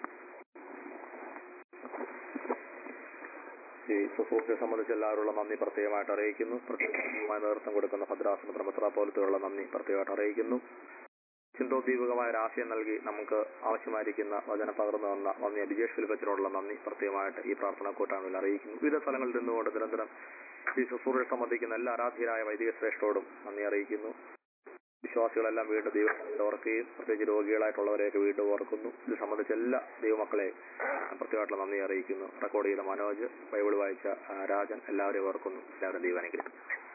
ഈ ശുശ്രൂഷയെ സംബന്ധിച്ച് എല്ലാവരുള്ള നന്ദി പ്രത്യേകമായിട്ട് അറിയിക്കുന്നു പ്രത്യേകമായി നേതൃത്വം കൊടുക്കുന്ന ഭദ്രാസന ബ്രഹ്മത്ര പോലത്തെയുള്ള നന്ദി പ്രത്യേകമായിട്ട് അറിയിക്കുന്നു ചിന്തോദ്ദീപകമായ ഒരു ആശയം നൽകി നമുക്ക് ആവശ്യമായിരിക്കുന്ന വചനം പകർന്നു വന്ന നന്ദി ബിജേഷ് ഫിലിപ്പച്ചനോടുള്ള നന്ദി പ്രത്യേകമായിട്ട് ഈ പ്രാർത്ഥന കൂട്ടായ്മയിൽ അറിയിക്കുന്നു വിവിധ സ്ഥലങ്ങളിൽ നിന്നുകൊണ്ട് നിരന്തരം ഈ ശുശ്രൂഷയെ സംബന്ധിക്കുന്ന എല്ലാ ആരാധ്യരായ വൈദിക ശ്രേഷ്ഠരോടും നന്ദി അറിയിക്കുന്നു വിശ്വാസികളെല്ലാം വീണ്ടും ദൈവത്തെ ഓർക്കുകയും പ്രത്യേകിച്ച് രോഗികളായിട്ടുള്ളവരെയൊക്കെ വീണ്ടും ഓർക്കുന്നു ഇത് സംബന്ധിച്ച് എല്ലാ ദൈവമക്കളെ പ്രത്യേകമായിട്ടുള്ള നന്ദി അറിയിക്കുന്നു റെക്കോർഡ് ചെയ്ത മനോജ് ബൈബിൾ വായിച്ച ആ, രാജൻ എല്ലാവരെയും ഓർക്കുന്നു എല്ലാവരും ദൈവാനുഗ്രഹിക്കും